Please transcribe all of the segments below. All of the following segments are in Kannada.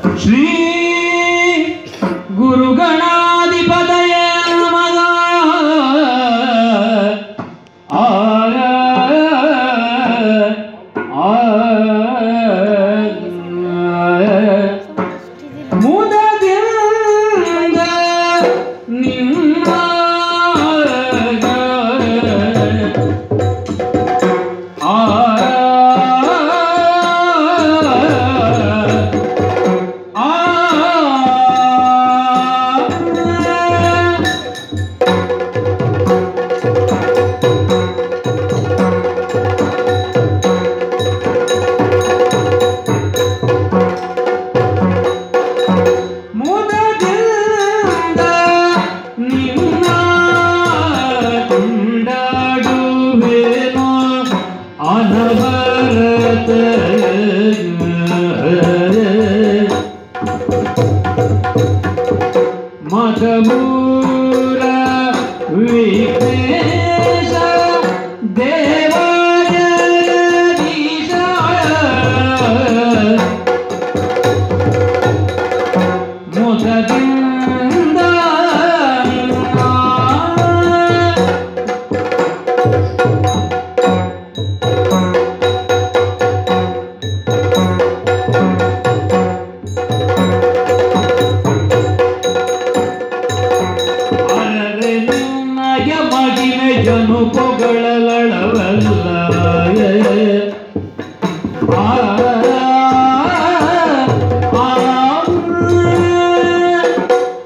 ಶ್ರೀ ಗುರುಗಣಾಧಿಪತಯ ನಮಃ ಆಯ ಆಯ ಮುದದಿಂದ ನಿಮ್ಮ ಮುದದಿಂದ ನಿನ್ನ ಕೊಂಡಾಡುವೇನೋ ಅನವರತ ಮಧುರ ವಿಘ್ನೇಶ ದೇವಾಯ ಮುದದಿಂದ ಅರರೆ ನಿನ್ನಯ ಮಹಿಮೆಯನು ಪೊಗಳಲಳವಲ್ಲ ಆ ಆ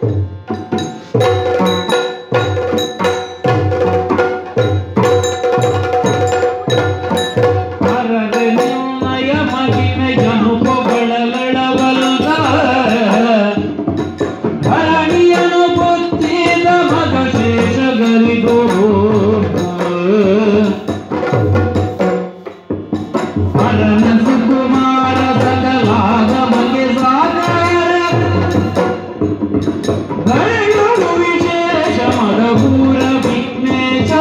ಅರರೆ ನಿನ್ನಯ ಮಹಿಮೆಯನು ಪೊಗಳಲಳವಲ್ಲ ಧರಣಿಯನು ಬುದ್ಧಿದ ಮಗ ಶೇಷಗರಿದು ಅರನ ಸುಕುಮಾರ ಸಕಲಾಗ ಮಗೆ ಸಾಕಾರ ಧರಣು ವಿಶೇಷ ಮಧುರ ವಿಘ್ನೇಶ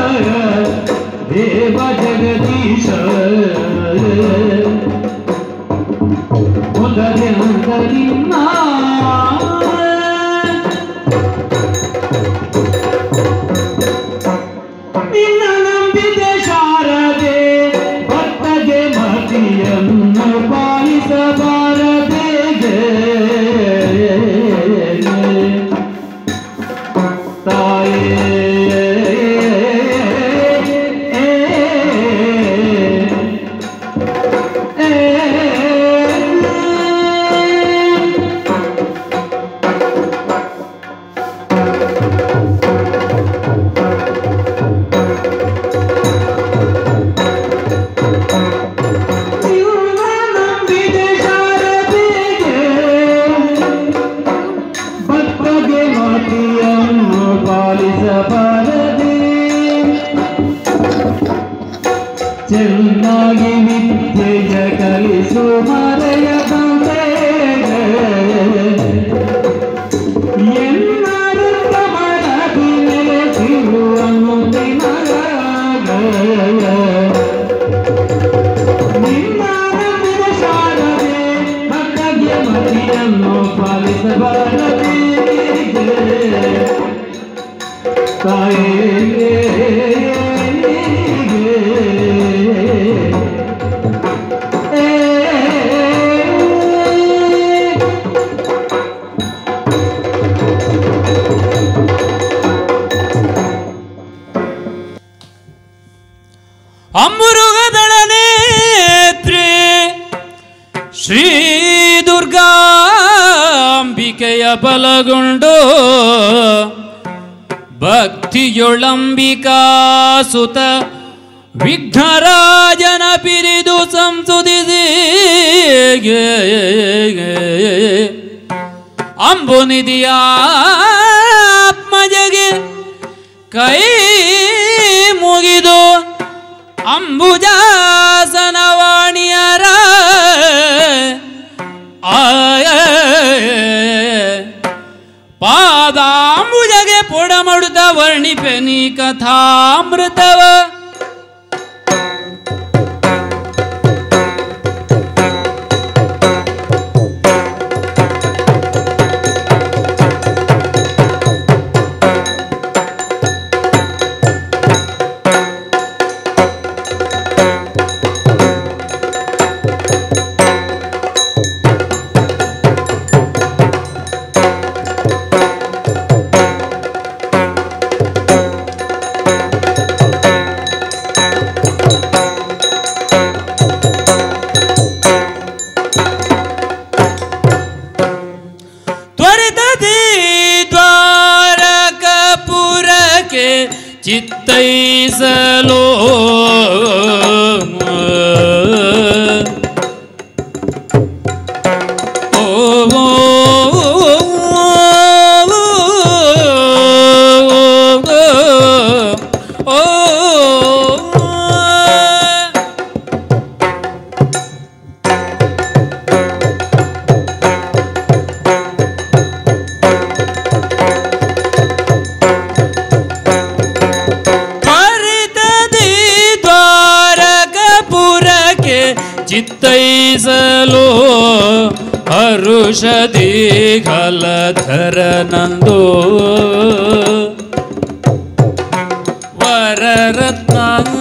ದೇವ ಜಗದೀಶ ನಿನ್ನ ನಂಬಿದೆ ಶಾರದೆ ಭಕ್ತಗೆ ಮತಿಯನ್ನು ಪಾಲಿಸಬಾರದೆ ತಾಯೇ ನಂಬಿದೆ ಶಾರದೆಗೆ ಭಕ್ತಗೆ ಮಾತಿಯನ್ನು ಪಾಲಿಸಬಾರದೆ ಚೆನ್ನಾಗಿ ವಿದ್ಯೆಯ ಕಲಿಸು ಮರೆಯದಂತೆ ಎಲ್ಲರೂ ಪ್ರಮಾಣದಿ ನೆಲೆಸಿರುವನು ದಿನಗ ನಿನ್ನ ನಂಬಿದ ಶಾರದೆ ಭಕ್ತಗೆ ಮತಿಯನ್ನು ಪಾಲಿಸಬಾರದೆ ತಾಯೇ ಅಮೃಗದಳನೇತ್ರಿ ಶ್ರೀ ದುರ್ಗಾಂಬಿಕೆಯ ಬಲಗೊಂಡು ಭಕ್ತಿಯೊಳಂಬಿಕಾ ಸುತ ವಿಘ್ನರಾಜನ ಪಿರಿದು ಸಂಸುದಿಸಿ ಅಂಬುನಿಧಿಯ ಆತ್ಮಜಗೆ ಕೈ ಮುಗಿದು ಅಂಬುಜಾಸನವಾಣಿಯರ ಆಯ ಪಾದಾಂಬುಜಗೆ ಪೊಡಮಡುತ್ತ ವರ್ಣಿಪೆನಿ ಕಥಾಮೃತವ ಚಿತ್ತೈಸಲೋ ಓ ಓ, ಓ, ಓ, ಪರಿತದಿ ದ್ವಾರಕಪುರಕ್ಕೆ ಚಿತ್ತೈಸಲು ಹರುಷದಿ ಕಲಧರನಂದು ವರರತ್ನ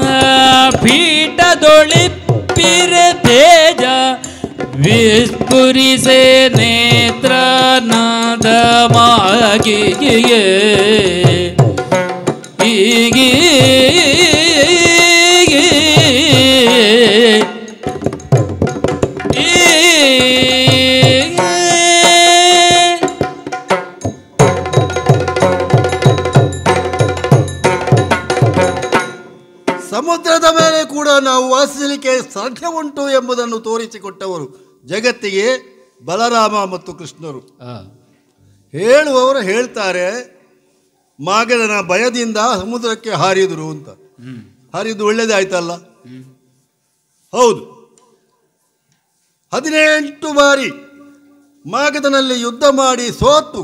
ಪೀಠದೊಳಿಪ್ಪಿರೆ ತೇಜ ವಿಸ್ಫುರಿಸೆ ನೇತ್ರ ನಾದ ಮಾಗಿಗೆ ಹೀಗೆ ಸಮುದ್ರದ ಮೇಲೆ ಕೂಡ ನಾವು ವಾಸಿಸಲಿಕ್ಕೆ ಸಾಧ್ಯ ಉಂಟು ಎಂಬುದನ್ನು ತೋರಿಸಿಕೊಟ್ಟವರು ಜಗತ್ತಿಗೆ ಬಲರಾಮ ಮತ್ತು ಕೃಷ್ಣರು ಹೇಳುವವರು ಹೇಳ್ತಾರೆ ಮಾಗದನ ಭಯದಿಂದ ಸಮುದ್ರಕ್ಕೆ ಹಾರಿದರು ಅಂತ ಹಾರಿದ್ದು ಒಳ್ಳೇದಾಯ್ತಲ್ಲ ಹೌದು ಹದಿನೆಂಟು ಬಾರಿ ಮಾಗದನಲ್ಲಿ ಯುದ್ಧ ಮಾಡಿ ಸೋತು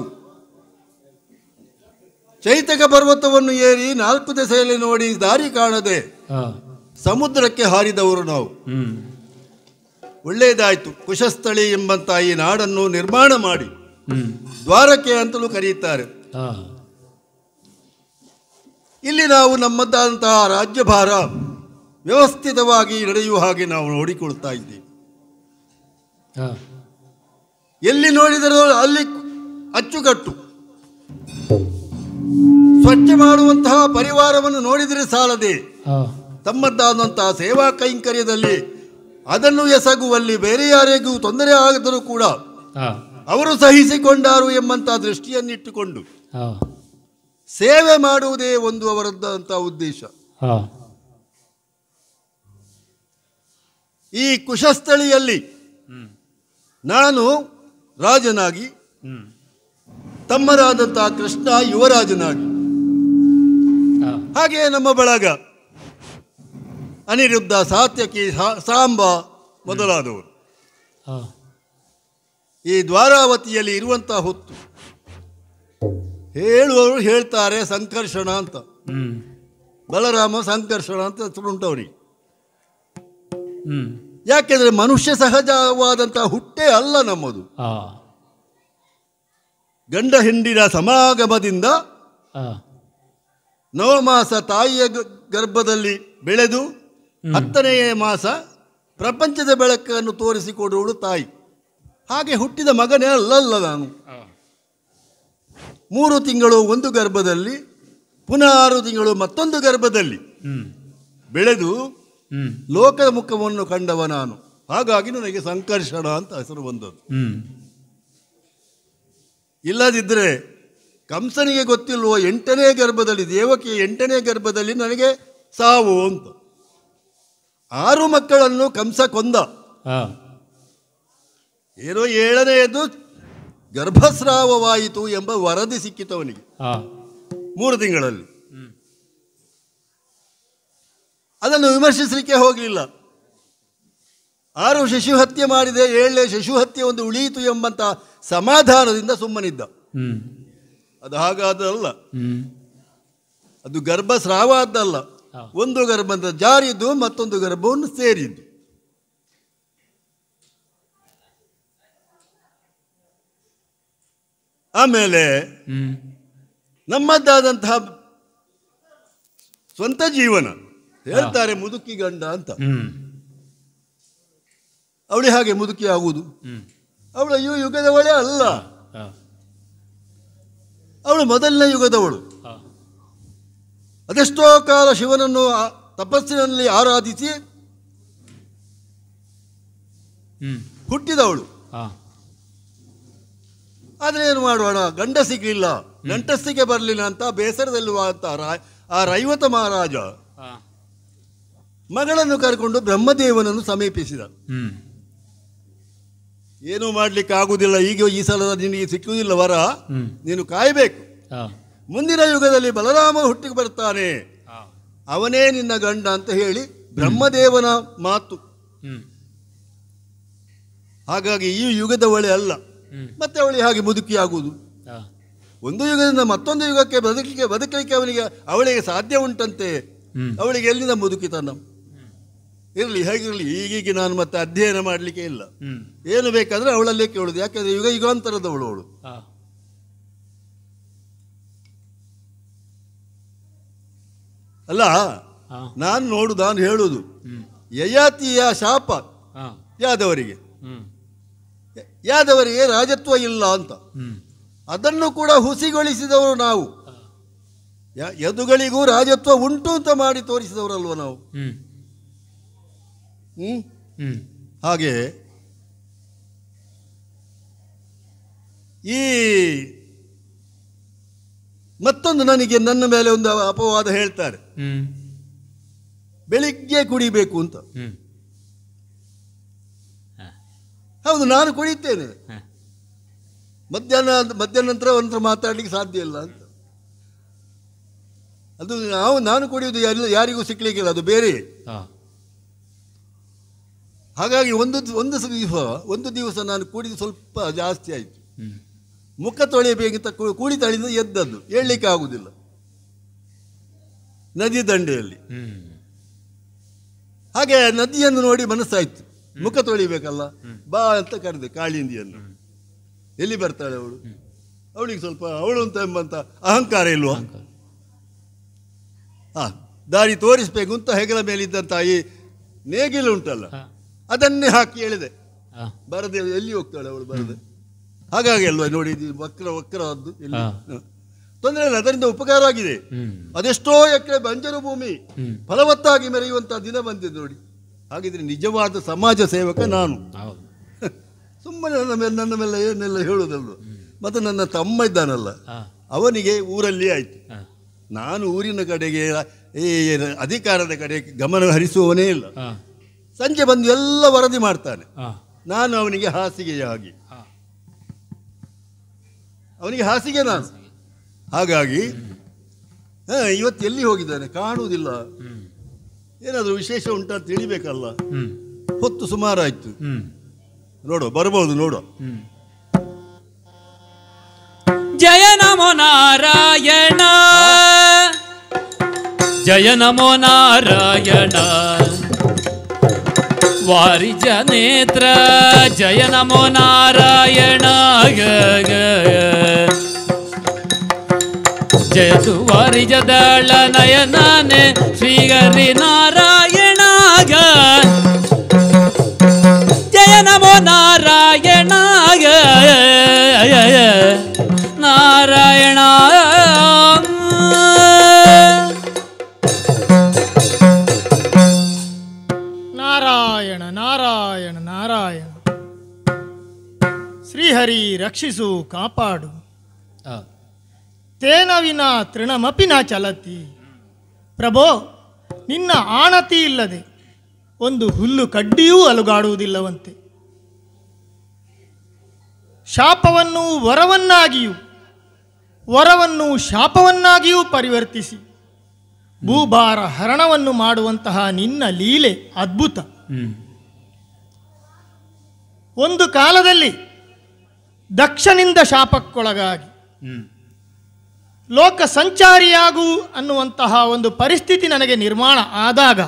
ಚೈತಕ ಪರ್ವತವನ್ನು ಏರಿ ನಾಲ್ಕು ದೆಸೆಯಲ್ಲಿ ನೋಡಿ ದಾರಿ ಕಾಣದೆ ಸಮುದ್ರಕ್ಕೆ ಹಾರಿದವರು ನಾವು ಹ್ಮ್ ಒಳ್ಳೆಯದಾಯಿತು ಕುಶಸ್ಥಳಿ ಎಂಬಂತ ಈ ನಾಡನ್ನು ನಿರ್ಮಾಣ ಮಾಡಿ ಹ್ಮ್ ದ್ವಾರಕೆ ಅಂತಲೂ ಕರೆಯುತ್ತಾರೆ ಹಾ ಇಲ್ಲಿ ನಾವು ನಮ್ಮದಾದಂತಹ ರಾಜ್ಯಭಾರ ವ್ಯವಸ್ಥಿತವಾಗಿ ನಡೆಯುವ ಹಾಗೆ ನಾವು ನೋಡಿಕೊಳ್ತಾ ಇದ್ದೀವಿ ಹಾ ಎಲ್ಲಿ ನೋಡಿದರೂ ಅಲ್ಲಿ ಅಚ್ಚುಕಟ್ಟು ಸ್ವಚ್ಛ ಮಾಡುವಂತಹ ಪರಿವಾರವನ್ನು ನೋಡಿದರೆ ಸಾಲದೆ ಹಾ ತಮ್ಮದ್ದಾದಂತಹ ಸೇವಾ ಕೈಂಕರ್ಯದಲ್ಲಿ ಅದನ್ನು ಎಸಗುವಲ್ಲಿ ಬೇರೆ ಯಾರಿಗೂ ತೊಂದರೆ ಆಗದರೂ ಕೂಡ ಹಾ ಅವರು ಸಹಿಸಿಕೊಂಡಾರು ಎಂಬಂತಹ ದೃಷ್ಟಿಯನ್ನಿಟ್ಟುಕೊಂಡು ಹಾ ಸೇವೆ ಮಾಡುವುದೇ ಒಂದು ಅವರದ್ದಂತಹ ಉದ್ದೇಶ ಹಾ ಈ ಕುಶಸ್ಥಳಿಯಲ್ಲಿ ಹ್ಮ್ ನಾನು ರಾಜನಾಗಿ ಹ್ಮ್ ತಮ್ಮರಾದಂತಹ ಕೃಷ್ಣ ಯುವರಾಜನಾಗಿ ಹಾ ಹಾಗೆಯೇ ನಮ್ಮ ಬಳಗ ಅನಿರುದ್ಧ ಸಾತ್ಯಕಿ ಸಾ- ಸಾಂಬ ಮೊದಲಾದವರು ಹಾ ಈ ದ್ವಾರಾವತಿಯಲ್ಲಿ ಇರುವಂತಹ ಹೊತ್ತು ಹೇಳುವವರು ಹೇಳ್ತಾರೆ ಸಂಕರ್ಷಣ ಅಂತ ಹ್ಮ್ ಬಲರಾಮ ಸಂಕರ್ಷಣ ಅಂತ ಹೆಸರುಂಟವರಿಗೆ ಹ್ಮ್ ಯಾಕೆಂದ್ರೆ ಮನುಷ್ಯ ಸಹಜವಾದಂತಹ ಹುಟ್ಟೇ ಅಲ್ಲ ನಮ್ಮದು ಹಾ ಗಂಡ ಹೆಂಡಿನ ಸಮಾಗಮದಿಂದ ಹಾ ನವಮಾಸ ತಾಯಿಯ ಗ- ಗರ್ಭದಲ್ಲಿ ಬೆಳೆದು ಹತ್ತನೆಯ ಮಾಸ ಪ್ರಪಂಚದ ಬೆಳಕನ್ನು ತೋರಿಸಿಕೊಡುವಳು ತಾಯಿ ಹಾಗೆ ಹುಟ್ಟಿದ ಮಗನೇ ಅಲ್ಲಲ್ಲ ನಾನು ಮೂರು ತಿಂಗಳು ಒಂದು ಗರ್ಭದಲ್ಲಿ ಪುನಃ ಆರು ತಿಂಗಳು ಮತ್ತೊಂದು ಗರ್ಭದಲ್ಲಿ ಹ್ಮ್ ಬೆಳೆದು ಹ್ಮ್ ಲೋಕದ ಮುಖವನ್ನು ಕಂಡವ ನಾನು ಹಾಗಾಗಿ ನನಗೆ ಸಂಕರ್ಷಣ ಅಂತ ಹೆಸರು ಬಂದದ್ದು ಹ್ಮ್ ಇಲ್ಲದಿದ್ದರೆ ಕಂಸನಿಗೆ ಗೊತ್ತಿಲ್ವೋ ಎಂಟನೇ ಗರ್ಭದಲ್ಲಿ ದೇವಕಿ ಎಂಟನೇ ಗರ್ಭದಲ್ಲಿ ನನಗೆ ಸಾವು ಅಂತ ಆರು ಮಕ್ಕಳನ್ನು ಕಂಸ ಕೊಂದ ಹಾ ಏನೋ ಏಳನೆಯದು ಗರ್ಭಸ್ರಾವವಾಯಿತು ಎಂಬ ವರದಿ ಸಿಕ್ಕಿತು ಅವನಿಗೆ ಹಾ ಮೂರು ತಿಂಗಳಲ್ಲಿ ಹ್ಮ್ ಅದನ್ನು ವಿಮರ್ಶಿಸಲಿಕ್ಕೆ ಹೋಗಲಿಲ್ಲ ಆರು ಶಿಶು ಹತ್ಯೆ ಮಾಡಿದೆ ಏಳನೇ ಶಿಶು ಹತ್ಯೆ ಒಂದು ಉಳಿಯಿತು ಎಂಬಂತ ಸಮಾಧಾನದಿಂದ ಸುಮ್ಮನಿದ್ದ ಹ್ಮ್ ಅದು ಹಾಗಾದಲ್ಲ ಹ್ಮ್ ಅದು ಗರ್ಭಸ್ರಾವ ಆದ್ದಲ್ಲ ಹಾ. ಒಂದು ಗರ್ಭದ ಜಾರಿದ್ದು ಮತ್ತೊಂದು ಗರ್ಭವನ್ನು ಸೇರಿದ್ದು ಆಮೇಲೆ ಹ್ಮ್ ನಮ್ಮದ್ದಾದಂತಹ ಸ್ವಂತ ಜೀವನ ಹೇಳ್ತಾರೆ ಮುದುಕಿ ಗಂಡ ಅಂತ ಹ್ಮ್ ಅವಳಿ ಹಾಗೆ ಮುದುಕಿ ಆಗುವುದು ಹ್ಮ್ ಅವಳು ಈ ಯುಗದವಳೇ ಅಲ್ಲ ಹಾ ಅವಳು ಮೊದಲನೇ ಯುಗದವಳು ಹಾ ಅದೆಷ್ಟೋ ಕಾಲ ಶಿವನನ್ನು ಆ- ತಪಸ್ಸಿನಲ್ಲಿ ಆರಾಧಿಸಿ ಹ್ಮ್ ಹುಟ್ಟಿದವಳು ಹಾ ಆದರೆ ಏನು ಮಾಡೋಣ ಗಂಡ ಸಿಗಲಿಲ್ಲ ಗಂಟಸ್ತಿಗೆ ಬರಲಿಲ್ಲ ಅಂತ ಬೇಸರದಲ್ಲಿ ಅಂತ ರಾ- ಆ ರೈವತ ಮಹಾರಾಜ ಆ, ಮಗಳನ್ನು ಕರ್ಕೊಂಡು ಬ್ರಹ್ಮದೇವನನ್ನು ಸಮೀಪಿಸಿದ ಹ್ಮ್ ಏನೂ ಮಾಡ್ಲಿಕ್ಕೆ ಆಗುವುದಿಲ್ಲ ಈಗ ಈ ಸಲ ನಿನಗೆ ಸಿಕ್ಕುವುದಿಲ್ಲ ವರ ಹ್ಮ್ ನೀನು ಕಾಯಬೇಕು ಆ, ಮುಂದಿನ ಯುಗದಲ್ಲಿ ಬಲರಾಮ ಹುಟ್ಟಿಗೆ ಬರ್ತಾನೆ ಆ, ಅವನೇ ನಿನ್ನ ಗಂಡ ಅಂತ ಹೇಳಿ ಬ್ರಹ್ಮದೇವನ ಮಾತು ಹ್ಮ್ ಹಾಗಾಗಿ ಈ ಯುಗದವಳೆ ಅಲ್ಲ ಹ್ಮ್ ಮತ್ತೆ ಅವಳಿಗೆ ಹಾಗೆ ಮುದುಕಿಯಾಗುವುದು ಆ, ಒಂದು ಯುಗದಿಂದ ಮತ್ತೊಂದು ಯುಗಕ್ಕೆ ಬದುಕಲಿಕ್ಕೆ ಬದುಕಲಿಕ್ಕೆ ಅವನಿಗೆ ಅವಳಿಗೆ ಸಾಧ್ಯ ಉಂಟಂತೆ ಹ್ಮ್ ಅವಳಿಗೆ ಎಲ್ಲಿಂದ ಮುದುಕಿತನ ಇರಲಿ ಹೇಗಿರಲಿ ಈಗೀಗ ನಾನು ಮತ್ತೆ ಅಧ್ಯಯನ ಮಾಡಲಿಕ್ಕೆ ಇಲ್ಲ ಹ್ಮ್ ಏನು ಬೇಕಾದ್ರೆ ಅವಳಲ್ಲೇ ಕೇಳುದು ಯಾಕಂದ್ರೆ ಯುಗ ಯುಗಾಂತರದವಳು ಅವಳು ಆ, ಅಲ್ಲ ಆ, ನಾನು ನೋಡು ನಾನು ಹೇಳುದು ಹ್ಮ್ ಯಯಾತಿಯ ಶಾಪ ಆ, ಯಾದವರಿಗೆ ಹ್ಮ್ ಯಾದವರಿಗೆ ರಾಜತ್ವ ಇಲ್ಲ ಅಂತ ಹ್ಮ್ ಅದನ್ನು ಕೂಡ ಹುಸಿಗೊಳಿಸಿದವರು ನಾವು ಆ, ಯ- ಯದುಗಳಿಗೂ ರಾಜತ್ವ ಉಂಟು ಅಂತ ಮಾಡಿ ತೋರಿಸಿದವರಲ್ವ ನಾವು ಹ್ಮ್ ಹ್ಮ್ ಹ್ಮ್ ಹಾಗೆ ಈ ಮತ್ತೊಂದು ನನಗೆ ನನ್ನ ಮೇಲೆ ಒಂದು ಅಪವಾದ ಹೇಳ್ತಾರೆ ಹ್ಮ್ ಬೆಳಿಗ್ಗೆ ಕುಡಿಬೇಕು ಅಂತ ಹ್ಮ್ ಹೌದು ನಾನು ಕುಡಿತೇನೆ ಹ. ಮಧ್ಯಾಹ್ನ ಮಧ್ಯಾಹ್ನ ನಂತರ ಒಂಥರ ಮಾತಾಡ್ಲಿಕ್ಕೆ ಸಾಧ್ಯ ಇಲ್ಲ ಅಂತ ಅದು ನಾವು ನಾನು ಕುಡಿಯುವುದು ಯಾರಿಗೂ ಯಾರಿಗೂ ಸಿಕ್ಲಿಕ್ಕಿಲ್ಲ ಅದು ಬೇರೆ ಆ, ಹಾಗಾಗಿ ಒಂದು ಒಂದು ದಿವಸ ಒಂದು ದಿವಸ ನಾನು ಕುಡಿದು ಸ್ವಲ್ಪ ಜಾಸ್ತಿ ಆಯಿತು ಹ್ಮ್ ಮುಖ ತೊಳೆಯಬೇಕಿಂತ ಕು- ಕೂಡಿ ತಳಿಂದ ಎದ್ದದ್ದು ಹೇಳಲಿಕ್ಕೆ ಆಗುವುದಿಲ್ಲ ನದಿ ದಂಡೆಯಲ್ಲಿ ಹ್ಮ್ ಹಾಗೆ ನದಿಯನ್ನು ನೋಡಿ ಮನಸ್ಸಾಯ್ತು ಮುಖ ತೊಳಿಬೇಕಲ್ಲ ಬಾ ಅಂತ ಕರೆದೆ ಕಾಳಿಂದಿಯನ್ನು ಎಲ್ಲಿ ಬರ್ತಾಳೆ ಅವಳು ಅವಳಿಗೆ ಸ್ವಲ್ಪ ಅವಳು ಅಂತ ಎಂಬಂತ ಅಹಂಕಾರ ಇಲ್ವಾ ಅಂಕಲ್. ಹಾ ದಾರಿ ತೋರಿಸ್ಬೇಕು ಅಂತ ಹೆಗಲ ಮೇಲಿದ್ದಂತ ಈ ನೇಗಿಲು ಉಂಟಲ್ಲ ಆ, ಅದನ್ನೇ ಹಾಕಿ ಹೇಳಿದೆ ಆ, ಬರದೆ ಎಲ್ಲಿ ಹೋಗ್ತಾಳೆ ಅವಳು ಬರದೆ ಹಾಗಾಗಿ ಅಲ್ವಾ ನೋಡಿ ಇದು ವಕ್ರ ವಕ್ರವಾದ್ದು ಎಲ್ಲಿ ಹಾ. ಹ. ತೊಂದರೆ ಇಲ್ಲ ಅದರಿಂದ ಉಪಕಾರ ಆಗಿದೆ ಹ್ಮ್ ಅದೆಷ್ಟೋ ಎಕರೆ ಬಂಜರು ಭೂಮಿ ಹ್ಮ್ ಫಲವತ್ತಾಗಿ ಮೆರೆಯುವಂತಹ ದಿನ ಬಂದಿದೆ ನೋಡಿ ಹಾಗಿದ್ರೆ ನಿಜವಾದ ಸಮಾಜ ಸೇವಕ ನಾನು ಹೌದು ಸುಮ್ಮನೆ ನನ್ನ ಮೇಲೆ ನನ್ನ ಮೇಲೆ ಏನೆಲ್ಲ ಹೇಳುವುದಲ್ವ ಮತ್ತು ನನ್ನ ತಮ್ಮ ಇದ್ದಾನಲ್ಲ ಆ, ಅವನಿಗೆ ಊರಲ್ಲಿ ಆಯಿತು ಆ, ನಾನು ಊರಿನ ಕಡೆಗೆ ಈ ಅಧಿಕಾರದ ಕಡೆ ಗಮನ ಹರಿಸುವವನೇ ಇಲ್ಲ ಆ, ಸಂಜೆ ಬಂದು ಎಲ್ಲ ವರದಿ ಮಾಡ್ತಾನೆ ಆ, ನಾನು ಅವನಿಗೆ ಹಾಸಿಗೆಯ ಹಾಗೆ ಆ. ಅವನಿಗೆ ಹಾಸಿಗೆ ನಾನು ಹಾಗಾಗಿ ಹಾ, ಇವತ್ತು ಎಲ್ಲಿ ಹೋಗಿದ್ದಾನೆ ಕಾಣುವುದಿಲ್ಲ ಹ್ಮ್ ಏನಾದರೂ ವಿಶೇಷ ಉಂಟಾ ಅಂತ ತಿಳಿಬೇಕಲ್ಲ ಹ್ಮ್ ಹೊತ್ತು ಸುಮಾರಾಯ್ತು ಹ್ಮ್ ನೋಡು ಬರ್ಬೋದು ನೋಡು ಹ್ಮ್ ಜಯ ನಮೋ ನಾರಾಯಣ ಜಯ ನಮೋ ನಾರಾಯಣ ವಾರಿಜ ನೇತ್ರ ಜಯ ನಮೋ ನಾರಾಯಣ ಗ, ಗ, ಗ. ಜಯತು ವಾರಿಜ ದಳ ನಯನನೆ ಶ್ರೀಗರಿ ನಾರಾಯಣ ಗ. ಜಯ ನಮೋ ನಾರಾಯಣ ನಾರಾಯಣ ನಾರಾಯಣ ನಾರಾಯಣ ನಾರಾಯಣ ಶ್ರೀಹರಿ ರಕ್ಷಿಸು ಕಾಪಾಡು ಆ, ತೇನ ವಿನ ತೃಣಮಪಿ ನ ಚಲತಿ ಪ್ರಭೋ ನಿನ್ನ ಆಣತಿ ಇಲ್ಲದೆ ಒಂದು ಹುಲ್ಲು ಕಡ್ಡಿಯೂ ಅಲುಗಾಡುವುದಿಲ್ಲವಂತೆ ಶಾಪವನ್ನು ವರವನ್ನಾಗಿಯೂ ವರವನ್ನು ಶಾಪವನ್ನಾಗಿಯೂ ಪರಿವರ್ತಿಸಿ ಭೂಭಾರ ಹರಣವನ್ನು ಮಾಡುವಂತಹ ನಿನ್ನ ಲೀಲೆ ಅದ್ಭುತ ಹ್ಮ್ ಒಂದು ಕಾಲದಲ್ಲಿ ದಕ್ಷನಿಂದ ಶಾಪಕ್ಕೊಳಗಾಗಿ ಹ್ಮ್ ಲೋಕ ಸಂಚಾರಿಯಾಗು ಅನ್ನುವಂತಹ ಒಂದು ಪರಿಸ್ಥಿತಿ ನನಗೆ ನಿರ್ಮಾಣ ಆದಾಗ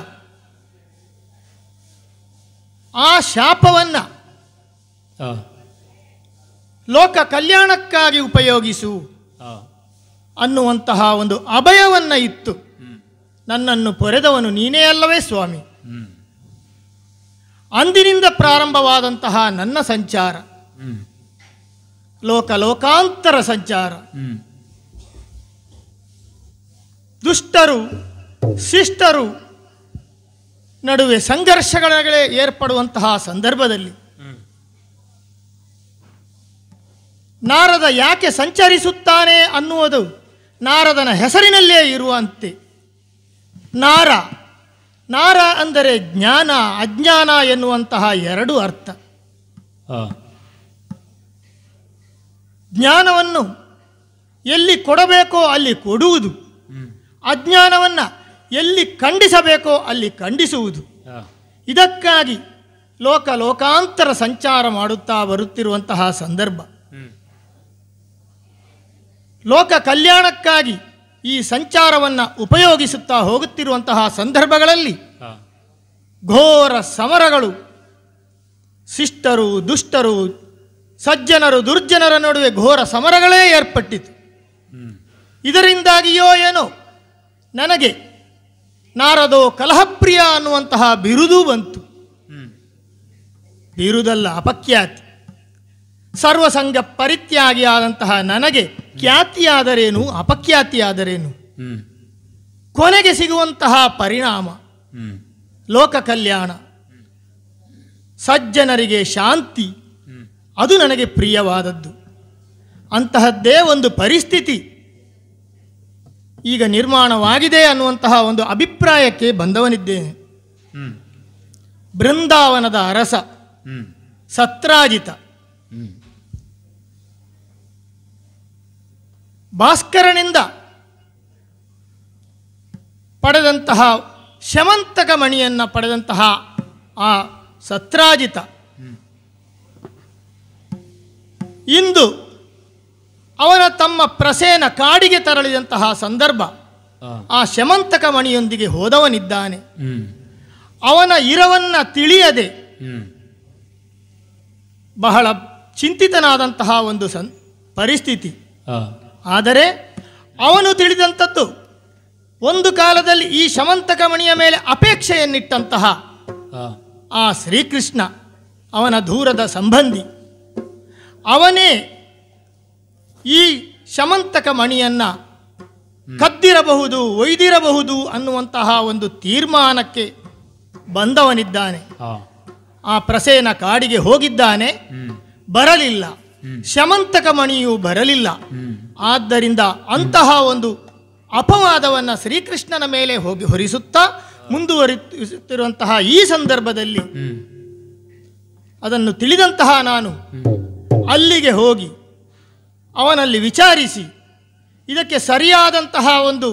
ಆ ಶಾಪವನ್ನು ಆ, ಲೋಕ ಕಲ್ಯಾಣಕ್ಕಾಗಿ ಉಪಯೋಗಿಸು ಆ, ಅನ್ನುವಂತಹ ಒಂದು ಅಭಯವನ್ನು ಇತ್ತು ಹ್ಮ್ ನನ್ನನ್ನು ಪೊರೆದವನು ನೀನೇ ಅಲ್ಲವೇ ಸ್ವಾಮಿ ಹ್ಮ್ ಅಂದಿನಿಂದ ಪ್ರಾರಂಭವಾದಂತಹ ನನ್ನ ಸಂಚಾರ ಹ್ಮ್ ಲೋಕ ಲೋಕಾಂತರ ಸಂಚಾರ ಹ್ಮ್ ದುಷ್ಟರು ಶಿಷ್ಟರು ನಡುವೆ ಸಂಘರ್ಷಗಳೇ ಏರ್ಪಡುವಂತಹ ಸಂದರ್ಭದಲ್ಲಿ ಹ್ಮ್ ನಾರದ ಯಾಕೆ ಸಂಚರಿಸುತ್ತಾನೆ ಅನ್ನುವುದು ನಾರದನ ಹೆಸರಿನಲ್ಲೇ ಇರುವಂತೆ ನಾರ ನಾರ ಅಂದರೆ ಜ್ಞಾನ ಅಜ್ಞಾನ ಎನ್ನುವಂತಹ ಎರಡು ಅರ್ಥ ಆ, ಜ್ಞಾನವನ್ನು ಎಲ್ಲಿ ಕೊಡಬೇಕೋ ಅಲ್ಲಿ ಕೊಡುವುದು ಹ್ಮ್. ಅಜ್ಞಾನವನ್ನು ಎಲ್ಲಿ ಖಂಡಿಸಬೇಕೋ ಅಲ್ಲಿ ಖಂಡಿಸುವುದು ಆ, ಇದಕ್ಕಾಗಿ ಲೋಕ ಲೋಕಾಂತರ ಸಂಚಾರ ಮಾಡುತ್ತಾ ಬರುತ್ತಿರುವಂತಹ ಸಂದರ್ಭ ಹ್ಮ್. ಲೋಕ ಕಲ್ಯಾಣಕ್ಕಾಗಿ ಈ ಸಂಚಾರವನ್ನು ಉಪಯೋಗಿಸುತ್ತಾ ಹೋಗುತ್ತಿರುವಂತಹ ಸಂದರ್ಭಗಳಲ್ಲಿ ಆ, ಘೋರ ಸಮರಗಳು ಶಿಷ್ಟರು ದುಷ್ಟರು ಸಜ್ಜನರು ದುರ್ಜನರ ನಡುವೆ ಘೋರ ಸಮರಗಳೇ ಏರ್ಪಟ್ಟಿತು ಹ್ಮ್. ಇದರಿಂದಾಗಿಯೋ ಏನೋ ನನಗೆ ನಾರದೋ ಕಲಹಪ್ರಿಯ ಅನ್ನುವಂತಹ ಬಿರುದೂ ಬಂತು ಹ್ಮ್. ಬಿರುದಲ್ಲ ಅಪಖ್ಯಾತಿ ಸರ್ವಸಂಗ ಪರಿತ್ಯಾಗಿಯಾದಂತಹ ನನಗೆ ಖ್ಯಾತಿಯಾದರೇನು ಅಪಖ್ಯಾತಿಯಾದರೇನು ಹ್ಮ್. ಕೊನೆಗೆ ಸಿಗುವಂತಹ ಪರಿಣಾಮ ಹ್ಮ್. ಲೋಕ ಕಲ್ಯಾಣ ಸಜ್ಜನರಿಗೆ ಶಾಂತಿ ಹ್ಮ್. ಅದು ನನಗೆ ಪ್ರಿಯವಾದದ್ದು ಅಂತಹದ್ದೇ ಒಂದು ಪರಿಸ್ಥಿತಿ ಈಗ ನಿರ್ಮಾಣವಾಗಿದೆ ಅನ್ನುವಂತಹ ಒಂದು ಅಭಿಪ್ರಾಯಕ್ಕೆ ಬಂದವನಿದ್ದೇನೆ ಹ್ಮ್. ಬೃಂದಾವನದ ಅರಸ ಹ್ಮ್. ಸತ್ರಾಜಿತ ಹ್ಮ್. ಭಾಸ್ಕರನಿಂದ ಪಡೆದಂತಹ ಶಮಂತಕ ಮಣಿಯನ್ನು ಪಡೆದಂತಹ ಆ ಸತ್ರಾಜಿತ ಇಂದು ಅವನ ತಮ್ಮ ಪ್ರಸೇನ ಕಾಡಿಗೆ ತರಳಿದಂತಹ ಸಂದರ್ಭ ಆ, ಆ ಶಮಂತಕ ಮಣಿಯೊಂದಿಗೆ ಹೋದವನಿದ್ದಾನೆ ಹ್ಮ್. ಅವನ ಇರವನ್ನ ತಿಳಿಯದೆ ಹ್ಮ್. ಬಹಳ ಚಿಂತಿತನಾದಂತಹ ಒಂದು ಸನ್ ಪರಿಸ್ಥಿತಿ ಆ, ಆದರೆ ಅವನು ತಿಳಿದಂಥದ್ದು ಒಂದು ಕಾಲದಲ್ಲಿ ಈ ಶಮಂತಕ ಮಣಿಯ ಮೇಲೆ ಅಪೇಕ್ಷೆಯನ್ನಿಟ್ಟಂತಹ ಆ, ಆ ಶ್ರೀಕೃಷ್ಣ ಅವನ ದೂರದ ಸಂಬಂಧಿ ಅವನೇ ಈ ಶಮಂತಕ ಮಣಿಯನ್ನು ಕದ್ದಿರಬಹುದು ಒಯ್ದಿರಬಹುದು ಅನ್ನುವಂತಹ ಒಂದು ತೀರ್ಮಾನಕ್ಕೆ ಬಂದವನಿದ್ದಾನೆ ಆ, ಆ ಪ್ರಸೇನ ಕಾಡಿಗೆ ಹೋಗಿದ್ದಾನೆ ಹ್ಮ್. ಬರಲಿಲ್ಲ ಹ್ಮ್. ಶಮಂತಕ ಮಣಿಯು ಬರಲಿಲ್ಲ ಹ್ಮ್. ಆದ್ದರಿಂದ ಅಂತಹ ಒಂದು ಅಪವಾದವನ್ನು ಶ್ರೀಕೃಷ್ಣನ ಮೇಲೆ ಹೋಗಿ ಹೊರಿಸುತ್ತಾ ಮುಂದುವರಿಸುತ್ತಿರುವಂತಹ ಈ ಸಂದರ್ಭದಲ್ಲಿ ಹ್ಮ್. ಅದನ್ನು ತಿಳಿದಂತಹ ನಾನು ಹ್ಮ್. ಅಲ್ಲಿಗೆ ಹೋಗಿ ಅವನಲ್ಲಿ ವಿಚಾರಿಸಿ ಇದಕ್ಕೆ ಸರಿಯಾದಂತಹ ಒಂದು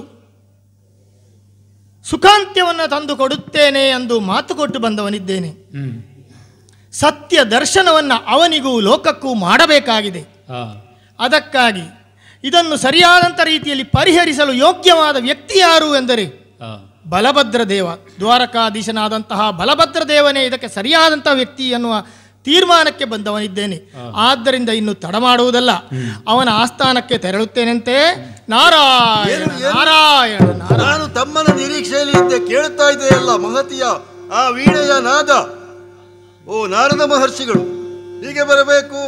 ಸುಖಾಂತ್ಯವನ್ನು ತಂದು ಕೊಡುತ್ತೇನೆ ಎಂದು ಮಾತು ಕೊಟ್ಟು ಬಂದವನಿದ್ದೇನೆ ಹ್ಮ್. ಸತ್ಯ ದರ್ಶನವನ್ನು ಅವನಿಗೂ ಲೋಕಕ್ಕೂ ಮಾಡಬೇಕಾಗಿದೆ ಆ, ಅದಕ್ಕಾಗಿ ಇದನ್ನು ಸರಿಯಾದಂಥ ರೀತಿಯಲ್ಲಿ ಪರಿಹರಿಸಲು ಯೋಗ್ಯವಾದ ವ್ಯಕ್ತಿ ಯಾರು ಎಂದರೆ ಆ, ಬಲಭದ್ರ ದೇವ ದ್ವಾರಕಾಧೀಶನಾದಂತಹ ಬಲಭದ್ರ ದೇವನೇ ಇದಕ್ಕೆ ಸರಿಯಾದಂಥ ವ್ಯಕ್ತಿ ಎನ್ನುವ ತೀರ್ಮಾನಕ್ಕೆ ಬಂದವನಿದ್ದೇನೆ ಆದ್ದರಿಂದ ಇನ್ನು ತಡ ಮಾಡುವುದಲ್ಲ ಅವನ ಆಸ್ಥಾನಕ್ಕೆ ತೆರಳುತ್ತೇನೆಂತೆ ನಾರಾಯಣ ಏನು, ಏನು? ನಾರಾಯಣ ನಾರಾಯಣ ನಾನು ತಮ್ಮನ ನಿರೀಕ್ಷೆಯಲ್ಲಿ ಇದ್ದೆ ಕೇಳ್ತಾ ಇದೆಯಲ್ಲ ಮಹತಿಯ ಆ ವೀಣೆಯ ನಾದ ಓ ನಾರದ ಮಹರ್ಷಿಗಳು ಹೀಗೆ ಬರಬೇಕು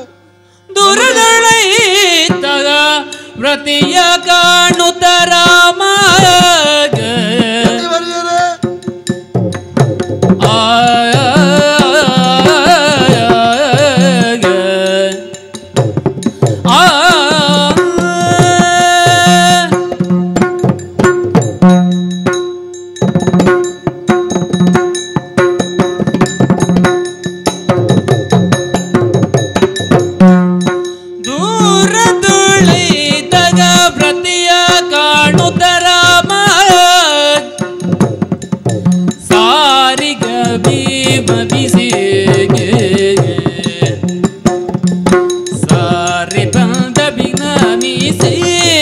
ದುರ್ದಳೈತಗ ವ್ರತಿಯ ಕಾಣುತ್ತ ರಾಮ ಪ್ರತಿವರ್ಯರೇ ದೂರ ದುಳಿತಗ ವ್ರತಿಯ ಕಾಣುತ್ತ ರಾಮ ಸಾರಿಗ ಭೀಮ ಬಿಸಿಗೆ ಸಾರಿ ಬಂದ ಬಿನಮಿಸಿ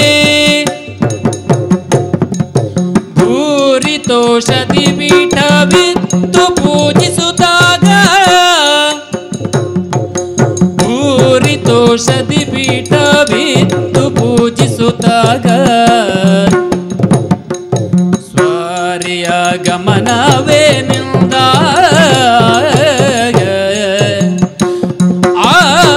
ಭೂರಿ ತೋಷದಿ ಪೀಠ ಬಿತ್ತು ಪೂಜಿಸುತ್ತಾಗ ಭೂರಿ ತೋಷದಿ ಪೀಠ ಬಿತ್ತು ಪೂಜಿಸುತ್ತಾಗ ಸ್ವಾರಿಯ ಗಮನವೇ ನಿಂದ ಆ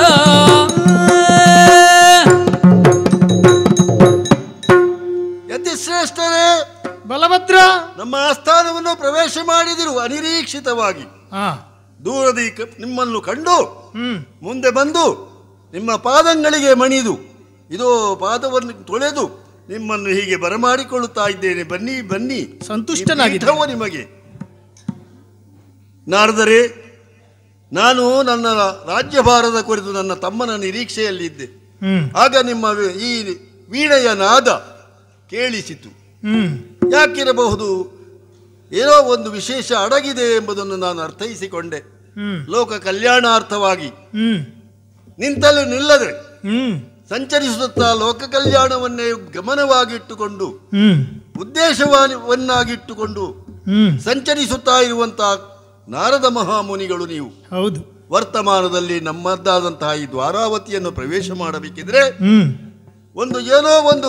ಯತಿಶ್ರೇಷ್ಠರೇ ಬಲಭದ್ರ ನಮ್ಮ ಆಸ್ಥಾನವನ್ನು ಪ್ರವೇಶ ಮಾಡಿದಿರು ಅನಿರೀಕ್ಷಿತವಾಗಿ ಹಾ ದೂರದಿ ಕ- ನಿಮ್ಮನ್ನು ಕಂಡು ಹ್ಮ್ ಮುಂದೆ ಬಂದು ನಿಮ್ಮ ಪಾದಂಗಳಿಗೆ ಮಣಿದು ಇದು ಪಾದವನ್ನು ತೊಳೆದು ನಿಮ್ಮನ್ನು ಹೀಗೆ ಬರಮಾಡಿಕೊಳ್ಳುತ್ತಾ ಇದ್ದೇನೆ ಬನ್ನಿ ಬನ್ನಿ ಸಂತುಷ್ಟನಾಗಿದ್ದೇನೆ. ಈ ಪೀಠವು ನಿಮಗೆ ನಾರದರೆ ನಾನು ನನ್ನ ರಾಜ್ಯಭಾರದ ಕುರಿತು ನನ್ನ ತಮ್ಮನ ನಿರೀಕ್ಷೆಯಲ್ಲಿದ್ದೆ ಹ್ಮ್ ಆಗ ನಿಮ್ಮ ವಿ- ಈ ವೀಣೆಯ ನಾದ ಕೇಳಿಸಿತು ಹ್ಮ್ ಯಾಕಿರಬಹುದು ಏನೋ ಒಂದು ವಿಶೇಷ ಅಡಗಿದೆ ಎಂಬುದನ್ನು ನಾನು ಅರ್ಥೈಸಿಕೊಂಡೆ ಹ್ಮ್ ಲೋಕ ಕಲ್ಯಾಣಾರ್ಥವಾಗಿ ಹ್ಮ್ ನಿಂತಲ್ಲಿ ನಿಲ್ಲದೆ ಹ್ಮ್ ಸಂಚರಿಸುತ್ತಾ ಲೋಕ ಕಲ್ಯಾಣವನ್ನೇ ಗಮನವಾಗಿಟ್ಟುಕೊಂಡು ಹ್ಮ್ ಉದ್ದೇಶವನ್ನಾಗಿಟ್ಟುಕೊಂಡು ಹ್ಮ್ ಸಂಚರಿಸುತ್ತಾ ಇರುವಂತಹ ನಾರದ ಮಹಾಮುನಿಗಳು ನೀವು ಹೌದು ವರ್ತಮಾನದಲ್ಲಿ ನಮ್ಮದ್ದಾದಂತಹ ಈ ದ್ವಾರಾವತಿಯನ್ನು ಪ್ರವೇಶ ಮಾಡಬೇಕಿದ್ರೆ ಹ್ಮ್ ಒಂದು ಏನೋ ಒಂದು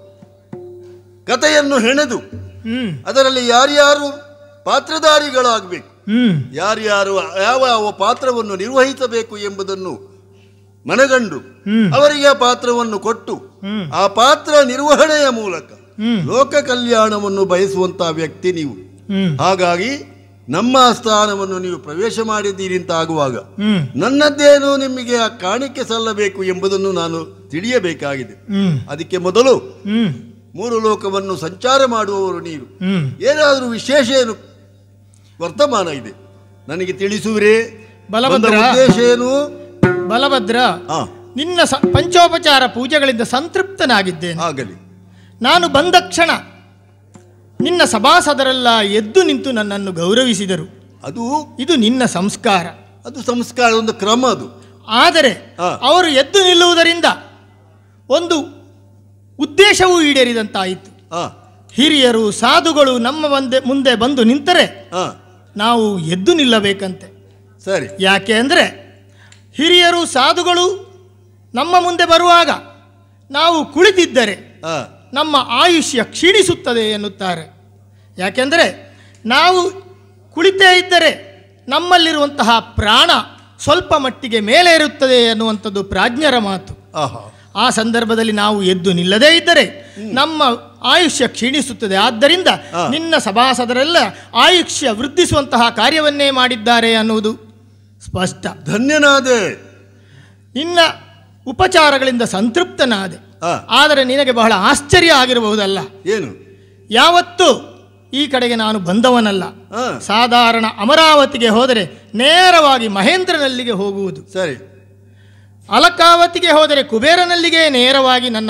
ಕಥೆಯನ್ನು ಹೆಣೆದು ಹ್ಮ್ ಅದರಲ್ಲಿ ಯಾರ್ಯಾರು ಪಾತ್ರಧಾರಿಗಳಾಗಬೇಕು ಹ್ಮ್ ಯಾರ್ಯಾರು ಯಾವ ಯಾವ ಪಾತ್ರವನ್ನು ನಿರ್ವಹಿಸಬೇಕು ಎಂಬುದನ್ನು ಮನಗಂಡು ಹ್ಮ್. ಅವರಿಗೆ ಆ ಪಾತ್ರವನ್ನು ಕೊಟ್ಟು ಹ್ಮ್. ಆ ಪಾತ್ರ ನಿರ್ವಹಣೆಯ ಮೂಲಕ ಹ್ಮ್. ಲೋಕ ಕಲ್ಯಾಣವನ್ನು ಬಯಸುವಂತಹ ವ್ಯಕ್ತಿ ನೀವು ಹ್ಮ್ ಹಾಗಾಗಿ ನಮ್ಮ ಸ್ಥಾನವನ್ನು ನೀವು ಪ್ರವೇಶ ಮಾಡಿದ್ದೀರಿ ಅಂತ ಆಗುವಾಗ ಹ್ಮ್ ನನ್ನದ್ದೇನು ನಿಮಗೆ ಆ ಕಾಣಿಕೆ ಸಲ್ಲಬೇಕು ಎಂಬುದನ್ನು ನಾನು ತಿಳಿಯಬೇಕಾಗಿದೆ ಹ್ಮ್ ಅದಕ್ಕೆ ಮೊದಲು ಹ್ಮ್ ಮೂರು ಲೋಕವನ್ನು ಸಂಚಾರ ಮಾಡುವವರು ನೀರು ಹ್ಮ್ ಏನಾದರೂ ವಿಶೇಷ ಏನು ವರ್ತಮಾನ ಇದೆ ನನಗೆ ತಿಳಿಸುವಿರೇ ಬಲಭದ್ರ. ಬಂದ ಉದ್ದೇಶ ಏನು ಬಲಭದ್ರ ಆ, ನಿನ್ನ ಸ ಪಂಚೋಪಚಾರ ಪೂಜೆಗಳಿಂದ ಸಂತೃಪ್ತನಾಗಿದ್ದೇನೆ ಆಗಲಿ ನಾನು ಬಂದ ಕ್ಷಣ ನಿನ್ನ ಸಭಾಸದರೆಲ್ಲ ಎದ್ದು ನಿಂತು ನನ್ನನ್ನು ಗೌರವಿಸಿದರು ಅದು ಇದು ನಿನ್ನ ಸಂಸ್ಕಾರ ಅದು ಸಂಸ್ಕಾರ ಒಂದು ಕ್ರಮ ಅದು ಆದರೆ ಆ. ಅವರು ಎದ್ದು ನಿಲ್ಲುವುದರಿಂದ ಒಂದು ಉದ್ದೇಶವೂ ಈಡೇರಿದಂತಾಯಿತು ಆ, ಹಿರಿಯರು ಸಾಧುಗಳು ನಮ್ಮ ಮುಂದೆ ಮುಂದೆ ಬಂದು ನಿಂತರೆ ಆ, ನಾವು ಎದ್ದು ನಿಲ್ಲಬೇಕಂತೆ ಸರಿ ಯಾಕೆ ಅಂದರೆ ಹಿರಿಯರು ಸಾಧುಗಳು ನಮ್ಮ ಮುಂದೆ ಬರುವಾಗ ನಾವು ಕುಳಿತಿದ್ದರೆ ಆ, ನಮ್ಮ ಆಯುಷ್ಯ ಕ್ಷೀಣಿಸುತ್ತದೆ ಎನ್ನುತ್ತಾರೆ ಯಾಕೆಂದರೆ ನಾವು ಕುಳಿತೇ ಇದ್ದರೆ ನಮ್ಮಲ್ಲಿರುವಂತಹ ಪ್ರಾಣ ಸ್ವಲ್ಪ ಮಟ್ಟಿಗೆ ಮೇಲೆ ಇರುತ್ತದೆ ಎನ್ನುವಂಥದ್ದು ಪ್ರಾಜ್ಞರ ಮಾತು ಆಹಾ ಆ ಸಂದರ್ಭದಲ್ಲಿ ನಾವು ಎದ್ದು ನಿಲ್ಲದೇ ಇದ್ದರೆ ನಮ್ಮ ಆಯುಷ್ಯ ಕ್ಷೀಣಿಸುತ್ತದೆ ಆದ್ದರಿಂದ ಆ. ನಿನ್ನ ಸಭಾಸದರೆಲ್ಲ ಆಯುಷ್ಯ ವೃದ್ಧಿಸುವಂತಹ ಕಾರ್ಯವನ್ನೇ ಮಾಡಿದ್ದಾರೆ ಅನ್ನುವುದು ಸ್ಪಷ್ಟ ಧನ್ಯನಾದೆ ನಿನ್ನ ಉಪಚಾರಗಳಿಂದ ಸಂತೃಪ್ತನಾದೆ ಆ, ಆದರೆ ನಿನಗೆ ಬಹಳ ಆಶ್ಚರ್ಯ ಆಗಿರಬಹುದಲ್ಲ ಏನು ಯಾವತ್ತೂ ಈ ಕಡೆಗೆ ನಾನು ಬಂದವನಲ್ಲ ಆ, ಸಾಧಾರಣ ಅಮರಾವತಿಗೆ ಹೋದರೆ ನೇರವಾಗಿ ಮಹೇಂದ್ರನಲ್ಲಿಗೆ ಹೋಗುವುದು ಸರಿ ಅಲಕಾವತಿಗೆ ಹೋದರೆ ಕುಬೇರನಲ್ಲಿಗೆ ನೇರವಾಗಿ ನನ್ನ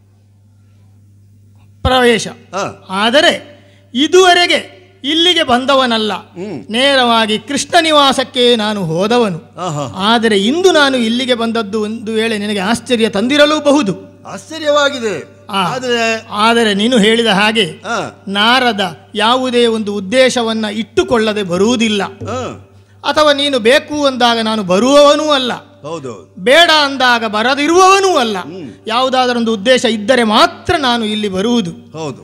ಪ್ರವೇಶ ಆ, ಆದರೆ ಇದುವರೆಗೆ ಇಲ್ಲಿಗೆ ಬಂದವನಲ್ಲ ಹ್ಮ್. ನೇರವಾಗಿ ಕೃಷ್ಣ ನಿವಾಸಕ್ಕೆ ನಾನು ಹೋದವನು ಆಹಾ ಆದರೆ ಇಂದು ನಾನು ಇಲ್ಲಿಗೆ ಬಂದದ್ದು ಒಂದು ವೇಳೆ ನಿನಗೆ ಆಶ್ಚರ್ಯ ತಂದಿರಲೂಬಹುದು ಆಶ್ಚರ್ಯವಾಗಿದೆ ಆ. ಆದರೆ ಆದರೆ ನೀನು ಹೇಳಿದ ಹಾಗೆ ಆ, ನಾರದ ಯಾವುದೇ ಒಂದು ಉದ್ದೇಶವನ್ನ ಇಟ್ಟುಕೊಳ್ಳದೆ ಬರುವುದಿಲ್ಲ ಆ, ಅಥವಾ ನೀನು ಬೇಕು ಅಂದಾಗ ನಾನು ಬರುವವನೂ ಅಲ್ಲ ಹೌದು ಬೇಡ ಅಂದಾಗ ಬರದಿರುವವನೂ ಅಲ್ಲ ಯಾವುದಾದರೊಂದು ಉದ್ದೇಶ ಇದ್ದರೆ ಮಾತ್ರ ನಾನು ಇಲ್ಲಿ ಬರುವುದು ಹೌದು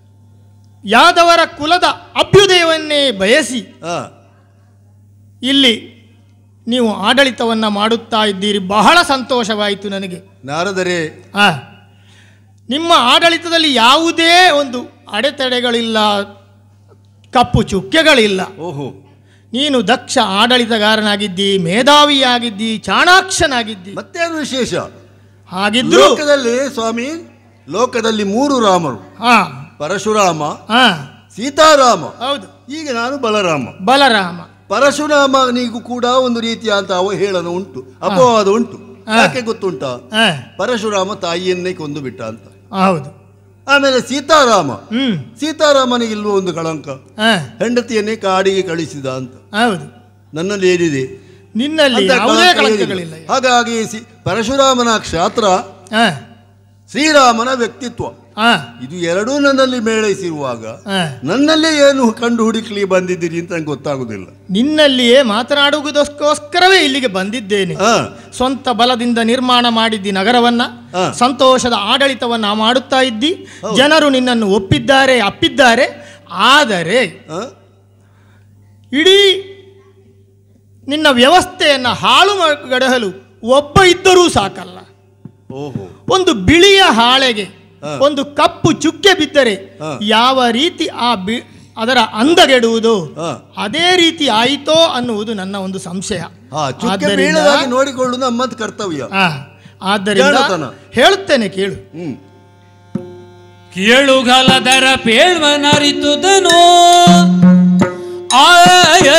ಯಾದವರ ಕುಲದ ಅಭ್ಯುದಯವನ್ನೇ ಬಯಸಿ ಆ, ಇಲ್ಲಿ ನೀವು ಆಡಳಿತವನ್ನ ಮಾಡುತ್ತಾ ಇದ್ದೀರಿ ಬಹಳ ಸಂತೋಷವಾಯಿತು ನನಗೆ ನಾರದರೆ ಆ ನಿಮ್ಮ ಆಡಳಿತದಲ್ಲಿ ಯಾವುದೇ ಒಂದು ಅಡೆತಡೆಗಳಿಲ್ಲ ಕಪ್ಪು ಚುಕ್ಕೆಗಳಿಲ್ಲ ಓಹೋ ನೀನು ದಕ್ಷ ಆಡಳಿತಗಾರನಾಗಿದ್ದಿ ಮೇಧಾವಿಯಾಗಿದ್ದಿ ಚಾಣಾಕ್ಷನಾಗಿದ್ದಿ ಮತ್ತೇನು ವಿಶೇಷ ಹಾಗಿದ್ರು ಲೋಕದಲ್ಲಿ ಸ್ವಾಮಿ ಲೋಕದಲ್ಲಿ ಮೂರು ರಾಮರು ಹಾ ಪರಶುರಾಮ ಹಾ ಸೀತಾರಾಮ ಹೌದು ಈಗ ನಾನು ಬಲರಾಮ ಬಲರಾಮ ಪರಶುರಾಮನಿಗೂ ಕೂಡ ಒಂದು ರೀತಿಯಾದ ಅವಹೇಳನ ಉಂಟು ಅಪವಾದ ಉಂಟು ಆ. ಯಾಕೆ ಗೊತ್ತುಂಟಾ ಹಾ ಪರಶುರಾಮ ತಾಯಿಯನ್ನೇ ಕೊಂದು ಬಿಟ್ಟ ಅಂತ ಹೌದು ಆಮೇಲೆ ಸೀತಾರಾಮ ಹ್ಮ್ ಸೀತಾರಾಮನಿಗೆ ಇಲ್ವೋ ಒಂದು ಕಳಂಕ ಹಾ ಹೆಂಡತಿಯನ್ನೇ ಕಾಡಿಗೆ ಕಳಿಸಿದ ಅಂತ ಹೌದು ನನ್ನಲ್ಲಿ ಏನಿದೆ ನಿನ್ನಲ್ಲಿ ಅಂತ ಯಾವುದೇ ಕಳಂಕ ಏನಿಲ್ಲ. ಕಳಂಕಗಳಿಲ್ಲ ಹಾಗಾಗಿ ಸಿ- ಪರಶುರಾಮನ ಕ್ಷಾತ್ರ ಹಾ ಶ್ರೀರಾಮನ ವ್ಯಕ್ತಿತ್ವ ಹಾ ಇದು ಎರಡೂ ನನ್ನಲ್ಲಿ ಮೇಳೈಸಿರುವಾಗ ಹಾ ನನ್ನಲ್ಲೇ ಏನು ಕಂಡು ಹುಡುಕ್ಲಿ ಬಂದಿದ್ದೀರಿ ಅಂತ ನಂಗೆ ಗೊತ್ತಾಗುದಿಲ್ಲ ನಿನ್ನಲ್ಲಿಯೇ ಮಾತನಾಡುವುದಕ್ಕೋಸ್ಕರವೇ ಇಲ್ಲಿಗೆ ಬಂದಿದ್ದೇನೆ ಆ, ಸ್ವಂತ ಬಲದಿಂದ ನಿರ್ಮಾಣ ಮಾಡಿದ್ದಿ ನಗರವನ್ನ ಆ. ಸಂತೋಷದ ಆಡಳಿತವನ್ನ ಮಾಡುತ್ತಾ ಇದ್ದಿ ಜನರು ನಿನ್ನನ್ನು ಒಪ್ಪಿದ್ದಾರೆ ಅಪ್ಪಿದ್ದಾರೆ ಆದರೆ ಆ, ಇಡೀ ನಿನ್ನ ವ್ಯವಸ್ಥೆಯನ್ನು ಹಾಳು ಗಡಹಲು ಒಬ್ಬ ಇದ್ದರೂ ಸಾಕಲ್ಲ ಓಹೋ ಒಂದು ಬಿಳಿಯ ಹಾಳೆಗೆ ಆ. ಒಂದು ಕಪ್ಪು ಚುಕ್ಕೆ ಬಿದ್ದರೆ ಆ. ಯಾವ ರೀತಿ ಆ ಬಿ ಅದರ ಅಂದಗೆಡುವುದು ಆ. ಅದೇ ರೀತಿ ಆಯಿತೋ ಅನ್ನುವುದು ನನ್ನ ಒಂದು ಸಂಶಯ ಆ ಚುಕ್ಕೆ ಆದ್ದರಿಂದ- ಬೀಳದಾಗಿ ನೋಡಿಕೊಳ್ಳುವುದು ನಮ್ಮದು ಕರ್ತವ್ಯ ಆ, ಆದ್ದರಿಂದ ಜಾಣತನ. ಹೇಳುತ್ತೇನೆ ಕೇಳು ಹ್ಮ್ ಕೇಳುಗಲದರ ಪೇಳ್ವನರಿತುದನು ಆಯ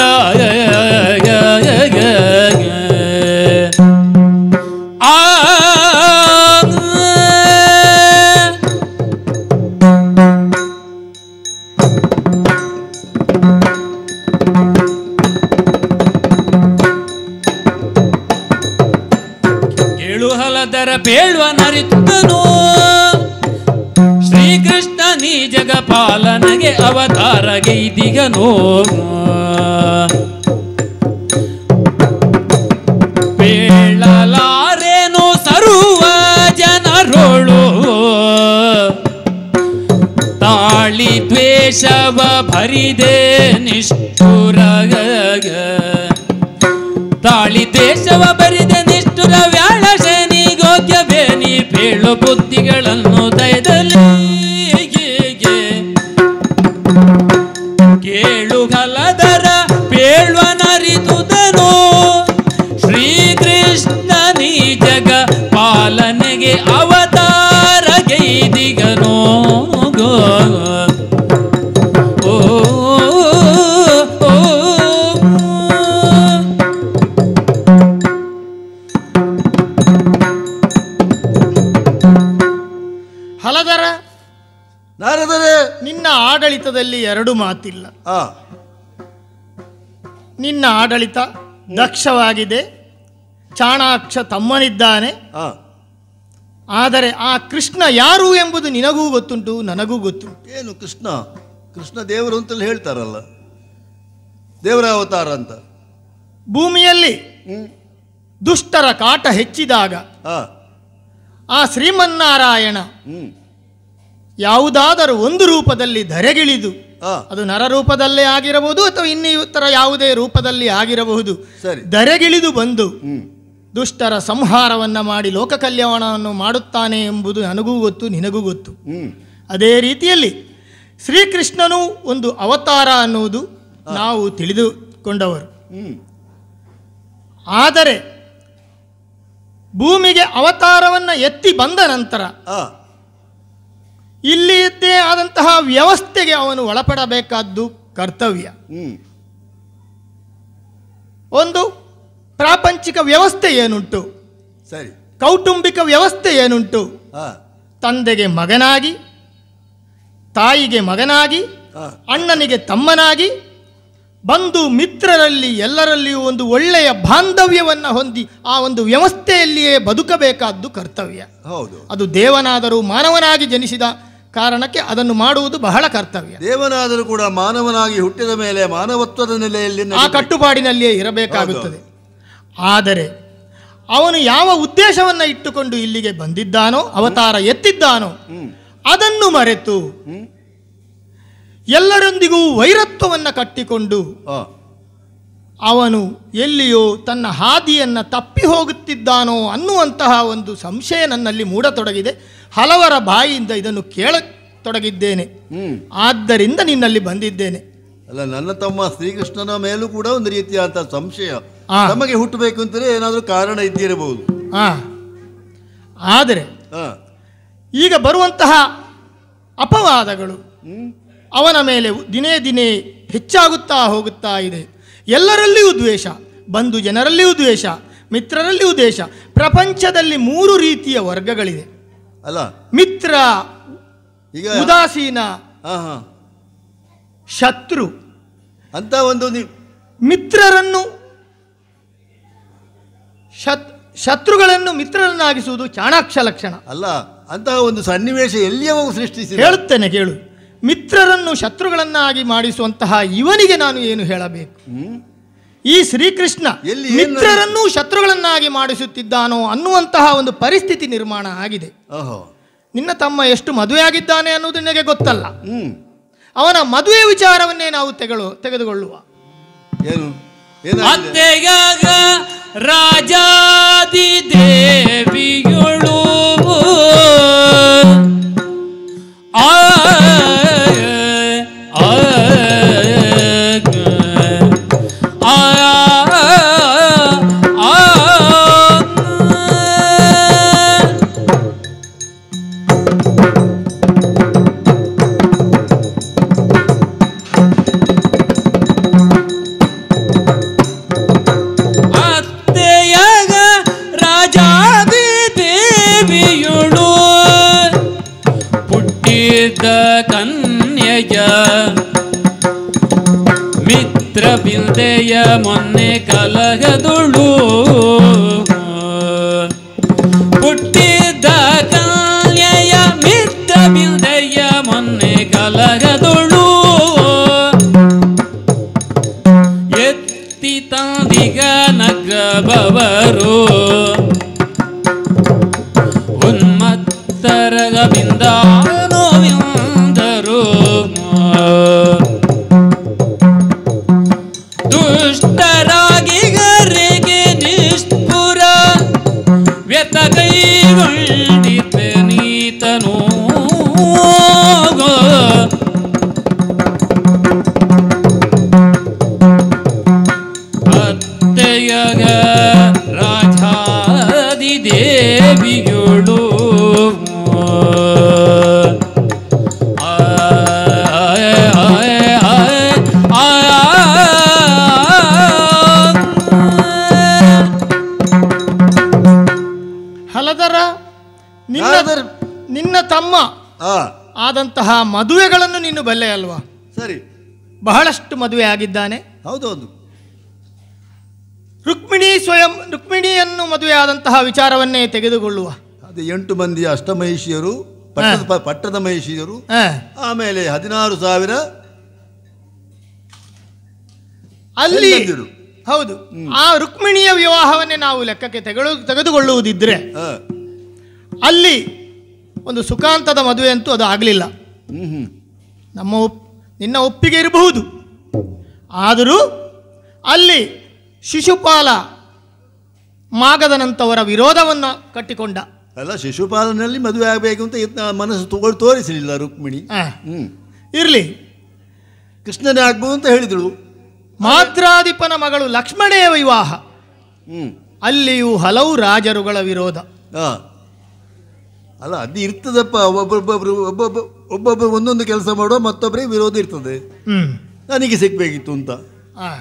ಕೇಳುಹಲದರ ಪೇಳ್ವನರಿತುದನು ಶ್ರೀಕೃಷ್ಣ ನೀ ಜಗಪಾಲನಗೆ ಅವತಾರಗೆ ಇದೀಗನೋ ಪೇಳಲಾರೇನು ಸರ್ವ ಜನರೋಳು ತಾಳಿ ದ್ವೇಷವ ಭರಿದೆ ನಿಷ್ಠುರ ತಾಳಿ ದ್ವೇಷವ ಬರಿದೆ ನಿಷ್ಠುರ ವ್ಯಾಳ ಶನಿ ಗೋಗ್ಯ ಬೇನಿ ಪೇಳು ಬುದ್ಧಿಗಳನ್ನು ದಯದಲ್ಲಿ ಕೇಳುಗಲದರ ಪೇಳ್ವನರಿದುದನು ಶ್ರೀಕೃಷ್ಣ ನೀ ಜಗ ಪಾಲನೆಗೆ ಅವತಾರ ಗೈದಿಗನೋ ಗೋ ಓ, ಓ, ಓ. ಹಲದರ ನಾರದರೆ ನಿನ್ನ ಆಡಳಿತದಲ್ಲಿ ಎರಡು ಮಾತಿಲ್ಲ ಆ ನಿನ್ನ ಆಡಳಿತ ದಕ್ಷವಾಗಿದೆ ಚಾಣಾಕ್ಷ ತಮ್ಮನಿದ್ದಾನೆ ಆ ಆದರೆ ಆ ಕೃಷ್ಣ ಯಾರು ಎಂಬುದು ನಿನಗೂ ಗೊತ್ತುಂಟು ನನಗೂ ಗೊತ್ತುಂಟು ಏನು ಕೃಷ್ಣ ಕೃಷ್ಣ ದೇವರು ಅಂತಲ್ಲಿ ಹೇಳ್ತಾರಲ್ಲ ದೇವರ ಅವತಾರ ಅಂತ ಭೂಮಿಯಲ್ಲಿ ಹ್ಮ್ ದುಷ್ಟರ ಕಾಟ ಹೆಚ್ಚಿದಾಗ ಆ ಆ ಶ್ರೀಮನ್ನಾರಾಯಣ ಹ್ಮ್ ಯಾವುದಾದರೂ ಒಂದು ರೂಪದಲ್ಲಿ ಧರೆಗಿಳಿದು ಆ ಅದು ನರರೂಪದಲ್ಲೇ ಆಗಿರಬಹುದು ಅಥವಾ ಇನ್ನಿತರ ಯಾವುದೇ ರೂಪದಲ್ಲಿ ಆಗಿರಬಹುದು ಸರಿ ಧರೆಗಿಳಿದು ಬಂದು ಹ್ಮ್ ದುಷ್ಟರ ಸಂಹಾರವನ್ನ ಮಾಡಿ ಲೋಕ ಕಲ್ಯಾಣವನ್ನು ಮಾಡುತ್ತಾನೆ ಎಂಬುದು ನನಗೂ ಗೊತ್ತು ನಿನಗೂ ಗೊತ್ತು ಹ್ಮ್ ಅದೇ ರೀತಿಯಲ್ಲಿ ಶ್ರೀಕೃಷ್ಣನು ಒಂದು ಅವತಾರ ಅನ್ನುವುದು ನಾವು ತಿಳಿದುಕೊಂಡವರು ಹ್ಮ್ ಆದರೆ ಭೂಮಿಗೆ ಅವತಾರವನ್ನು ಎತ್ತಿ ಬಂದ ನಂತರ ಆ ಇಲ್ಲಿಯದ್ದೇ ಆದಂತಹ ವ್ಯವಸ್ಥೆಗೆ ಅವನು ಒಳಪಡಬೇಕಾದ್ದು ಕರ್ತವ್ಯ ಹ್ಮ್ ಒಂದು ಪ್ರಾಪಂಚಿಕ ವ್ಯವಸ್ಥೆ ಏನುಂಟು ಸರಿ ಕೌಟುಂಬಿಕ ವ್ಯವಸ್ಥೆ ಏನುಂಟು ಆ ತಂದೆಗೆ ಮಗನಾಗಿ ತಾಯಿಗೆ ಮಗನಾಗಿ ಆ ಅಣ್ಣನಿಗೆ ತಮ್ಮನಾಗಿ ಬಂಧು ಮಿತ್ರರಲ್ಲಿ ಎಲ್ಲರಲ್ಲಿಯೂ ಒಂದು ಒಳ್ಳೆಯ ಬಾಂಧವ್ಯವನ್ನು ಹೊಂದಿ ಆ ಒಂದು ವ್ಯವಸ್ಥೆಯಲ್ಲಿಯೇ ಬದುಕಬೇಕಾದ್ದು ಕರ್ತವ್ಯ ಹೌದು ಅದು ದೇವನಾದರೂ ಮಾನವನಾಗಿ ಜನಿಸಿದ ಕಾರಣಕ್ಕೆ ಅದನ್ನು ಮಾಡುವುದು ಬಹಳ ಕರ್ತವ್ಯ ದೇವನಾದರೂ ಕೂಡ ಮಾನವನಾಗಿ ಹುಟ್ಟಿದ ಮೇಲೆ ಮಾನವತ್ವದ ನೆಲೆಯಲ್ಲಿ ಆ ನಡಿಬೇಕು. ಕಟ್ಟುಪಾಡಿನಲ್ಲಿಯೇ ಇರಬೇಕಾಗುತ್ತದೆ ಆದರೆ ಅವನು ಯಾವ ಉದ್ದೇಶವನ್ನು ಇಟ್ಟುಕೊಂಡು ಇಲ್ಲಿಗೆ ಬಂದಿದ್ದಾನೋ ಅವತಾರ ಎತ್ತಿದ್ದಾನೋ ಹ್ಮ್ ಅದನ್ನು ಮರೆತು ಹ್ಮ್ ಎಲ್ಲರೊಂದಿಗೂ ವೈರತ್ವವನ್ನು ಕಟ್ಟಿಕೊಂಡು ಆ ಅವನು ಎಲ್ಲಿಯೋ ತನ್ನ ಹಾದಿಯನ್ನು ತಪ್ಪಿ ಹೋಗುತ್ತಿದ್ದಾನೋ ಅನ್ನುವಂತಹ ಒಂದು ಸಂಶಯ ನನ್ನಲ್ಲಿ ಮೂಡತೊಡಗಿದೆ ಹಲವರ ಬಾಯಿಯಿಂದ ಇದನ್ನು ಕೇಳತೊಡಗಿದ್ದೇನೆ ಹ್ಮ್ ಆದ್ದರಿಂದ ನಿನ್ನಲ್ಲಿ ಬಂದಿದ್ದೇನೆ ಅಲ್ಲ ನನ್ನ ತಮ್ಮ ಶ್ರೀಕೃಷ್ಣನ ಮೇಲೂ ಕೂಡ ಒಂದು ರೀತಿಯಾದಂಥ ಸಂಶಯ ಆ. ನಮಗೆ ಹುಟ್ಟಬೇಕು ಅಂತಲೇ ಏನಾದರೂ ಕಾರಣ ಇದ್ದಿರಬಹುದು ಆ ಆದರೆ ಆ ಈಗ ಬರುವಂತಹ ಅಪವಾದಗಳು ಹ್ಮ್ ಅವನ ಮೇಲೆ ದಿನೇ ದಿನೇ ಹೆಚ್ಚಾಗುತ್ತಾ ಹೋಗುತ್ತಾ ಇದೆ ಎಲ್ಲರಲ್ಲಿಯೂ ದ್ವೇಷ ಬಂಧು ಜನರಲ್ಲಿಯೂ ದ್ವೇಷ ಮಿತ್ರರಲ್ಲಿಯೂ ದ್ವೇಷ ಪ್ರಪಂಚದಲ್ಲಿ ಮೂರು ರೀತಿಯ ವರ್ಗಗಳಿದೆ ಅಲ್ಲ ಮಿತ್ರ ಈಗ ಉದಾಸೀನ ಹಾ ಹಾ ಶತ್ರು ಅಂತ ಒಂದು ನಿ ಮಿತ್ರರನ್ನು ಶತ್ ಶತ್ರುಗಳನ್ನು ಮಿತ್ರರನ್ನಾಗಿಸುವುದು ಚಾಣಾಕ್ಷ ಲಕ್ಷಣ ಅಲ್ಲ ಅಂತಹ ಒಂದು ಸನ್ನಿವೇಶ ಎಲ್ಲಿಯವ ಸೃಷ್ಟಿಸಿದ ಹೇಳುತ್ತೇನೆ ಕೇಳು ಮಿತ್ರರನ್ನು ಶತ್ರುಗಳನ್ನಾಗಿ ಮಾಡಿಸುವಂತಹ ಇವನಿಗೆ ನಾನು ಏನು ಹೇಳಬೇಕು ಹ್ಮ್ ಈ ಶ್ರೀಕೃಷ್ಣ ಎಲ್ಲಿ ಏನು ಮಿತ್ರರನ್ನು ಶತ್ರುಗಳನ್ನಾಗಿ ಮಾಡಿಸುತ್ತಿದ್ದಾನೋ ಅನ್ನುವಂತಹ ಒಂದು ಪರಿಸ್ಥಿತಿ ನಿರ್ಮಾಣ ಆಗಿದೆ ಓಹೋ ನಿನ್ನ ತಮ್ಮ ಎಷ್ಟು ಮದುವೆಯಾಗಿದ್ದಾನೆ ಅನ್ನೋದು ನಿನಗೆ ಗೊತ್ತಲ್ಲ ಹ್ಮ್ ಅವನ ಮದುವೆ ವಿಚಾರವನ್ನೇ ನಾವು ತೆಗಳು ತೆಗೆದುಕೊಳ್ಳುವ ಏನು ಏನಾಗಿದೆ ಅತ್ತೆಗಾಗ ರಾಜಾದಿ ದೇವಿಗಳು ಆ ಆ ಆ ಆ ಅತ್ತೆಯ ಮೊನ್ನೆ ಕಲಗದುಳು ಹುಟ್ಟಿದ್ದ ಕಲ್ಯಯ ಮಿದ್ದ ಬಿಲ್ದೆಯ ಮೊನ್ನೆ ಕಲಗದುಳು ಎತ್ತಿ ತಂದಿಗ ನಗ್ರಬವರು ಉನ್ಮತ್ತರಗ ಬಿಂದಾನುವಿಂದರು ದುಷ್ಟರಾಗಿ ಗರಿಗೆ ನಿಷ್ಠುರ ವ್ಯತಗೈಗೊಂಡಿತೆ ನೀತನು ಅತ್ತೆಯಗ ರಾಜಾದಿ ದೇವಿಗಳು ಹಲದರ ನಿನ್ನ ಯಾರಾದರೂ- ನಿನ್ನ ತಮ್ಮ ಆ ಆದಂತಹ ಮದುವೆಗಳನ್ನು ನೀನು ಬಲ್ಲೆ ಅಲ್ವಾ ಸರಿ ಬಹಳಷ್ಟು ಮದುವೆ ಆಗಿದ್ದಾನೆ ಹೌದೌದು ರುಕ್ಮಿಣಿ ಸ್ವಯಂ ರುಕ್ಮಿಣಿಯನ್ನು ಮದುವೆ ಆದಂತಹ ವಿಚಾರವನ್ನೇ ತೆಗೆದುಕೊಳ್ಳುವ ಅದು ಎಂಟು ಮಂದಿ ಅಷ್ಟಮಹಿಷಿಯರು ಪಟ್ಟದ ಪ- ಪಟ್ಟದ ಮಹಿಷಿಯರು ಆ, ಆಮೇಲೆ ಹದಿನಾರು ಸಾವಿರ ಅಲ್ಲಿ ಹೆಣ್ಣಂದಿರು. ಹೌದು ಆ ರುಕ್ಮಿಣಿಯ ವಿವಾಹವನ್ನೇ ನಾವು ಲೆಕ್ಕಕ್ಕೆ ತೆಗೆದು ತೆಗೆದುಕೊಳ್ಳುವುದಿದ್ರೆ ಆ, ಅಲ್ಲಿ ಒಂದು ಸುಖಾಂತದ ಮದುವೆ ಅಂತೂ ಅದು ಆಗಲಿಲ್ಲ ಹ್ಮ್ ಹ್ಮ್ ನಮ್ಮ ಒಪ್ ನಿನ್ನ ಒಪ್ಪಿಗೆ ಇರಬಹುದು ಆದರೂ ಅಲ್ಲಿ ಶಿಶುಪಾಲ ಮಾಗದನಂತವರ ವಿರೋಧವನ್ನು ಕಟ್ಟಿಕೊಂಡ ಅಲ್ಲ ಶಿಶುಪಾಲನಲ್ಲಿ ಮದುವೆ ಆಗಬೇಕು ಅಂತ ಇದ್ನ ಮನಸ್ಸು ತಗೊಳ್ ತೋರಿಸಲಿಲ್ಲ ರುಕ್ಮಿಣಿ ಆ, ಹ್ಮ್ ಇರ್ಲಿ ಕೃಷ್ಣನೇ ಆಗ್ಬೋದು ಅಂತ ಹೇಳಿದಳು ಮಾದ್ರಾಧಿಪನ ಮಗಳು ಲಕ್ಷ್ಮಣೆಯ ವಿವಾಹ ಹ್ಮ್ ಅಲ್ಲಿಯೂ ಹಲವು ರಾಜರುಗಳ ವಿರೋಧ ಆ ಅಲ್ಲ ಅದು ಇರ್ತದಪ್ಪ ಒಬ್ಬೊಬ್ಬೊಬ್ರು ಒಬ್ಬೊಬ್ಬ ಒಬ್ಬೊಬ್ಬ ಒಂದೊಂದು ಕೆಲಸ ಮಾಡುವ ಮತ್ತೊಬ್ಬರಿಗೆ ವಿರೋಧ ಇರ್ತದೆ ಹ್ಮ್ ನನಗೆ ಸಿಗ್ಬೇಕಿತ್ತು ಅಂತ ಆ.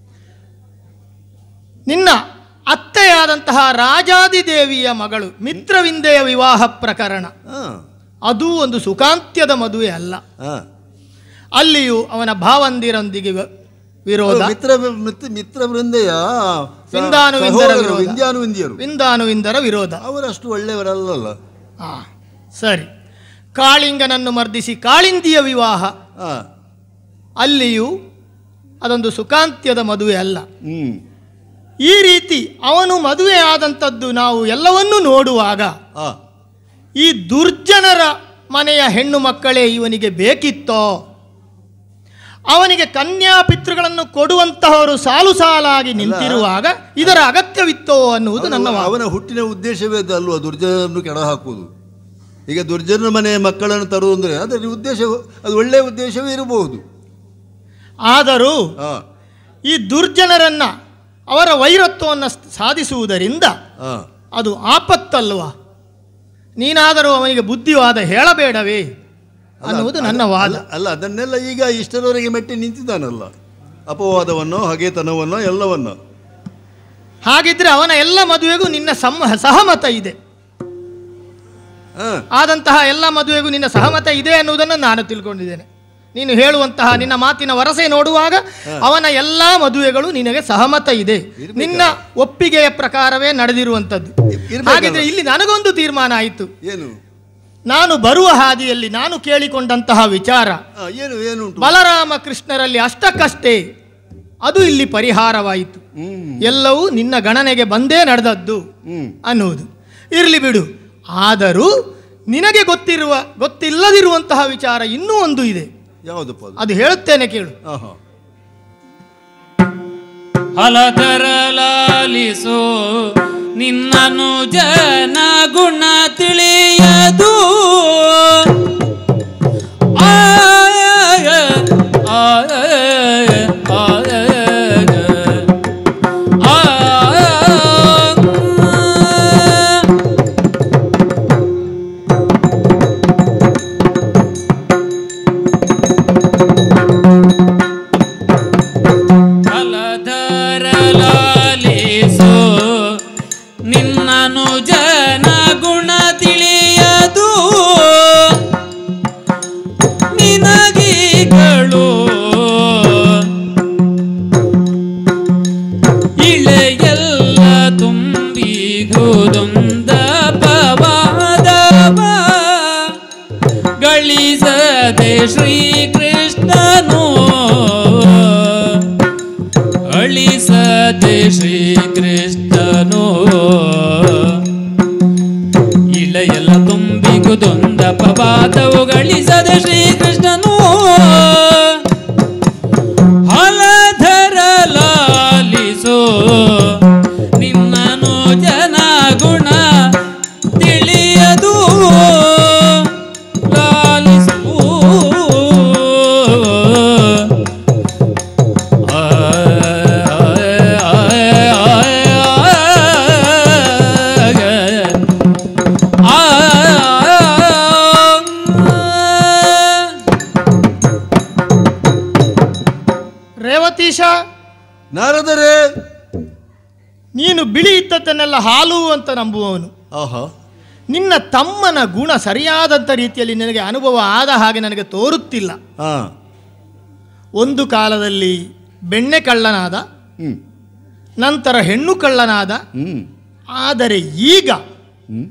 ನಿನ್ನ ಅತ್ತೆಯಾದಂತಹ ರಾಜಾದಿದೇವಿಯ ಮಗಳು ಮಿತ್ರವಿಂದೆಯ ವಿವಾಹ ಪ್ರಕರಣ ಆ, ಅದೂ ಒಂದು ಸುಖಾಂತ್ಯದ ಮದುವೆ ಅಲ್ಲ ಆ. ಅಲ್ಲಿಯೂ ಅವನ ಭಾವಂದಿರೊಂದಿಗೆ ವ- ವಿರೋಧ ಮಿತ್ರ ಮಿತ್ರ ಮಿತ್ರ ವೃಂದೆಯ ಸ- ವಿಂದಾನುವಿಂದರ ಸಹೋದರರು, ವಿರೋಧ. ವಿಂಧ್ಯಾನುವಿಂದಿಯರು ವಿಂದಾನುವಿಂದರ ವಿರೋಧ ಅವರಷ್ಟು ಒಳ್ಳೆಯವರಲ್ಲಲ್ಲ ಆ, ಸರಿ ಕಾಳಿಂಗನನ್ನು ಮರ್ದಿಸಿ ಕಾಳಿಂದಿಯ ವಿವಾಹ ಆ, ಅಲ್ಲಿಯೂ ಅದೊಂದು ಸುಖಾಂತ್ಯದ ಮದುವೆ ಅಲ್ಲ ಹ್ಮ್ ಈ ರೀತಿ ಅವನು ಮದುವೆ ಆದಂಥದ್ದು ನಾವು ಎಲ್ಲವನ್ನೂ ನೋಡುವಾಗ ಆ, ಈ ದುರ್ಜನರ ಮನೆಯ ಹೆಣ್ಣು ಮಕ್ಕಳೇ ಇವನಿಗೆ ಬೇಕಿತ್ತೋ ಅವನಿಗೆ ಕನ್ಯಾ ಪಿತೃಗಳನ್ನು ಕೊಡುವಂತಹವರು ಸಾಲು ಸಾಲಾಗಿ ನಿಂತಿರುವಾಗ ಇದರ ಅಗತ್ಯವಿತ್ತೋ ಅನ್ನುವುದು ನನ್ನ ಅವನ- ವಾದ. ಅವನ ಹುಟ್ಟಿನ ಉದ್ದೇಶವೇ ಅದು ಅಲ್ವಾ ದುರ್ಜನರನ್ನು ಕೆಳ ಹಾಕುವುದು ಈಗ ದುರ್ಜನರ ಮನೆಯ ಮಕ್ಕಳನ್ನು ತರುವುದು ಅಂದರೆ ಅದರ ಉದ್ದೇಶ ಅದು ಒಳ್ಳೆಯ ಉದ್ದೇಶವೇ ಇರಬಹುದು ಆದರೂ ಆ, ಈ ದುರ್ಜನರನ್ನ ಅವರ ವೈರತ್ವವನ್ನು ಸಾಧಿಸುವುದರಿಂದ ಆ. ಅದು ಆಪತ್ತಲ್ವಾ ನೀನಾದರೂ ಅವನಿಗೆ ಬುದ್ಧಿವಾದ ಹೇಳಬೇಡವೇ ಅಲ್ಲ, ಅನ್ನುವುದು ಅಲ್ಲ, ನನ್ನ ವಾದ ಅಲ್ಲ, ಅಲ್ಲ ಅದನ್ನೆಲ್ಲ ಈಗ ಇಷ್ಟರವರೆಗೆ ಮೆಟ್ಟಿ ನಿಂತಿದ್ದಾನಲ್ಲ ಅಪವಾದವನ್ನೋ ಹಗೆತನವನ್ನೋ ಎಲ್ಲವನ್ನೋ ಹಾಗಿದ್ರೆ ಅವನ ಎಲ್ಲ ಮದುವೆಗೂ ನಿನ್ನ ಸಮ್ಮ ಸಹಮತ ಇದೆ ಆ, ಆದಂತಹ ಎಲ್ಲ ಮದುವೆಗೂ ನಿನ್ನ ಸಹಮತ ಇದೆ ಅನ್ನುವುದನ್ನು ನಾನು ತಿಳ್ಕೊಂಡಿದ್ದೇನೆ ನೀನು ಹೇಳುವಂತಹ ನಿನ್ನ ಮಾತಿನ ವರಸೆ ನೋಡುವಾಗ ಅವನ ಎಲ್ಲ ಮದುವೆಗಳು ನಿನಗೆ ಸಹಮತ ಇದೆ ನಿನ್ನ ಒಪ್ಪಿಗೆಯ ಪ್ರಕಾರವೇ ನಡೆದಿರುವಂಥದ್ದು ಇರ್ಬೇಕಲ್ಲ. ಹಾಗಿದ್ರೆ ಇಲ್ಲಿ ನನಗೊಂದು ತೀರ್ಮಾನ ಆಯಿತು ಏನು ನಾನು ಬರುವ ಹಾದಿಯಲ್ಲಿ ನಾನು ಕೇಳಿಕೊಂಡಂತಹ ವಿಚಾರ ಆ, ಏನು ಏನುಂಟು ಬಲರಾಮ ಕೃಷ್ಣರಲ್ಲಿ ಅಷ್ಟಕ್ಕಷ್ಟೇ ಅದು ಇಲ್ಲಿ ಪರಿಹಾರವಾಯಿತು ಹ್ಮ್ ಎಲ್ಲವೂ ನಿನ್ನ ಗಣನೆಗೆ ಬಂದೇ ನಡೆದದ್ದು ಹ್ಮ್ ಅನ್ನುವುದು ಇರಲಿ ಬಿಡು ಆದರೂ ನಿನಗೆ ಗೊತ್ತಿರುವ ಗೊತ್ತಿಲ್ಲದಿರುವಂತಹ ವಿಚಾರ ಇನ್ನೂ ಒಂದು ಇದೆ ಯಾವುದಪ್ಪ ಅದು ಅದು ಹೇಳುತ್ತೇನೆ ಕೇಳು ಆಹಾ ಹಲಧರಲಾಲಿಸೋ ನಿನ್ನನು ಜನ ಗುಣ ತಿಳಿಯದು ಆಯ, ಆಯ, ಆಯ, ಆಯ. ಕಲಧರಲಾಲಿಸೋ ನಿನ್ನನು ಜನ ಗುಣ ತಿಳಿಯದು ನಿನಗೀಗಳು ಶ್ರೀಕೃಷ್ಣನು ಅಳಿಸದೆ ಶ್ರೀಕೃಷ್ಣನು ಇಳೆಯೆಲ್ಲ ತುಂಬಿಗುದೊಂದ ಪವಾದವು ಗಳಿಸದೆ ಶ್ರೀಕೃಷ್ಣನು ಹಲಧರ ಲಾಲಿಸೋ ನಿನ್ನನು ಜನ ಗುಣ ತಿಳಿಯದು ಲಾಲಿಸು ಆ, ಆ, ಆ, ಆ, ಆ, ರೇವತೀಶ ನಾರದರೆ ನೀನು ಬಿಳಿ ಇದ್ದದ್ದನ್ನೆಲ್ಲ ಹಾಲು ಅಂತ ನಂಬುವವನು ಆಹಾ ನಿನ್ನ ತಮ್ಮನ ಗುಣ ಸರಿಯಾದಂಥ ರೀತಿಯಲ್ಲಿ ನಿನಗೆ ಅನುಭವ ಆದ ಹಾಗೆ ನನಗೆ ತೋರುತ್ತಿಲ್ಲ ಹಾ ಒಂದು ಕಾಲದಲ್ಲಿ ಬೆಣ್ಣೆ ಕಳ್ಳನಾದ ಹ್ಮ್ ನಂತರ ಹೆಣ್ಣು ಕಳ್ಳನಾದ ಹ್ಮ್ ಆದರೆ ಈಗ ಹ್ಮ್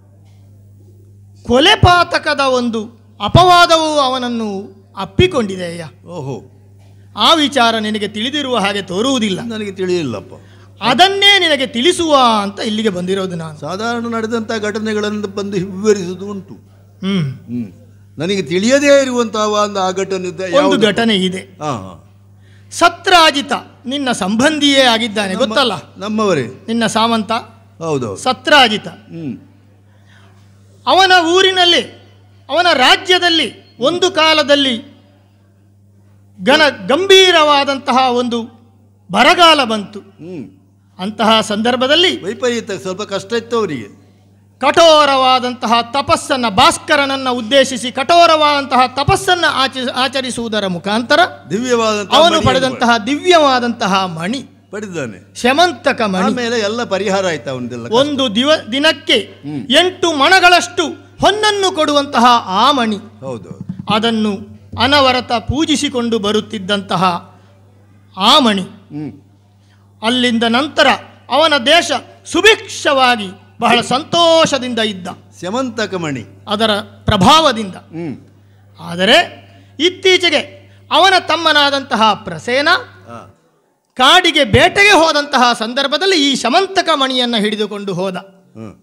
ಕೊಲೆಪಾತಕದ ಒಂದು ಅಪವಾದವು ಅವನನ್ನು ಅಪ್ಪಿಕೊಂಡಿದೆಯ್ಯ ಓಹೋ ಆ ವಿಚಾರ ನಿನಗೆ ತಿಳಿದಿರುವ ಹಾಗೆ ತೋರುವುದಿಲ್ಲ ನನಗೆ ತಿಳಿಯಲಿಲ್ಲಪ್ಪ ಅದನ್ನೇ ನಿನಗೆ ತಿಳಿಸುವ ಅಂತ ಇಲ್ಲಿಗೆ ಬಂದಿರೋದು ನಾನು ಸಾಧಾರಣ ನಡೆದಂಥ ಘಟನೆಗಳನ್ನು ಬಂದು ವಿವರಿಸುವುದು ಉಂಟು ಹ್ಮ್ ಹ್ಮ್ ನನಗೆ ತಿಳಿಯದೇ ಇರುವಂತಹ ಒಂದು ಆ ಘಟನೆ ಇದ್ದ ಒಂದು ಯಾವುದು? ಘಟನೆ ಇದೆ ಹಾ ಹಾ. ಸತ್ರಾಜಿತ ನಿನ್ನ ಸಂಬಂಧಿಯೇ ಆಗಿದ್ದಾನೆ ಗೊತ್ತಲ್ಲ ನಮ್ಮವರೇ ನಿನ್ನ ಸಾಮಂತ ಹೌದೌದು ಸತ್ರಾಜಿತ ಹ್ಮ್ ಅವನ ಊರಿನಲ್ಲಿ ಅವನ ರಾಜ್ಯದಲ್ಲಿ ಒಂದು ಕಾಲದಲ್ಲಿ ಘನ ಗಂಭೀರವಾದಂತಹ ಒಂದು ಬರಗಾಲ ಬಂತು ಹ್ಮ್ ಅಂತಹ ಸಂದರ್ಭದಲ್ಲಿ ವೈಪರೀತ್ಯ ಸ್ವಲ್ಪ ಕಷ್ಟ ಇತ್ತು ಅವರಿಗೆ ಕಠೋರವಾದಂತಹ ತಪಸ್ಸನ್ನ ಭಾಸ್ಕರನನ್ನ ಉದ್ದೇಶಿಸಿ ಕಠೋರವಾದಂತಹ ತಪಸ್ಸನ್ನ ಆಚ ಆಚರಿಸುವುದರ ಮುಖಾಂತರ ದಿವ್ಯವಾದಂತಹ ಅವನು ಮಣಿಯನ್ನು ಪಡೆದಂತಹ ದಿವ್ಯವಾದಂತಹ ಮಣಿ ಪಡೆದಿದ್ದಾನೆ ಶಮಂತಕ ಮಣಿ ಆಮೇಲೆ ಎಲ್ಲ ಪರಿಹಾರ ಆಯ್ತು ಅವನದೆಲ್ಲ ಒಂದು ದಿವ ದಿನಕ್ಕೆ ಎಂಟು ಮಣಗಳಷ್ಟು ಹೊನ್ನನ್ನು ಕೊಡುವಂತಹ ಆ ಮಣಿ ಹೌದು ಅದನ್ನು ಅನವರತ ಪೂಜಿಸಿಕೊಂಡು ಬರುತ್ತಿದ್ದಂತಹ ಆ ಮಣಿ ಹ್ಮ್ ಅಲ್ಲಿಂದ ನಂತರ ಅವನ ದೇಶ ಸುಭಿಕ್ಷವಾಗಿ ಬಹಳ ಸಂತೋಷದಿಂದ ಇದ್ದ ಸ್ಯಮಂತಕ ಮಣಿ ಅದರ ಪ್ರಭಾವದಿಂದ ಹ್ಮ್ ಆದರೆ ಇತ್ತೀಚೆಗೆ ಅವನ ತಮ್ಮನಾದಂತಹ ಪ್ರಸೇನ ಹಾ ಕಾಡಿಗೆ ಬೇಟೆಗೆ ಹೋದಂತಹ ಸಂದರ್ಭದಲ್ಲಿ ಈ ಶಮಂತಕ ಮಣಿಯನ್ನು ಹಿಡಿದುಕೊಂಡು ಹೋದ ಹ್ಮ್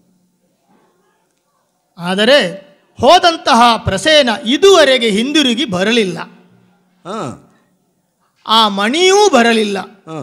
ಆದರೆ ಹೋದಂತಹ ಪ್ರಸೇನ ಇದುವರೆಗೆ ಹಿಂದಿರುಗಿ ಬರಲಿಲ್ಲ ಹಾ ಆ ಮಣಿಯೂ ಬರಲಿಲ್ಲ ಹಾ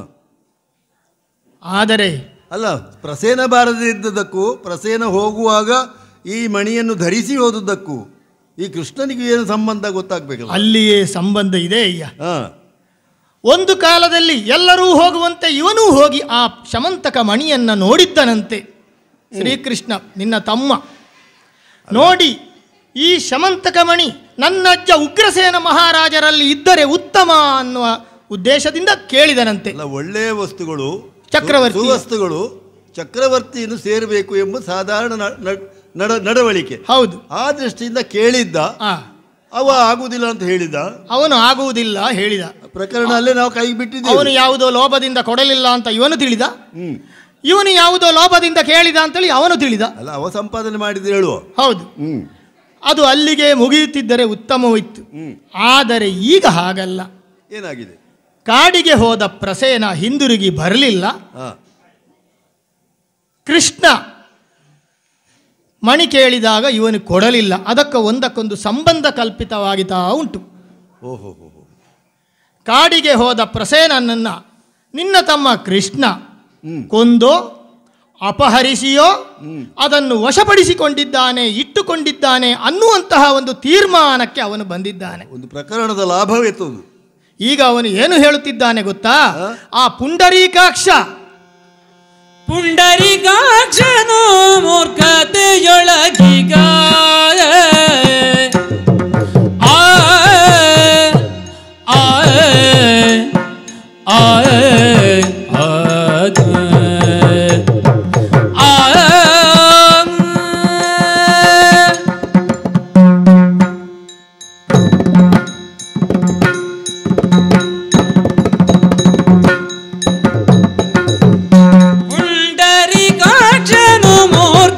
ಆದರೆ ಅಲ್ಲ ಪ್ರಸೇನ ಬಾರದೇ ಇದ್ದದಕ್ಕೂ ಪ್ರಸೇನ ಹೋಗುವಾಗ ಈ ಮಣಿಯನ್ನು ಧರಿಸಿ ಹೋದದ್ದಕ್ಕೂ ಈ ಕೃಷ್ಣನಿಗೆ ಏನು ಸಂಬಂಧ ಗೊತ್ತಾಗ್ಬೇಕಲ್ಲ ಅಲ್ಲಿಯೇ ಸಂಬಂಧ ಇದೆ ಅಯ್ಯ ಹಾ ಒಂದು ಕಾಲದಲ್ಲಿ ಎಲ್ಲರೂ ಹೋಗುವಂತೆ ಇವನೂ ಹೋಗಿ ಆ ಶಮಂತಕ ಮಣಿಯನ್ನು ನೋಡಿದ್ದನಂತೆ ಶ್ರೀಕೃಷ್ಣ ನಿನ್ನ ತಮ್ಮ ನೋಡಿ ಈ ಶಮಂತಕ ಮಣಿ ನನ್ನಜ್ಜ ಉಗ್ರಸೇನ ಮಹಾರಾಜರಲ್ಲಿ ಇದ್ದರೆ ಉತ್ತಮ ಅನ್ನುವ ಉದ್ದೇಶದಿಂದ ಕೇಳಿದನಂತೆ ಅಲ್ಲ ಒಳ್ಳೆಯ ವಸ್ತುಗಳು ಚಕ್ರವರ್ತಿ. ಸುವಸ್ತುಗಳು ಚಕ್ರವರ್ತಿಯನ್ನು ಸೇರಬೇಕು ಎಂಬ ಸಾಧಾರಣ ನ- ನ- ನಡ ನಡವಳಿಕೆ ಹೌದು ಆ ದೃಷ್ಟಿಯಿಂದ ಕೇಳಿದ್ದ ಆ ಅವ ಆಗುವುದಿಲ್ಲ ಅಂತ ಹೇಳಿದ ಅವನು ಆಗುವುದಿಲ್ಲ ಹೇಳಿದ ಪ್ರಕರಣ ಅಲ್ಲೇ ನಾವು ಕೈ ಬಿಟ್ಟಿದ್ದೇವೆ ಅವನು ಯಾವುದೋ ಲೋಭದಿಂದ ಕೊಡಲಿಲ್ಲ ಅಂತ ಇವನು ತಿಳಿದ ಹ್ಮ್ ಇವನು ಯಾವುದೋ ಲೋಭದಿಂದ ಕೇಳಿದ ಅಂತೇಳಿ ಅವನು ತಿಳಿದ ಅಲ್ಲ ಅವ ಸಂಪಾದನೆ ಮಾಡಿದ್ರೆ ಹೇಳುವ ಹೌದು ಹ್ಮ್ ಅದು ಅಲ್ಲಿಗೆ ಮುಗಿಯುತ್ತಿದ್ದರೆ ಉತ್ತಮವಿತ್ತು ಹ್ಮ್ ಆದರೆ ಈಗ ಹಾಗಲ್ಲ ಏನಾಗಿದೆ ಕಾಡಿಗೆ ಹೋದ ಪ್ರಸೇನ ಹಿಂದಿರುಗಿ ಬರಲಿಲ್ಲ ಹಾ ಕೃಷ್ಣ ಮಣಿ ಕೇಳಿದಾಗ ಇವನು ಕೊಡಲಿಲ್ಲ ಅದಕ್ಕೆ ಒಂದಕ್ಕೊಂದು ಸಂಬಂಧ ಕಲ್ಪಿತವಾಗಿತಾ ಉಂಟು ಓಹೋ ಹೋ ಹೋ ಕಾಡಿಗೆ ಹೋದ ಪ್ರಸೇನನನ್ನ ನಿನ್ನ ತಮ್ಮ ಕೃಷ್ಣ ಹ್ಮ್ ಕೊಂದೋ ಅಪಹರಿಸಿಯೋ ಅದನ್ನು ವಶಪಡಿಸಿಕೊಂಡಿದ್ದಾನೆ ಇಟ್ಟುಕೊಂಡಿದ್ದಾನೆ ಅನ್ನುವಂತಹ ಒಂದು ತೀರ್ಮಾನಕ್ಕೆ ಅವನು ಬಂದಿದ್ದಾನೆ ಒಂದು ಪ್ರಕರಣದ ಲಾಭವೆತ್ತದು ಈಗ ಅವನು ಏನು ಹೇಳುತ್ತಿದ್ದಾನೆ ಗೊತ್ತಾ ಆ? ಆ ಪುಂಡರೀಕಾಕ್ಷ ಪುಂಡರಿಕಾಕ್ಷನು ಮೂರ್ಖತೆಯೊಳಗೀಗ ಆ ಆ ಆ ಆ ಪುಂಡರಿಕಾಕ್ಷನು ಮೂರ್ಖತೆಯೊಳಗೀಗ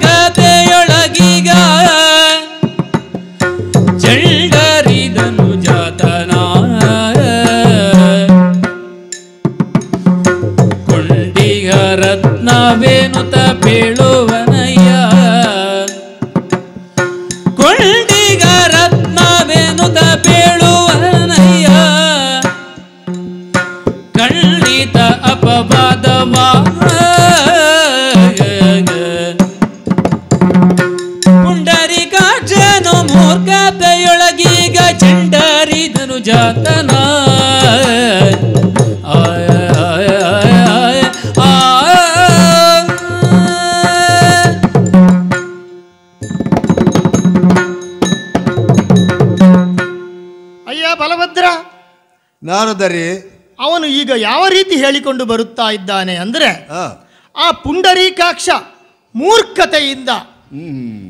ಜಾತನ ಆಯ, ಆಯ, ಆಯ, ಆಯ. ಅಯ್ಯ ಬಲಭದ್ರ ನಾರದರೆ ಅವನು ಈಗ ಯಾವ ರೀತಿ ಹೇಳಿಕೊಂಡು ಬರುತ್ತಾ ಇದ್ದಾನೆ ಅಂದರೆ ಆ ಆ ಪುಂಡರೀಕಾಕ್ಷ ಮೂರ್ಖತೆಯಿಂದ ಹ್ಮ್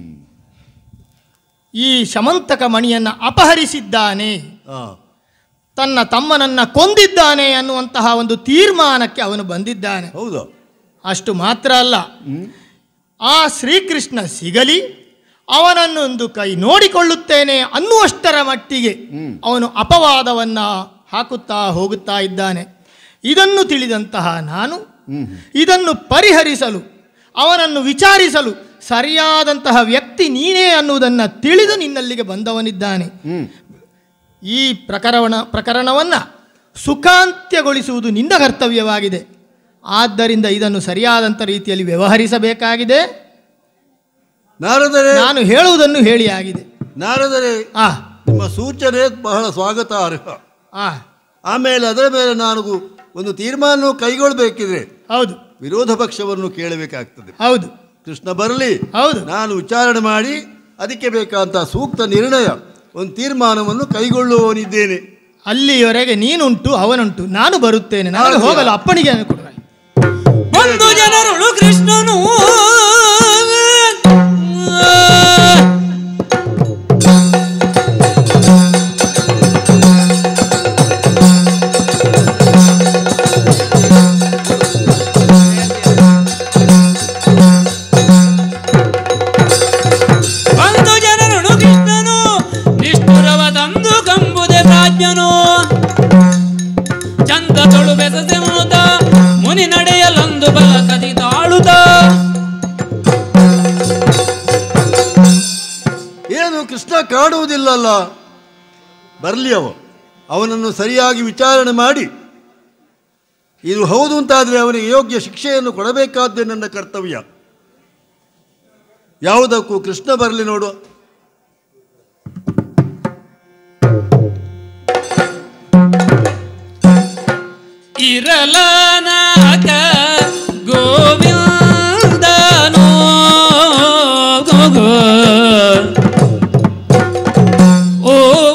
ಈ ಶಮಂತಕ ಮಣಿಯನ್ನು ಅಪಹರಿಸಿದ್ದಾನೆ ಆ ತನ್ನ ತಮ್ಮನನ್ನ ಕೊಂದಿದ್ದಾನೆ ಅನ್ನುವಂತಹ ಒಂದು ತೀರ್ಮಾನಕ್ಕೆ ಅವನು ಬಂದಿದ್ದಾನೆ ಹೌದು ಅಷ್ಟು ಮಾತ್ರ ಅಲ್ಲ ಆ ಶ್ರೀಕೃಷ್ಣ ಸಿಗಲಿ ಅವನನ್ನೊಂದು ಕೈ ನೋಡಿಕೊಳ್ಳುತ್ತೇನೆ ಅನ್ನುವಷ್ಟರ ಮಟ್ಟಿಗೆ ಅವನು ಅಪವಾದವನ್ನ ಹಾಕುತ್ತಾ ಹೋಗುತ್ತಾ ಇದ್ದಾನೆ ಇದನ್ನು ತಿಳಿದಂತಹ ನಾನು ಇದನ್ನು ಪರಿಹರಿಸಲು ಅವನನ್ನು ವಿಚಾರಿಸಲು ಸರಿಯಾದಂತಹ ವ್ಯಕ್ತಿ ನೀನೇ ಅನ್ನುವುದನ್ನು ತಿಳಿದು ನಿನ್ನಲ್ಲಿಗೆ ಬಂದವನಿದ್ದಾನೆ ಈ ಪ್ರಕರಣ ಪ್ರಕರಣವನ್ನು ಸುಖಾಂತ್ಯಗೊಳಿಸುವುದು ನಿನ್ನ ಕರ್ತವ್ಯವಾಗಿದೆ ಆದ್ದರಿಂದ ಇದನ್ನು ಸರಿಯಾದಂಥ ರೀತಿಯಲ್ಲಿ ವ್ಯವಹರಿಸಬೇಕಾಗಿದೆ ನಾರದರೆ ನಾನು ಹೇಳುವುದನ್ನು ಹೇಳಿ ಆಗಿದೆ ನಾರದರೆ ಆ ನಿಮ್ಮ ಸೂಚನೆ ಬಹಳ ಸ್ವಾಗತಾರ್ಹ ಆ ಆಮೇಲೆ ಅದರ ಮೇಲೆ ನಾನು ಒಂದು ತೀರ್ಮಾನ ಕೈಗೊಳ್ಳಬೇಕಿದ್ರೆ ಹೌದು ವಿರೋಧ ಪಕ್ಷವನ್ನು ಕೇಳಬೇಕಾಗ್ತದೆ ಹೌದು ಕೃಷ್ಣ ಬರಲಿ ಹೌದು ನಾನು ವಿಚಾರಣೆ ಮಾಡಿ ಅದಕ್ಕೆ ಬೇಕಾದಂಥ ಸೂಕ್ತ ನಿರ್ಣಯ ಒಂದು ತೀರ್ಮಾನವನ್ನು ಕೈಗೊಳ್ಳುವವನಿದ್ದೇನೆ ಅಲ್ಲಿಯವರೆಗೆ ನೀನುಂಟು ಅವನುಂಟು ನಾನು ಬರುತ್ತೇನೆ ನನಗೆ ಹೋಗಲು ಅಪ್ಪಣಿಗೆ ಕೊಡು ಒಂದು ಜನರುಳು ಕೃಷ್ಣನು ಒಂದು ಜನರುಳು ಕೃಷ್ಣನು ನಿಷ್ಠುರವ ತಂದು ಕಂಬುದೆ ಪ್ರಾಜ್ಞನು ಚಂದ ತೊಳು ಬೆಸಸೆ ಮುನುತ ಮುನಿ ನಡೆಯಲೊಂದು ಬಲ ಕದಿ ತಾಳುತ್ತ ಏನು ಕೃಷ್ಣ ಕಾಡುವುದಿಲ್ಲಲ್ಲ ಬರಲಿ ಅವ ಅವನನ್ನು ಸರಿಯಾಗಿ ವಿಚಾರಣೆ ಮಾಡಿ ಇದು ಹೌದು ಅಂತಾದರೆ ಅವನಿಗೆ ಯೋಗ್ಯ ಶಿಕ್ಷೆಯನ್ನು ಕೊಡಬೇಕಾದ್ದೇ ನನ್ನ ಕರ್ತವ್ಯ ಯಾವುದಕ್ಕೂ ಕೃಷ್ಣ ಬರಲಿ ನೋಡು ಇರಲನಾಕ ಗೋವಿಂದನೋ ಗೋ ಓ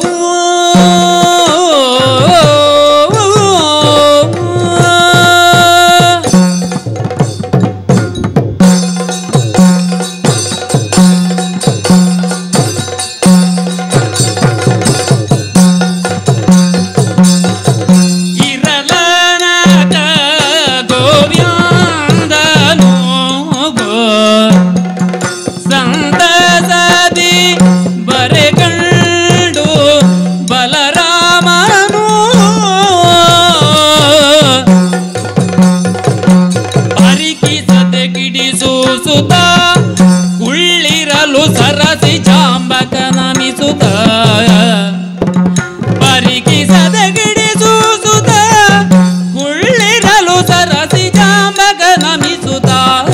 ಇರಲನಾಕ ಗೋವಿಂದನೋ ಗೋ ಸಂತಸದಿ ಬರೆಗಂಡು ಬಲರಾಮನು ಪರಿಕಿಸದೆ ಕಿಡಿಸೂಸುತ್ತ ಕುಳ್ಳಿರಲು ಸರಸಿ ಜಾಂಬಕ ನಮಿಸುತ್ತ ಪರಿಕಿಸದೆ ಗಿಡಿಸೂಸುತ್ತ ಕುಳ್ಳಿರಲು ಸರಸಿ ಜಾಂಬಕ ನಮಿಸುತ್ತ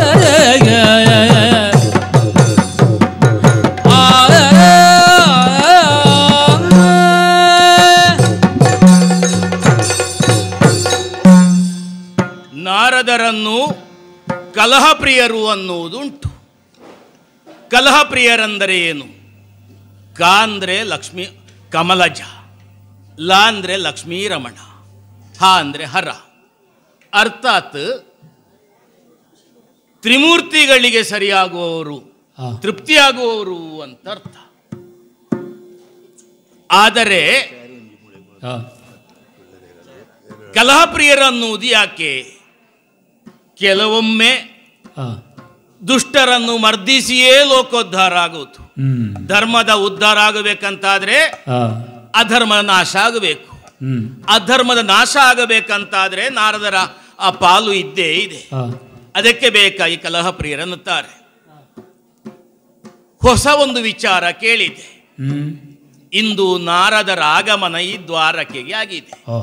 ನಾರದರನ್ನು ಕಲಹಪ್ರಿಯರು ಅನ್ನುವುದುಂಟು ಕಲಹಪ್ರಿಯರೆಂದರೆ ಏನು ಕ ಅಂದರೆ ಲಕ್ಷ್ಮೀ ಕಮಲಜ ಲ ಅಂದರೆ ಲಕ್ಷ್ಮೀರಮಣ ಹ ಅಂದರೆ ಹರ ಅರ್ಥಾತ್ ತ್ರಿಮೂರ್ತಿಗಳಿಗೆ ಸರಿಯಾಗುವವರು ಹಾ. ತೃಪ್ತಿಯಾಗುವವರು ಅಂತ ಅರ್ಥ ಆದರೆ ಕಲಹಪ್ರಿಯರನ್ನುವುದು ಯಾಕೆ ಕೆಲವೊಮ್ಮೆ ದುಷ್ಟರನ್ನು ಮರ್ದಿಸಿಯೇ ಲೋಕೋದ್ಧಾರ ಆಗುವುದು ಹ್ಮ್ ಧರ್ಮದ ಉದ್ಧಾರ ಆಗಬೇಕಂತಾದ್ರೆ ಆ, ಅಧರ್ಮದ ನಾಶ ಆಗಬೇಕು ಹ್ಮ್ ಅಧರ್ಮದ ನಾಶ ಆಗಬೇಕಂತಾದ್ರೆ ನಾರದರ ಆ ಪಾಲು ಇದ್ದೇ ಇದೆ ಆ, ಅದಕ್ಕೆ ಬೇಕಾ ಈ ಕಲಹ ಪ್ರಿಯರನ್ನುತ್ತಾರೆ ಹೊಸ ಒಂದು ವಿಚಾರ ಕೇಳಿದೆ ಹ್ಮ್ ಇಂದು ನಾರದರ ಆಗಮನ ಈ ದ್ವಾರಕೆಗೆ ಆಗಿದೆ ಓ,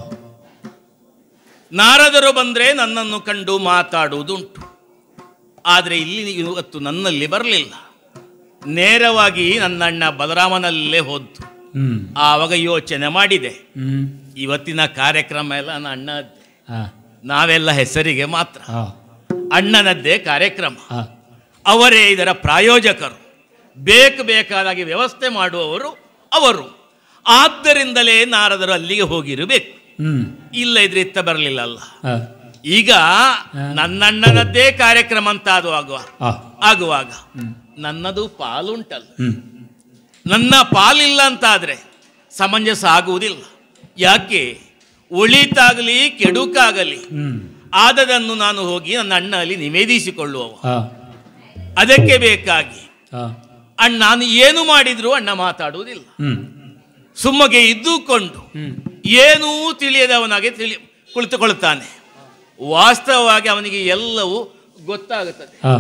ನಾರದರು ಬಂದರೆ ನನ್ನನ್ನು ಕಂಡು ಮಾತಾಡುವುದುಂಟು ಆದರೆ ಇಲ್ಲಿ ಇವತ್ತು ನನ್ನಲ್ಲಿ ಬರಲಿಲ್ಲ ನೇರವಾಗಿ ನನ್ನಣ್ಣ ಬಲರಾಮನಲ್ಲೇ ಹೋದ್ದು ಹ್ಮ್ ಆವಾಗ ಯೋಚನೆ ಮಾಡಿದೆ ಹ್ಮ್ ಇವತ್ತಿನ ಕಾರ್ಯಕ್ರಮ ಎಲ್ಲ ನನ್ನ ಅಣ್ಣದ್ದೇ ಹಾ ನಾವೆಲ್ಲ ಹೆಸರಿಗೆ ಮಾತ್ರ ಹಾ ಅಣ್ಣನದ್ದೇ ಕಾರ್ಯಕ್ರಮ ಹಾ ಅವರೇ ಇದರ ಪ್ರಾಯೋಜಕರು ಬೇಕು ಬೇಕಾದಾಗಿ ವ್ಯವಸ್ಥೆ ಮಾಡುವವರು ಅವರು ಆದ್ದರಿಂದಲೇ ನಾರದರು ಅಲ್ಲಿಗೆ ಹೋಗಿರಬೇಕು ಹ್ಮ್ ಇಲ್ಲ ಇದ್ರೆ ಇತ್ತ ಬರಲಿಲ್ಲ ಅಲ್ಲ ಹಾ ಈಗ ನನ್ನಣ್ಣನದ್ದೇ ಕಾರ್ಯಕ್ರಮ ಅಂತ ಅದು ಆಗುವ ಹಾ ಆಗುವಾಗ ನನ್ನದು ಪಾಲುಂಟಲ್ಲ ಹ್ಮ್ ನನ್ನ ಪಾಲಿಲ್ಲ ಅಂತಾದರೆ ಸಮಂಜಸ ಆಗುವುದಿಲ್ಲ ಯಾಕೆ ಒಳಿತಾಗಲಿ ಕೆಡುಕಾಗಲಿ ಹ್ಮ್ ಆದದನ್ನು ನಾನು ಹೋಗಿ ನನ್ನ ಅಣ್ಣ ಅಲ್ಲಿ ನಿವೇದಿಸಿಕೊಳ್ಳುವವ ಹಾ ಅದಕ್ಕೆ ಬೇಕಾಗಿ ಹಾ ಅಣ್ಣ ನಾನು ಏನು ಮಾಡಿದ್ರು ಅಣ್ಣ ಮಾತಾಡುವುದಿಲ್ಲ ಹ್ಮ್ ಸುಮ್ಮಗೆ ಇದ್ದುಕೊಂಡು ಹ್ಮ್ ಏನೂ ತಿಳಿಯದವನಾಗೆ ತಿಳಿ ಕುಳಿತುಕೊಳ್ಳುತ್ತಾನೆ ವಾಸ್ತವವಾಗಿ ಅವನಿಗೆ ಎಲ್ಲವೂ ಗೊತ್ತಾಗುತ್ತದೆ ಹಾ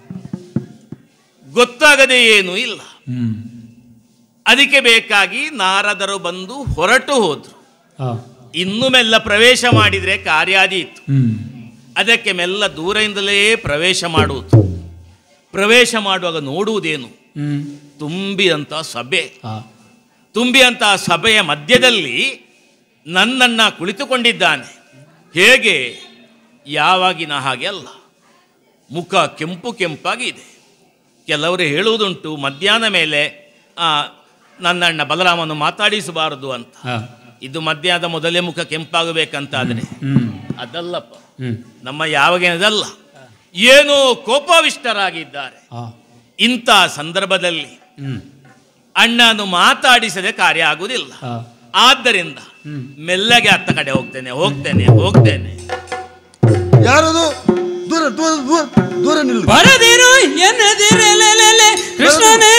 ಗೊತ್ತಾಗದೆ ಏನೂ ಇಲ್ಲ ಹ್ಮ್ ಅದಕ್ಕೆ ಬೇಕಾಗಿ ನಾರದರು ಬಂದು ಹೊರಟು ಹೋದ್ರು ಹಾ ಇನ್ನು ಮೆಲ್ಲ ಪ್ರವೇಶ ಮಾಡಿದರೆ ಕಾರ್ಯಾದೀತು ಹ್ಮ್ ಅದಕ್ಕೆ ಮೆಲ್ಲ ದೂರದಿಂದಲೇ ಪ್ರವೇಶ ಮಾಡುವುದು ಪ್ರವೇಶ ಮಾಡುವಾಗ ನೋಡುವುದೇನು ಹ್ಮ್ ತುಂಬಿದಂಥ ಸಭೆ ಹಾ ತುಂಬಿದಂಥ ಸಭೆಯ ಮಧ್ಯದಲ್ಲಿ ನನ್ನನ್ನ ಕುಳಿತುಕೊಂಡಿದ್ದಾನೆ ಹೇಗೆ ಯಾವಾಗಿನ ಹಾಗೆ ಅಲ್ಲ ಮುಖ ಕೆಂಪು ಕೆಂಪಾಗಿದೆ ಕೆಲವರು ಹೇಳುವುದುಂಟು ಮಧ್ಯಾಹ್ನ ಮೇಲೆ ಆ, ನನ್ನಣ್ಣ ಬಲರಾಮನು ಮಾತಾಡಿಸಬಾರದು ಅಂತ ಹಾ ಇದು ಮಧ್ಯಾಹ್ನದ ಮೊದಲೇ ಮುಖ ಕೆಂಪಾಗಬೇಕಂತಾದರೆ ಹ್ಮ್ ಅದಲ್ಲಪ್ಪ ಹ್ಮ್ ನಮ್ಮ ಯಾವಾಗೇನದಲ್ಲ ಏನೋ ಕೋಪವಿಷ್ಟರಾಗಿದ್ದಾರೆ ಹಾ ಇಂಥ ಸಂದರ್ಭದಲ್ಲಿ ಹ್ಮ್ ಅಣ್ಣನು ಮಾತಾಡಿಸದೆ ಕಾರ್ಯ ಆಗುವುದಿಲ್ಲ ಹಾ ಆದ್ದರಿಂದ ಹ್ಮ್. ಮೆಲ್ಲಗೆ ಅತ್ತ ಕಡೆ ಹೋಗ್ತೇನೆ ಹೋಗ್ತೇನೆ ಹೋಗ್ತೇನೆ ಯಾರದು ದೂರ ದೂರ ದೂರ ದೂರ ನಿಲ್ಲು ಬರದಿರು ಎನ್ನದಿರಲೆಲೆ ಕೃಷ್ಣನೇ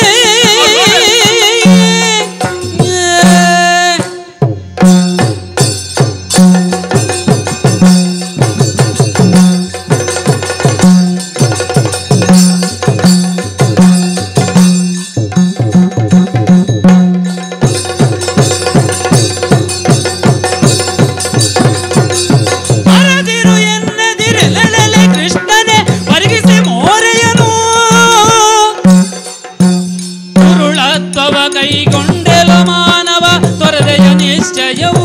ಬರದಿರು ಎನ್ನದಿರಲೆಲೆ ಕೃಷ್ಣನೇ ಪರಿಗಿಸಿ ಮೋರೆಯನು ಉರುಳತ್ವವ ಕೈಗೊಂಡೆಲ ಮಾನವ ತೊರೆದೆಯ ನಿಶ್ಚಯವು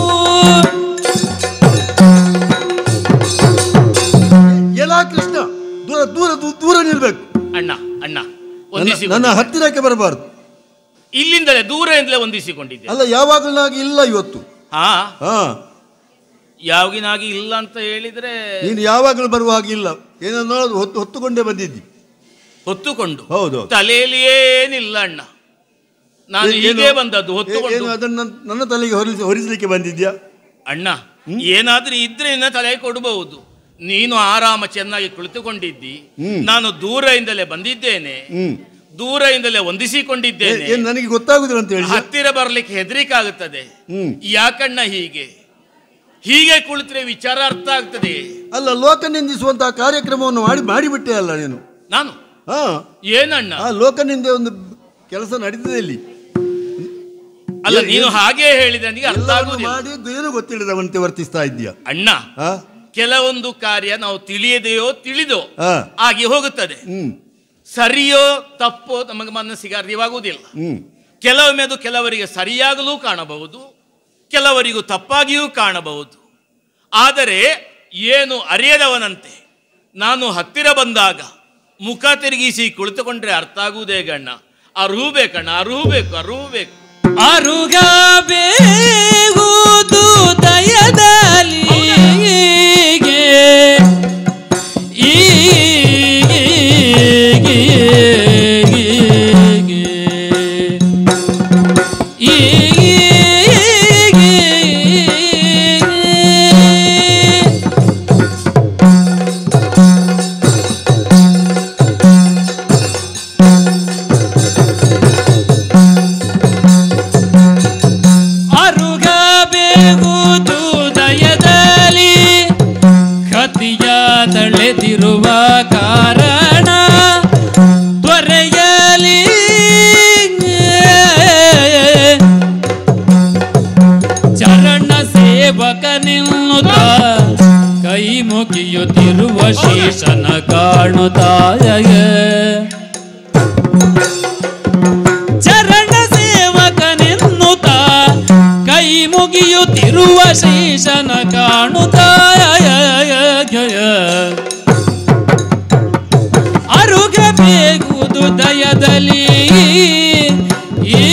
ಎಲ್ಲ ಕೃಷ್ಣ ದೂರ ದೂರ ದೂ- ದೂರ ನಿಲ್ಬೇಕು ಅಣ್ಣ ಅಣ್ಣ ನನ್ನ- ಒಂದಿಸಿ ನನ್ನ ಹತ್ತಿರಕ್ಕೆ ಬರಬಾರ್ದು ಇಲ್ಲಿಂದಲೇ ದೂರದಿಂದಲೇ ಒಂದಿಸಿಕೊಂಡಿದ್ದೆ ಅಲ್ಲ ಯಾವಾಗಲಾಗಿ ಇಲ್ಲ ಇವತ್ತು ಹಾ ಹಾ ಯಾವಾಗಿನಾಗಿ ಇಲ್ಲ ಅಂತ ಹೇಳಿದ್ರೆ ನೀನು ಯಾವಾಗಲೂ ಬರುವ ಹಾಗಿಲ್ಲ ಏನೋ ನೋಡೋದು ಹೊತ್ತು ಹೊತ್ತುಕೊಂಡೇ ಬಂದಿದ್ದಿ ಹೊತ್ತುಕೊಂಡು ಹೌದು ತಲೆಯಲ್ಲಿ ಏನಿಲ್ಲ ಅಣ್ಣ ನಾನು ಏನು- ಹೀಗೆ ಬಂದದ್ದು ಏನು ಹೊತ್ತುಕೊಂಡು ಅದನ್ನ ನನ್ನ- ನನ್ನ ತಲೆಗೆ ಹೊರಿಸಿ ಹೊರಿಸಲಿಕ್ಕೆ ಬಂದಿದ್ಯಾ ಅಣ್ಣ ಏನಾದ್ರೂ ಇದ್ರೆ ನಿನ್ನ ತಲೆ ಕೊಡಬಹುದು ನೀನು ಆರಾಮ ಚೆನ್ನಾಗಿ ಕುಳಿತುಕೊಂಡಿದ್ದಿ ಹ್ಮ್. ನಾನು ದೂರದಿಂದಲೇ ಬಂದಿದ್ದೇನೆ ಹ್ಮ್ ದೂರದಿಂದಲೇ ಏ- ಹೊಂದಿಸಿಕೊಂಡಿದ್ದೇನೆ ಏನ್ ನನಗೆ ಗೊತ್ತಾಗುದಿಲ್ಲ ಅಂತ ಹೇಳಿ ಹತ್ತಿರ ಬರ್ಲಿಕ್ಕೆ ಹೆದರಿಕೆ ಆಗುತ್ತದೆ ಹ್ಮ್ ಯಾಕಣ್ಣ ಹೀಗೆ ಹೀಗೆ ಕುಳಿತರೆ ವಿಚಾರ ಅರ್ಥ ಆಗ್ತದೆ ಅಲ್ಲ ಲೋಕ ನಿಂದಿಸುವಂತಹ ಕಾರ್ಯಕ್ರಮವನ್ನು ಮಾಡಿ ಮಾಡಿಬಿಟ್ಟೆ ಅಲ್ಲ ನೀನು ನಾನು ಹಾ ಏನಣ್ಣ ಆ ಲೋಕ ನಿಂದೆ ಒಂದು ಕೆಲಸ ನಡೀತದೆ ಇಲ್ಲಿ ಅಲ್ಲ ಏ- ನೀನು ಏನು? ಹಾಗೆ ಹೇಳಿದ ನನಗೆ ಅರ್ಥ ಎಲ್ಲವನ್ನು ಆಗುದಿಲ್ಲ ಮಾಡಿ ಏನು ಗೊತ್ತಿಲ್ಲದವಂತೆ ವರ್ತಿಸ್ತಾ ಇದ್ದೀಯ ಅಣ್ಣ ಹಾ ಕೆಲವೊಂದು ಕಾರ್ಯ ನಾವು ತಿಳಿಯದೆಯೋ ತಿಳಿದೋ ಹಾ ಆಗಿ ಹೋಗುತ್ತದೆ ಹ್ಮ್ ಸರಿಯೋ ತಪ್ಪೋ ನಮಗೆ ಮನಸ್ಸಿಗೆ ಅರಿವಾಗುವುದಿಲ್ಲ ಹ್ಮ್ ಕೆಲವೊಮ್ಮೆ ಅದು ಕೆಲವರಿಗೆ ಸರಿಯಾಗಲೂ ಕಾಣಬಹುದು ಕೆಲವರಿಗೂ ತಪ್ಪಾಗಿಯೂ ಕಾಣಬಹುದು ಆದರೆ ಏನು ಅರಿಯದವನಂತೆ ನಾನು ಹತ್ತಿರ ಬಂದಾಗ ಮುಖ ತಿರುಗಿಸಿ ಕುಳಿತುಕೊಂಡ್ರೆ ಅರ್ಥ ಆಗುವುದೇ ಗಣ್ಣ ಅರಿವು ಬೇಕಣ್ಣ ಅರಿವು ಬೇಕು ಅರಿವು ಬೇಕು ಅರುಗಬೇಗುವುದು ದಯದಲಿಗೆ ಅರುಗಬೇಗುವುದು ದಯದಲ್ಲಿ ಕತಿಯ ತಳೆದಿರುವ ಕಾರಣ ದೊರೆಯಲಿ ಚರಣ ಸೇವಕನಿನ್ನುತ್ತ ಕೈ ಮುಗಿಯುತ್ತಿರುವ ಶೇಷನ ಕಾಣುತ್ತಾಯ ಚರಣ ಸೇವಕನೆನ್ನುತ್ತ ಇರುವ ಶೀಶನ ಕಾಣುತ್ತಾಯ ಅರುಗೆ ಬೇಗುವುದು ದಯದಲ್ಲಿ ಈ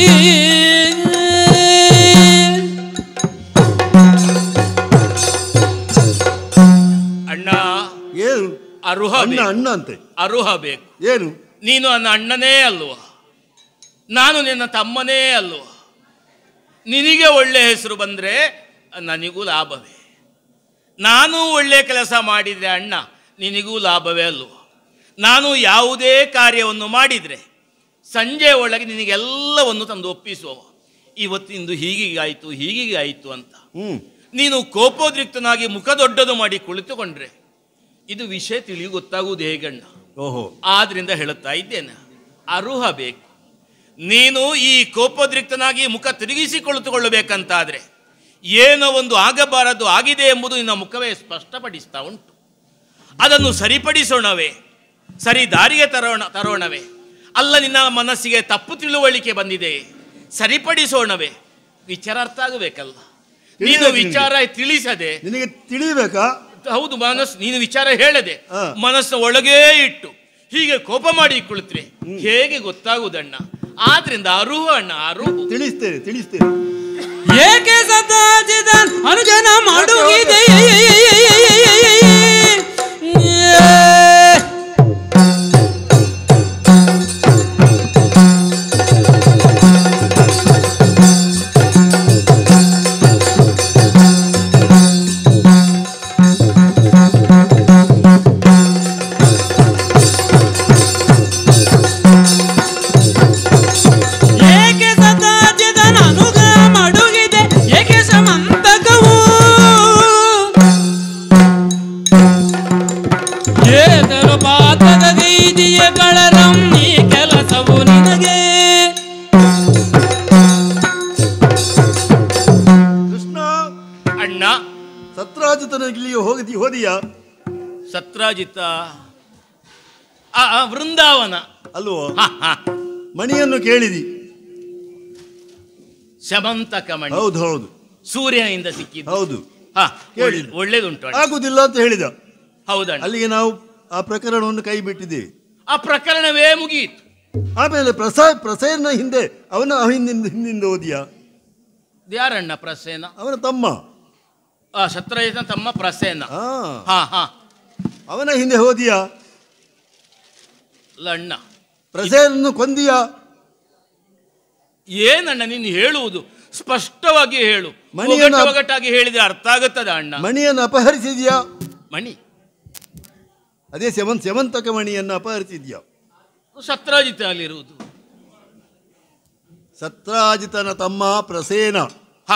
ಅಣ್ಣ ಏನು ಅರುಹ ಅಣ್ಣ ಬೇಕು. ಅಣ್ಣ ಅಂತೆ ಅರುಹ ಬೇಕು ಏನು ನೀನು ನನ್ನ ಅಣ್ಣನೇ ಅಲ್ವಾ ನಾನು ನಿನ್ನ ತಮ್ಮನೇ ಅಲ್ವಾ ನಿನಗೆ ಒಳ್ಳೆ ಹೆಸರು ಬಂದರೆ ನನಗೂ ಲಾಭವೇ ನಾನು ಒಳ್ಳೆ ಕೆಲಸ ಮಾಡಿದರೆ ಅಣ್ಣ ನಿನಗೂ ಲಾಭವೇ ಅಲ್ವಾ ನಾನು ಯಾವುದೇ ಕಾರ್ಯವನ್ನು ಮಾಡಿದರೆ ಸಂಜೆ ಒಳಗೆ ನಿನಗೆಲ್ಲವನ್ನು ತಂದು ಒಪ್ಪಿಸುವ ಇವತ್ತಿಂದು ಹೀಗೀಗಾಯಿತು ಹೀಗೀಗಾಯಿತು ಅಂತ ಹ್ಮ್ ನೀನು ಕೋಪೋದ್ರಿಕ್ತನಾಗಿ ಮುಖ ದೊಡ್ಡದು ಮಾಡಿ ಕುಳಿತುಕೊಂಡ್ರೆ ಇದು ವಿಷಯ ತಿಳಿಯು ಗೊತ್ತಾಗುವುದು ಹೇಗಣ್ಣ ಓಹೋ ಆದ್ರಿಂದ ಹೇಳುತ್ತಾ ಇದ್ದೇನೆ ಅರುಹ ಬೇಕು ನೀನು ಈ ಕೋಪೋದ್ರಿಕ್ತನಾಗಿ ಮುಖ ತಿರುಗಿಸಿ ಕುಳಿತುಕೊಳ್ಳಬೇಕಂತಾದ್ರೆ ಏನೋ ಒಂದು ಆಗಬಾರದು ಆಗಿದೆ ಎಂಬುದು ನಿನ್ನ ಮುಖವೇ ಸ್ಪಷ್ಟಪಡಿಸ್ತಾ ಉಂಟು ಅದನ್ನು ಸರಿಪಡಿಸೋಣವೇ ಸರಿ ದಾರಿಗೆ ತರೋಣ ತರೋಣವೇ ಅಲ್ಲ ನಿನ್ನ ಮನಸ್ಸಿಗೆ ತಪ್ಪು ತಿಳುವಳಿಕೆ ಬಂದಿದೆ ಸರಿಪಡಿಸೋಣವೇ ವಿಚಾರ ಅರ್ಥ ಆಗಬೇಕಲ್ಲ ನೀನು ತಿಳಿಬೇಕು ವಿಚಾರ ತಿಳಿಸದೆ ನಿನಗೆ ತಿಳಿಬೇಕಾ ಹೌದು ಮನಸ್ಸು ನೀನು ವಿಚಾರ ಹೇಳದೆ ಹಾ. ಮನಸ್ಸು ಒಳಗೇ ಇಟ್ಟು ಹೀಗೆ ಕೋಪ ಮಾಡಿ ಕುಳಿತ್ರೆ ಹೇಗೆ ಗೊತ್ತಾಗುವುದಣ್ಣ ಆದ್ರಿಂದ ಅರುಹು ಅಣ್ಣ ಅರುಹು ತಿಳಿಸ್ತೇನೆ ತಿಳಿಸ್ತೇನೆ ಏಕೆ ಸದಾಜಿದ ಅನುಜನ ಮಾಡುಗಿದೆ ಏಕೆ ಸದಾಜಿದ ಅನುಗ ಮಡುಗಿದೆ ಏಕೆ ಸಮಂತಕವು ಏಕರು ಪಾತದ ಗೈದಿಯ ಕಳರಂ ಈ ಕೆಲಸವು ನಿನಗೆ ಕೃಷ್ಣ ಅಣ್ಣ ಸತ್ರಾಜಿತನ ಇಲ್ಲಿಗೆ ಹೋಗಿ ಹೋದಿಯಾ ಸತ್ರಾಜಿತ ಆ, ಆ, ವೃಂದಾವನ ಅಲ್ವೋ ಹ, ಹ. ಮಣಿಯನ್ನು ಕೇಳಿದಿ ಶಮಂತಕ ಮಣಿ ಹೌದು ಹೌದು ಸೂರ್ಯನಿಂದ ಸಿಕ್ಕಿದ್ದು ಹೌದು ಹ, ಕೇಳಿದ್ದು. ಒಳ್ಳೆ- ಒಳ್ಳೇದುಂಟು ಅಣ್ಣ. ಆಗುದಿಲ್ಲ ಅಂತ ಹೇಳಿದ ಹೌದಣ್ಣ ಅಲ್ಲಿಗೆ ನಾವು ಆ ಪ್ರಕರಣವನ್ನು ಕೈ ಬಿಟ್ಟಿದ್ದೇವೆ ಆ ಪ್ರಕರಣವೇ ಮುಗಿಯಿತು ಆಮೇಲೆ ಪ್ರಸಾ ಪ್ರಸೇನ ಹಿಂದೆ ಅವನ ಹಿಂದಿಂದ ಹಿಂದಿಂದ ಓದಿಯಾ ಯಾರಣ್ಣ ಪ್ರಸೇನ ಅವನ ತಮ್ಮ ಆ ಸತ್ರಾಜಿತ ತಮ್ಮ ಪ್ರಸೇನ ಹಾ ಹಾ ಹಾ ಅವನ ಹಿಂದೆ ಹೋದಿಯಾ ಅಲ್ಲ ಅಣ್ಣ ಪ್ರಸೇನನ್ನು ಕೊಂದಿಯಾ ಏನಣ್ಣ ನೀನು ಹೇಳುವುದು ಸ್ಪಷ್ಟವಾಗಿ ಹೇಳು ಮಣಿಯನ್ನ- ಒಗಟು ಒಗಟಾಗಿ ಹೇಳಿದ್ರೆ ಅರ್ಥ ಆಗುತ್ತದ ಅಣ್ಣ ಮಣಿಯನ್ನು ಅಪಹರಿಸಿದ್ಯಾ ಮಣಿ ಅದೇ ಸೆವನ್ ಸೆವಂತಕ ಮಣಿಯನ್ನು ಅಪಹರಿಸಿದ್ಯಾ ಸತ್ರಾಜಿತ ಅಲ್ಲಿರುವುದು ಸತ್ರಾಜಿತನ ತಮ್ಮ ಪ್ರಸೇನ ಹಾ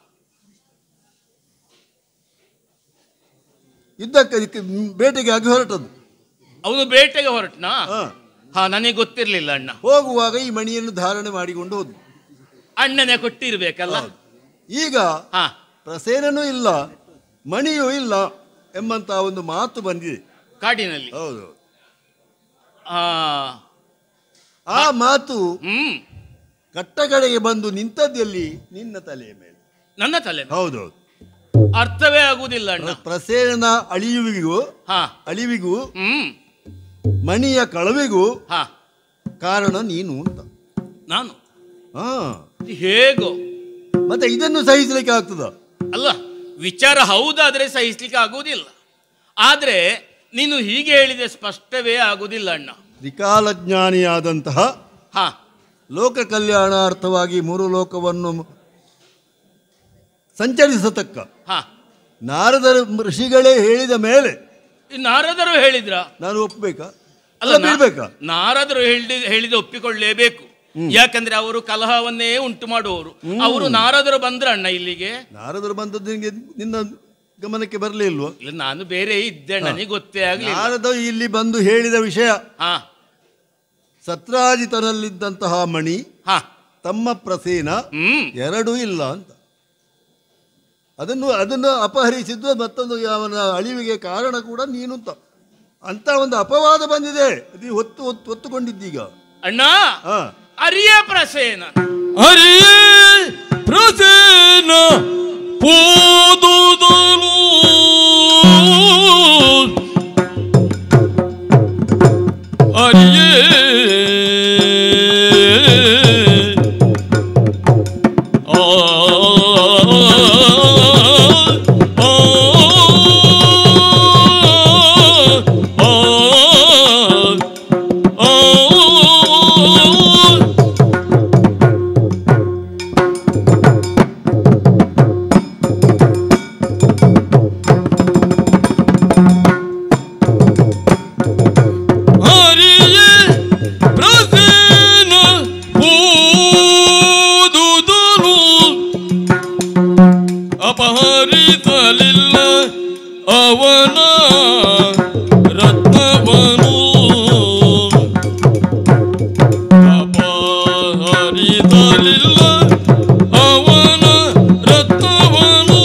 ಯುದ್ಧಕ್ಕೆ ಇದಕ್ಕೆ ಬೇಟೆಗೆ ಆಗಿ ಹೊರಟದ್ದು ಅವನು ಬೇಟೆಗೆ ಹೊರಟ್ನಾ ಹಾ. ಹಾ ನನಗೆ ಗೊತ್ತಿರ್ಲಿಲ್ಲ ಅಣ್ಣ ಹೋಗುವಾಗ ಈ ಮಣಿಯನ್ನು ಧಾರಣೆ ಮಾಡಿಕೊಂಡು ಹೋದ್ ಅಣ್ಣನೇ ಕೊಟ್ಟಿರ್ಬೇಕಲ್ಲ ಈಗ ಹಾ ಪ್ರಸೇನನೂ ಇಲ್ಲ ಮಣಿಯೂ ಇಲ್ಲ ಎಂಬಂತ ಒಂದು ಮಾತು ಬಂದಿದೆ ಕಾಡಿನಲ್ಲಿ ಹೌದು ಆ ಆ ಮಾತು ಹ್ಮ್ ಕಟ್ಟ ಕಡೆಗೆ ಬಂದು ನಿಂತದ್ದಲ್ಲಿ ನಿನ್ನ ತಲೆಯ ಮೇಲೆ ನನ್ನ ತಲೆ ಹೌದು ಅರ್ಥವೇ ಆಗುವುದಿಲ್ಲ ಅಣ್ಣ ಪ್ರಸೇನನ ಅಳಿಯುವಿಗೂ ಹಾ ಅಳಿವಿಗೂ ಹ್ಮ್ ಮಣಿಯ ಕಳವಿಗೂ ಹಾ ಕಾರಣ ನೀನು ಅಂತ ನಾನು ಹಾ ಹೇಗೋ ಮತ್ತೆ ಇದನ್ನು ಸಹಿಸಲಿಕ್ಕೆ ಆಗ್ತದ ಅಲ್ಲ ವಿಚಾರ ಹೌದಾದ್ರೆ ಸಹಿಸ್ಲಿಕ್ಕೆ ಆಗುವುದಿಲ್ಲ ಆದ್ರೆ ನೀನು ಹೀಗೆ ಹೇಳಿದೆ ಸ್ಪಷ್ಟವೇ ಆಗುವುದಿಲ್ಲ ಅಣ್ಣ ತ್ರಿಕಾಲಜ್ಞಾನಿಯಾದಂತಹ ಹಾ ಲೋಕ ಕಲ್ಯಾಣಾರ್ಥವಾಗಿ ಮೂರು ಲೋಕವನ್ನು ಸಂಚರಿಸತಕ್ಕ ಹಾ ನಾರದರ ಋಷಿಗಳೇ ಹೇಳಿದ ಮೇಲೆ ಈ ನಾರದರು ಹೇಳಿದ್ರ ನಾನು ಒಪ್ಪಬೇಕಾ ಅಲ್ಲ ಅಲ್ಲ ಬಿಡ್ಬೇಕಾ ನಾರದರು ಹೇಳಿದ ಹೇಳಿದ ಒಪ್ಪಿಕೊಳ್ಳಲೇಬೇಕು ಯಾಕಂದ್ರೆ ಅವರು ಕಲಹವನ್ನೇ ಉಂಟು ಮಾಡುವವರು ಅವರು ನಾರದರು ಬಂದ್ರ ಅಣ್ಣ ಇಲ್ಲಿಗೆ ನಾರದರು ಬಂದದ್ದು ನಿನಗೆ ನಿನ್ನ ಗಮನಕ್ಕೆ ಬರಲೇ ಇಲ್ವೋ ಇಲ್ಲ ನಾನು ಬೇರೆ ಇದ್ದೆ ನನಗೆ ಗೊತ್ತೇ ಆಗ್ಲಿಲ್ಲ ನಾರದ ಇಲ್ಲಿ ಬಂದು ಹೇಳಿದ ವಿಷಯ ಹಾ ಸತ್ರಾಜಿತನಲ್ಲಿದ್ದಂತಹ ಮಣಿ ಹಾ ತಮ್ಮ ಪ್ರಸೇನ ಹ್ಮ್ ಎರಡೂ ಇಲ್ಲ ಅಂತ ಅದನ್ನು ಅದನ್ನು ಅಪಹರಿಸಿದ್ದು ಮತ್ತೊಂದು ಅವನ ಅಳಿವಿಗೆ ಕಾರಣ ಕೂಡ ನೀನು ಅಂತ ಅಂತ ಒಂದು ಅಪವಾದ ಬಂದಿದೆ ಅದು ಹೊತ್ತು ಹೊತ್ತು ಹೊತ್ತುಕೊಂಡಿದ್ದೀಗ ಅಣ್ಣ ಹಾ ಅರಿಯ ಪ್ರಸೇನ ಹರಿ ಪ್ರಸನ್ನ ಓದುದನು ಅರಿಯೇ ಆ ಆ ಆ ಆ ಹರಿಯೇ ಪ್ರಸನ್ನ ಓದುದನು ಅಪಹರಿಸಲಿಲ್ಲ ಅವನ ರತ್ನವನು ಅಪಹರಿಸಲಿಲ್ಲ ಅವನ ರತ್ನವನು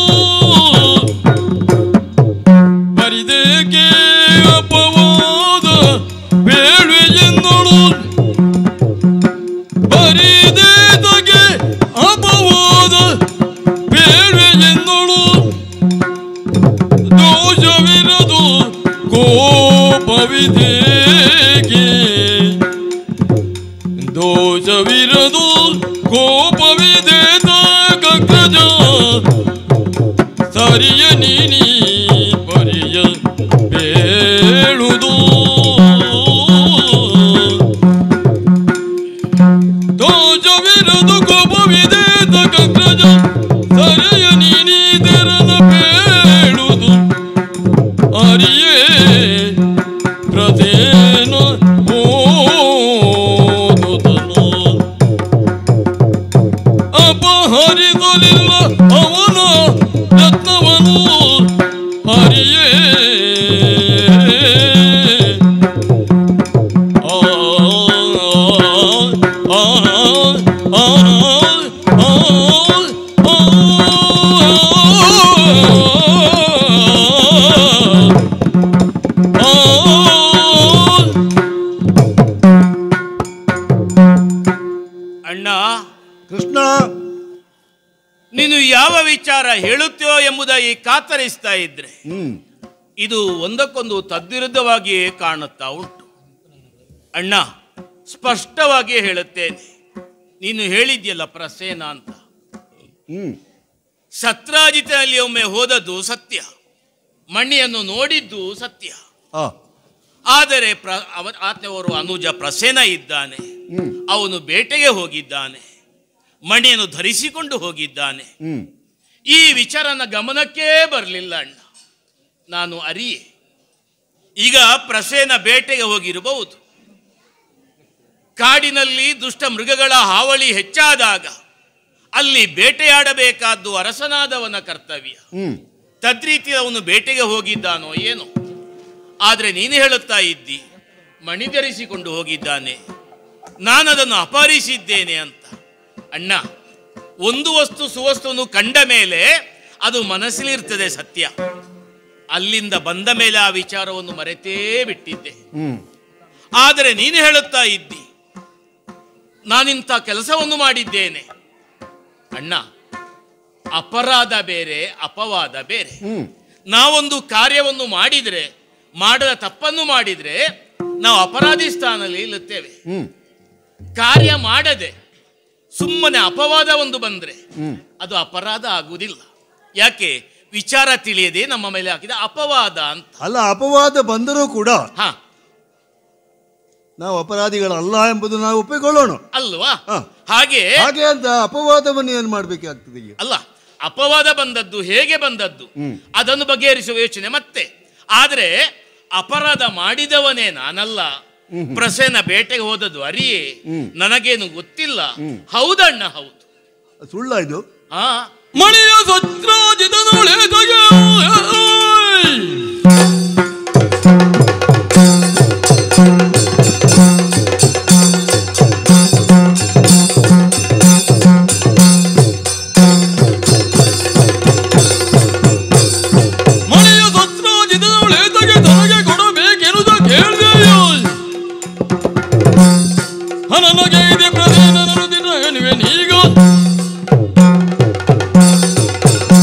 ಬರಿದೇಕೆ ಅಪವಾದ ಬೇಳುವೆಯೆಂದಳು ಬರಿದೇದಗೆ ಅಪವಾದ ಬೇಳುವೆಯೆಂದಳು ದೋಷವಿರದು ಕೋಪವಿದೇಗೆ ದೋಷವಿರದು ಕೋಪವಿದೇದ ಗಗ್ರಜ ಸರಿಯ ನೀನಿ ಪರಿಯ ಬೇಳುದು ದೋಷವಿರದು ಕೋಪವಿದೆ ಗಗ್ರಜ ಸರಿಯ ನೀನಿ ತೆರನ ಬೇಳುದು ಅರಿಯೇ ಪ್ರತೇನ ಓದುದನು ಅಪಹರಿಸಲಿಲ್ಲ ಅವನ ರತ್ನವನು ಹರಿಯೇ ಆ ಆ ಆ ಆ ಆ ಅಣ್ಣ ಕೃಷ್ಣ ನೀನು ಯಾವ ವಿಚಾರ ಹೇಳುತ್ತೀಯೋ ಎಂಬುದಾಗಿ ಕಾತರಿಸ್ತಾ ಇದ್ರೆ ಹ್ಮ್ ಇದು ಒಂದಕ್ಕೊಂದು ತದ್ವಿರುದ್ಧವಾಗಿಯೇ ಕಾಣುತ್ತಾ ಉಂಟು ಅಣ್ಣ ಸ್ಪಷ್ಟವಾಗಿ ಹೇಳುತ್ತೇನೆ ನೀನು ಹೇಳಿದ್ಯಲ್ಲ ಪ್ರಸೇನ ಅಂತ ಹ್ಮ್ ಸತ್ರಾಜಿತನಲ್ಲಿ ಒಮ್ಮೆ ಹೋದದ್ದು ಸತ್ಯ ಮಣ್ಣಿಯನ್ನು ನೋಡಿದ್ದು ಸತ್ಯ ಆ ಆದರೆ ಪ್ರ ಅವ ಆತನವರು ಅನುಜ ಪ್ರಸೇನ ಇದ್ದಾನೆ ಹ್ಮ್ ಅವನು ಬೇಟೆಗೆ ಹೋಗಿದ್ದಾನೆ ಮಣಿಯನ್ನು ಧರಿಸಿಕೊಂಡು ಹೋಗಿದ್ದಾನೆ ಹ್ಮ್ ಈ ವಿಚಾರನ ಗಮನಕ್ಕೇ ಬರಲಿಲ್ಲ ಅಣ್ಣ ನಾನು ಅರಿಯೆ ಈಗ ಪ್ರಸೇನ ಬೇಟೆಗೆ ಹೋಗಿರಬಹುದು ಕಾಡಿನಲ್ಲಿ ದುಷ್ಟ ಮೃಗಗಳ ಹಾವಳಿ ಹೆಚ್ಚಾದಾಗ ಅಲ್ಲಿ ಬೇಟೆಯಾಡಬೇಕಾದ್ದು ಅರಸನಾದವನ ಕರ್ತವ್ಯ ಹ್ಮ್ ತದ್ರೀತಿ ಅವನು ಬೇಟೆಗೆ ಹೋಗಿದ್ದಾನೋ ಏನೋ ಆದರೆ ನೀನು ಹೇಳುತ್ತಾ ಇದ್ದಿ ಮಣಿ ಧರಿಸಿಕೊಂಡು ಹೋಗಿದ್ದಾನೆ ನಾನದನ್ನು ಅಪಹರಿಸಿದ್ದೇನೆ ಅಂತ ಅಣ್ಣ ಒಂದು ವಸ್ತು ಸುವಸ್ತುವನ್ನು ಕಂಡ ಮೇಲೆ ಅದು ಮನಸ್ಸಲ್ಲಿರ್ತದೆ ಸತ್ಯ ಅಲ್ಲಿಂದ ಬಂದ ಮೇಲೆ ಆ ವಿಚಾರವನ್ನು ಮರೆತೇ ಬಿಟ್ಟಿದ್ದೆ ಹ್ಮ್ ಆದರೆ ನೀನು ಹೇಳುತ್ತಾ ಇದ್ದಿ ನಾನಿಂಥ ಕೆಲಸವನ್ನು ಮಾಡಿದ್ದೇನೆ ಅಣ್ಣ ಅಪರಾಧ ಬೇರೆ ಅಪವಾದ ಬೇರೆ ಹ್ಮ್ ನಾವೊಂದು ಕಾರ್ಯವನ್ನು ಮಾಡಿದರೆ ಮಾಡದ ತಪ್ಪನ್ನು ಮಾಡಿದರೆ ನಾವು ಅಪರಾಧಿ ಸ್ಥಾನದಲ್ಲಿ ಇರುತ್ತೇವೆ ಹ್ಮ್ ಕಾರ್ಯ ಮಾಡದೆ ಸುಮ್ಮನೆ ಅಪವಾದ ಒಂದು ಬಂದ್ರೆ ಹ್ಮ್ ಅದು ಅಪರಾಧ ಆಗುವುದಿಲ್ಲ ಯಾಕೆ ವಿಚಾರ ತಿಳಿಯದೆ ನಮ್ಮ ಮೇಲೆ ಹಾಕಿದ ಅಪವಾದ ಅಂತ ಅಲ್ಲ ಅಪವಾದ ಬಂದರೂ ಕೂಡ ಹಾ ನಾವು ಅಪರಾಧಿಗಳಲ್ಲ ಎಂಬುದು ನಾವು ಒಪ್ಪಿಕೊಳ್ಳೋಣ ಅಲ್ವಾ ಹಾ. ಹಾಗೆ ಹಾಗೆ ಅಂತ ಅಪವಾದವನ್ನು ಏನು ಮಾಡಬೇಕಾಗ್ತದೆ ಈಗ ಅಲ್ಲ ಅಪವಾದ ಬಂದದ್ದು ಹೇಗೆ ಬಂದದ್ದು ಹ್ಮ್. ಅದನ್ನು ಬಗೆಹರಿಸುವ ಯೋಚನೆ ಮತ್ತೆ ಆದರೆ ಅಪರಾಧ ಮಾಡಿದವನೇ ನಾನಲ್ಲ ಪ್ರಸೇನ ಬೇಟೆಗೆ ಹೋದದ್ದು ಅರಿಯೇ ಹ್ಮ್. ನನಗೇನು ಗೊತ್ತಿಲ್ಲ ಹೌದಣ್ಣ ಹೌದು ಸುಳ್ಳ ಇದು ಹಾ ಮಣಿಯ ಸತ್ರಾಜಿತನುಳೆದಗೆ ಮಣಿಯ ಸತ್ರಾಜಿತನುಳೆದಗೆ ತನಗೆ ಕೊಡಬೇಕೆನುದ ಕೇಳಿದೆಯೋ ನನಗೆ ಇದೆ ಪ್ರಧಾನ ದಿನ ಹೇಳುವೆ ನೀಗ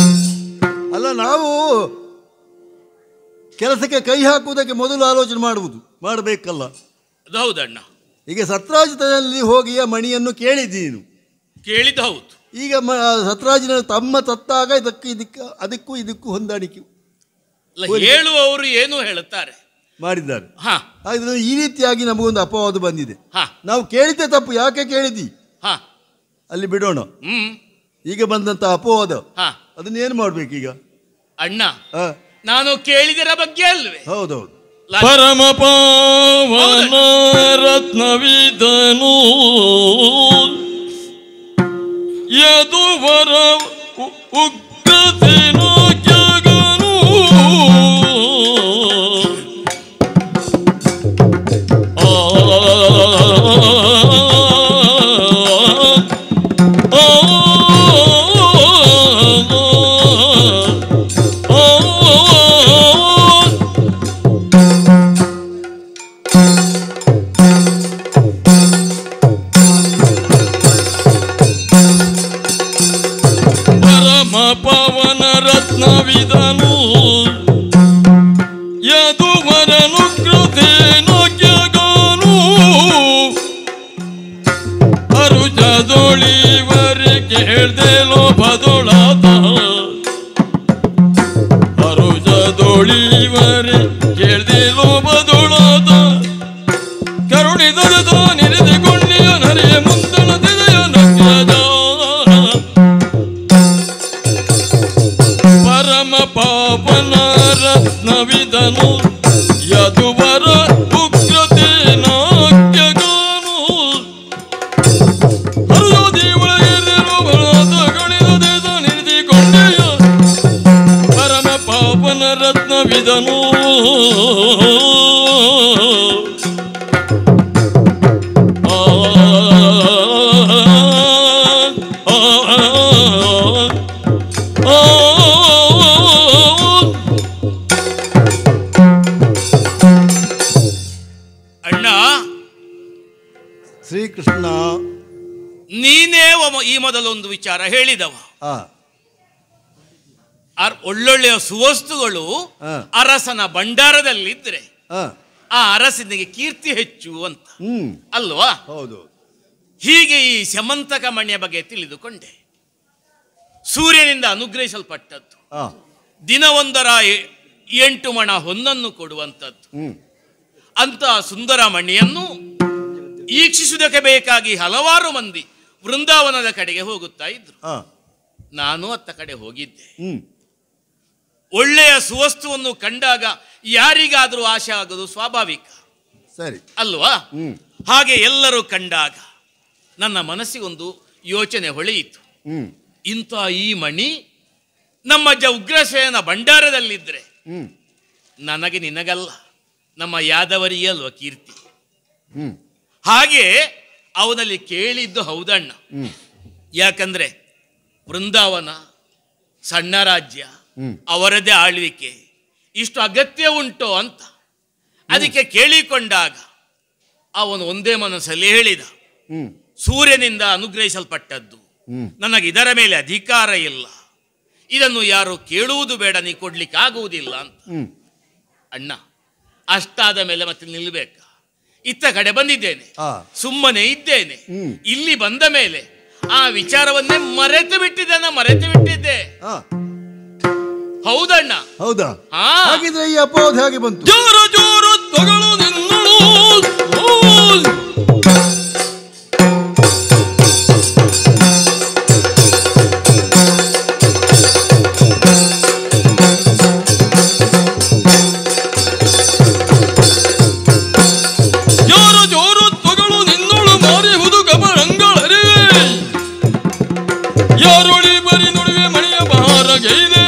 ಕೆಲಸಕ್ಕೆ ಕೈ ಹಾಕುವುದಕ್ಕೆ ಮೊದಲು ಆಲೋಚನೆ ಮಾಡುವುದು ಮಾಡಬೇಕಲ್ಲ ಅದು ಹೌದಣ್ಣ ಈಗ ಸತ್ರಾಜಿತದಲ್ಲಿ ಹೋಗಿ ಆ ಮಣಿಯನ್ನು ಕೇಳಿದ್ದಿ ನೀನು ಕೇಳಿದ್ದು ಹೌದು ಈಗ ಮ ಸತ್ರಾಜಿನ ತಮ್ಮ ತತ್ತಾಗ ಇದಕ್ಕೆ ಇದಕ್ಕೆ ಅದಕ್ಕೂ ಇದಕ್ಕೂ ಹೊಂದಾಣಿಕೆ ಅಲ್ಲ ಹೇಳುವವರು ಏನು ಹೇಳುತ್ತಾರೆ ಮಾಡಿದ್ದಾರೆ ಹಾ ಹಾಗಾದ್ರೆ ಈ ರೀತಿಯಾಗಿ ನಮಗೊಂದು ಅಪವಾದ ಬಂದಿದೆ ಹಾ ನಾವು ಕೇಳಿದ್ದೆ ತಪ್ಪು ಯಾಕೆ ಕೇಳಿದ್ದಿ ಹಾ ಅಲ್ಲಿ ಬಿಡೋಣ ಹ್ಮ್ ಈಗ ಬಂದಂತ ಅಪವಾದ ಹಾ ಅದನ್ನ ಏನು ಮಾಡ್ಬೇಕೀಗ ಅಣ್ಣ ಆ, ನಾನು ಕೇಳಿದರ ಬಗ್ಗೆ ಅಲ್ವೇ ಹೌದೌದು ಲಾ- ಪರಮ ಪಾವನ ರತ್ನವಿದನು ಯದುವರ ಉ- ಉಗ್ರಸೇನ ಜಗನು ಆ ಆ ಪರಮ ಪವನ ರತ್ನವಿದನು ಯದುವರನು ಕೃತೇನು ಜಗನು ಅರುಜದೊಳಿವರಿ ಕೇಳ್ದೆ ಲೋಭದೊಳಾದ ಅರುಜದೊಳಿವರಿ ಕೇಳ್ದೆ ಲೋಭದೊಳಾದ ಕರುಣಿದದ ನಿರಿದುಕೊಂಡಿಯ ನರಿಯ ಮುಂದಣ ತೆಗೆಯ ನಗ್ರದ ಪರಮ ಪಾಪನ ರತ್ನವಿದನು ಯದುವರ ಉಗ್ರತೆ ನಾಟ್ಯಗಾನು ಹರಿಯೋದಿ ಒಳಗಿರುವ ಬಲದ ಗಣಿದ ದೇಶ ನಿಂತಿಕೊಂಡೆಯ ಪರಮ ಪಾಪನ ರತ್ನವಿದನು ಆ ಆ ಆ ಅಣ್ಣ ಶ್ರೀಕೃಷ್ಣ ನೀನೇ ಒಮ್ಮ- ಈ ಮೊದಲು ಒಂದು ವಿಚಾರ ಹೇಳಿದವ ಆ ಅರ್- ಒಳ್ಳೊಳ್ಳೆಯ ಸುವಸ್ತುಗಳು ಹಾ. ಅರಸನ ಭಂಡಾರದಲ್ಲಿದ್ರೆ ಆ ಆ ಅರಸನಿಗೆ ಕೀರ್ತಿ ಹೆಚ್ಚು ಅಂತ ಹ್ಮ್ ಅಲ್ವಾ ಹೌದು ಹೀಗೆ ಈ ಸಮಂತಕ ಮಣಿಯ ಬಗ್ಗೆ ತಿಳಿದುಕೊಂಡೆ ಸೂರ್ಯನಿಂದ ಅನುಗ್ರಹಿಸಲ್ಪಟ್ಟದ್ದು ಆ ದಿನವೊಂದರ ಎ- ಎಂಟು ಮಣ ಹೊನ್ನನ್ನು ಕೊಡುವಂಥದ್ದು ಹ್ಮ್ ಅಂತಹ ಸುಂದರ ಮಣಿಯನ್ನು ಈಕ್ಷಿಸುವುದಕ್ಕೆ ಬೇಕಾಗಿ ಹಲವಾರು ಮಂದಿ ವೃಂದಾವನದ ಕಡೆಗೆ ಹೋಗುತ್ತಾ ಇದ್ರು ಆ ನಾನು ಅತ್ತ ಕಡೆ ಹೋಗಿದ್ದೆ ಹ್ಮ್ ಒಳ್ಳೆಯ ಸುವಸ್ತುವನ್ನು ಕಂಡಾಗ ಯಾರಿಗಾದರೂ ಆಸೆ ಆಗೋದು ಸ್ವಾಭಾವಿಕ ಸರಿ ಅಲ್ವಾ ಹ್ಮ್ ಹಾಗೆ ಎಲ್ಲರೂ ಕಂಡಾಗ ನನ್ನ ಮನಸ್ಸಿಗೊಂದು ಯೋಚನೆ ಹೊಳೆಯಿತು ಹ್ಮ್ ಇಂಥ ಈ ಮಣಿ ನಮ್ಮಜ್ಜ ಉಗ್ರಸೇನ ಭಂಡಾರದಲ್ಲಿದ್ದರೆ ಹ್ಮ್ ನನಗೆ ನಿನಗಲ್ಲ ನಮ್ಮ ಯಾದವರಿಗೆ ಅಲ್ವ ಕೀರ್ತಿ ಹ್ಮ್ ಹಾಗೆ ಅವನಲ್ಲಿ ಕೇಳಿದ್ದು ಹೌದಣ್ಣ ಹ್ಮ್ ಯಾಕಂದ್ರೆ ವೃಂದಾವನ ಸಣ್ಣ ರಾಜ್ಯ ಹ್ಮ್. ಅವರದೇ ಆಳ್ವಿಕೆ ಇಷ್ಟು ಅಗತ್ಯ ಉಂಟು ಅಂತ ಅದಕ್ಕೆ ಕೇಳಿಕೊಂಡಾಗ ಅವನು ಒಂದೇ ಮನಸ್ಸಲ್ಲಿ ಹೇಳಿದ ಹ್ಮ್ ಸೂರ್ಯನಿಂದ ಅನುಗ್ರಹಿಸಲ್ಪಟ್ಟದ್ದು ಹ್ಮ್ ನನಗೆ ಇದರ ಮೇಲೆ ಅಧಿಕಾರ ಇಲ್ಲ ಇದನ್ನು ಯಾರು ಕೇಳುವುದು ಬೇಡ ನೀ ಕೊಡ್ಲಿಕ್ಕೆ ಆಗುವುದಿಲ್ಲ ಅಂತ ಹ್ಮ್ ಅಣ್ಣ ಅಷ್ಟಾದ ಮೇಲೆ ಮತ್ತೆ ನಿಲ್ಲಬೇಕ ಇತ್ತ ಕಡೆ ಬಂದಿದ್ದೇನೆ ಆ. ಸುಮ್ಮನೆ ಇದ್ದೇನೆ ಹ್ಮ್. ಇಲ್ಲಿ ಬಂದ ಮೇಲೆ ಆ ವಿಚಾರವನ್ನೇ ಮರೆತು ಬಿಟ್ಟಿದ್ದೇನ ಮರೆತು ಬಿಟ್ಟಿದ್ದೆ ಆ ಹೌದಣ್ಣ ಹೌದಾ ಹಾ ಹಾಗಿದ್ರೆ ಈ ಅಪವಾದ ಹೇಗೆ ಬಂತು ಜೋರ ಜೋರ ತಗಳು ನಿನ್ನಳು ಜೋರ ಜೋರ ತಗಳು ನಿನ್ನಳು ಮಾರಿ ಹುದು ಗಮರಂಗಳರಿವೆ ಯಾರೊಳಿ ಬರಿ ನುಡಿವೆ ಮಣಿಯ ಬಹಾರಗೈದೆ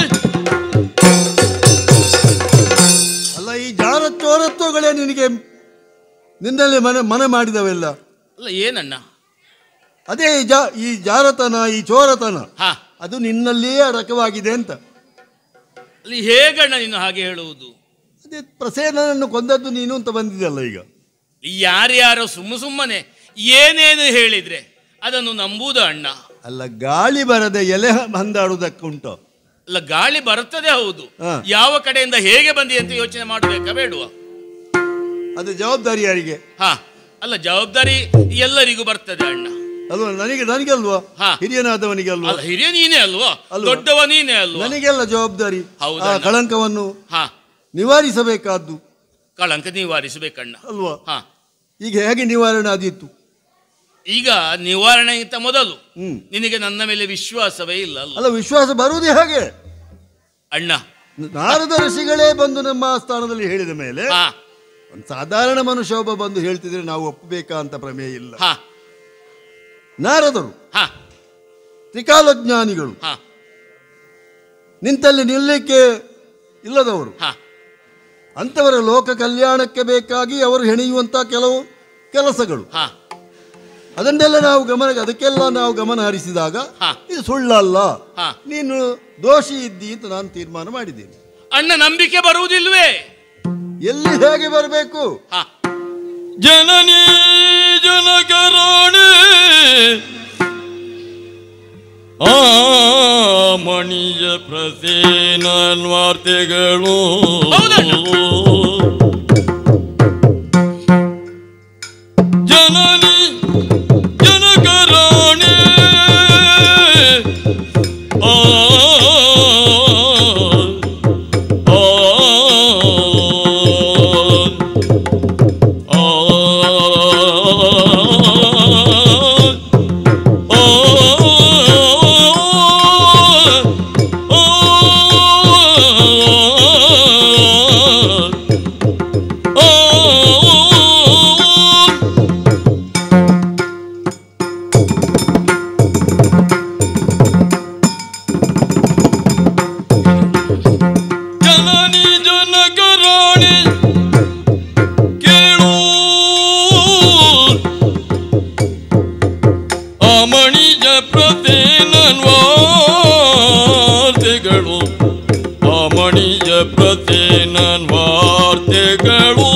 ಅಲ್ಲ ಈ ಜಾರ ಚೋರತ್ವಗಳೇ ನಿನಗೆ ನಿನ್ನಲ್ಲಿ ಮನೆ ಮನೆ ಮಾಡಿದವೆಲ್ಲ ಅಲ್ಲ ಏನಣ್ಣ ಅದೇ ಈ ಜಾ ಈ ಜಾರತನ ಈ ಚೋರತನ ಹಾ ಅದು ನಿನ್ನಲ್ಲಿಯೇ ಅಡಕವಾಗಿದೆ ಅಂತ ಅಲ್ಲಿ ಹೇಗಣ್ಣ ನೀನು ಹಾಗೆ ಹೇಳುವುದು ಅದೇ ಪ್ರಸೇನನನ್ನು ಕೊಂದದ್ದು ನೀನು ಅಂತ ಬಂದಿದೆಯಲ್ಲ ಈಗ ಯಾರ್ಯಾರೋ ಸುಮ್ಮ ಸುಮ್ಮನೆ ಏನೇನು ಹೇಳಿದ್ರೆ ಅದನ್ನು ನಂಬುವುದು ಅಣ್ಣ ಅಲ್ಲ ಗಾಳಿ ಬರದೆ ಎಲೆ ಹಂದಾಡುವುದಕ್ಕುಂಟು ಅಲ್ಲ ಗಾಳಿ ಬರ್ತದೆ ಹೌದು ಹಾ. ಯಾವ ಕಡೆಯಿಂದ ಹೇಗೆ ಬಂದಿದೆ ಅಂತ ಯೋಚನೆ ಮಾಡಬೇಕಾ ಬೇಡುವ ಅದು ಜವಾಬ್ದಾರಿ ಯಾರಿಗೆ ಹಾ ಅಲ್ಲ ಜವಾಬ್ದಾರಿ ಎಲ್ಲರಿಗೂ ಬರ್ತದೆ ಅಣ್ಣ ಅಲ್ವಾ ನನಗೆ ನನಗೆ ಅಲ್ವಾ ಹಾ. ಹಿರಿಯನಾದವನಿಗೆ ಅಲ್ವಾ ಅಲ್ಲ ಹಿರಿಯ ನೀನೇ ಅಲ್ವಾ ಅಲ್ವಾ? ದೊಡ್ಡವ ನೀನೇ ಅಲ್ವಾ ನನಗೆಲ್ಲ ಜವಾಬ್ದಾರಿ ಹೌದಣ್ಣ. ಆ ಕಳಂಕವನ್ನು ಹಾ ನಿವಾರಿಸಬೇಕಾದ್ದು ಕಳಂಕ ನಿವಾರಿಸಬೇಕಣ್ಣ ಅಲ್ವಾ ಹಾ ಈಗ ಹೇಗೆ ನಿವಾರಣೆ ಆದೀತು ಈಗ ನಿವಾರಣೆಗಿಂತ ಮೊದಲು ಹ್ಮ್ ನಿನಗೆ ನನ್ನ ಮೇಲೆ ವಿಶ್ವಾಸವೇ ಇಲ್ಲ ಅಲ್ಲ ಅಲ್ಲ ವಿಶ್ವಾಸ ಬರುವುದೇ ಹಾಗೆ ಅಣ್ಣ ನಾರದ ಋಷಿಗಳೇ ಬಂದು ನಮ್ಮ ಸ್ಥಾನದಲ್ಲಿ ಹೇಳಿದ ಮೇಲೆ ಹಾ ಒಂದು ಸಾಧಾರಣ ಮನುಷ್ಯ ಒಬ್ಬ ಬಂದು ಹೇಳ್ತಿದ್ರೆ ನಾವು ಒಪ್ಪಬೇಕಾ ಅಂತ ಪ್ರಮೇಯ ಇಲ್ಲ ಹಾ ನಾರದರು ಹಾ ತ್ರಿಕಾಲಜ್ಞಾನಿಗಳು ಹಾ ನಿಂತಲ್ಲಿ ನಿಲ್ಲಕ್ಕೆ ಇಲ್ಲದವರು ಹಾ ಅಂಥವರ ಲೋಕ ಕಲ್ಯಾಣಕ್ಕೆ ಬೇಕಾಗಿ ಅವರು ಹೆಣೆಯುವಂಥ ಕೆಲವು ಕೆಲಸಗಳು ಹಾ ಅದನ್ನೆಲ್ಲ ನಾವು ಗಮನ ಅದಕ್ಕೆಲ್ಲ ನಾವು ಗಮನ ಹರಿಸಿದಾಗ ಹಾ. ಇದು ಸುಳ್ಳಲ್ಲ ಹಾ. ನೀನು ದೋಷಿ ಇದ್ದಿ ಅಂತ ನಾನು ತೀರ್ಮಾನ ಮಾಡಿದ್ದೇನೆ ಅಣ್ಣ ನಂಬಿಕೆ ಬರುವುದಿಲ್ವೇ ಎಲ್ಲಿ ಹೇಗೆ ಬರಬೇಕು ಹಾ ಜನನಿ ಜನಕರಾಣಿ ಆ ಮಣಿಯ ಪ್ರಸೇನನ್ ವಾರ್ತೆಗಳು ಜನನಿ ಜನಕರಾಣಿ ಆ ಆ ಜನನಿ ಜನಕರಾಣಿ ಕೇಳು ಅಮಣಿಜ ಪ್ರತೇನನ್ ವಾರ್ತೆಗಳು ಅಮಣಿಜ ಪ್ರತೇನನ್ ವಾರ್ತೆಗಳು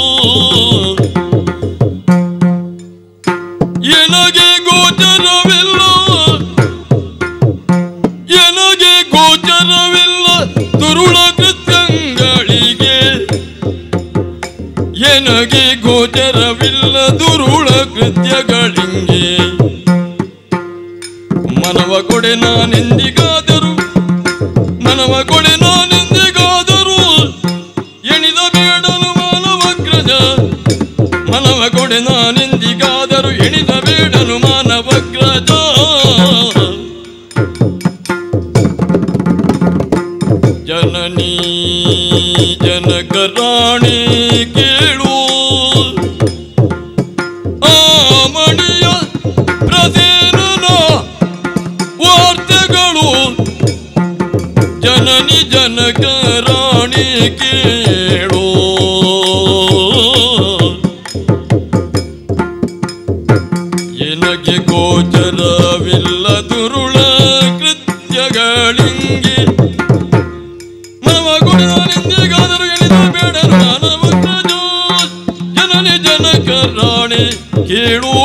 ಎನಗೆ ಗೋಚರವಿಲ್ಲ ಎನಗೆ ಗೋಚರವಿಲ್ಲ ದುರುಳ ಕೃತ್ಯಗಳಿಗೆ ಎನಗೆ ಗೋಚರವಿಲ್ಲ ದುರುಳ ಕೃತ್ಯಗಳಿಂಗೆ ಮನವ ಕೊಡೆ ನಾನೆಂದಿಗಾದರು ಮನವ ಕೊಡೆ ನಾನೆಂದಿಗಾದರು ಎಣಿದ ಬೇಡಲು ಮಾನವಗ್ರಜ ಮನವ ಕೊಡೆ ನಾನೆಂದಿಗಾದರು ಎಣಿದ ಬೇಡನು ಮಾನವಗ್ರಜ ಜನನಿ ಜನಕರಾಣಿ ಕೇಳು ಆ ಮಣಿಯ ಪ್ರದೇನನ ವಾರ್ತೆಗಳು ಜನನಿ ಜನಕರಾಣಿ ಕೇಳು ಎನಗೆ ಗೋಚರವಿಲ್ಲ ದುರುಳ ಕೃತ್ಯಗಳಿಂಗೆ ಮನವ ಗುಣನೆಂದಿಗಾದರೂ ಎಣಿದ ಬೇಡರು ಮಾನವ ಪ್ರಜೋ ಜನನಿ ಜನಕರಾಣೆ ಕೇಳು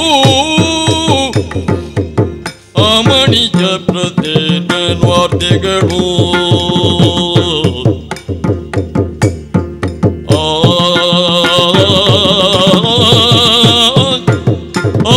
ಅಮಣಿಜ ಪ್ರತೇನ ವಾರ್ತೆಗಳು ಆ ಆ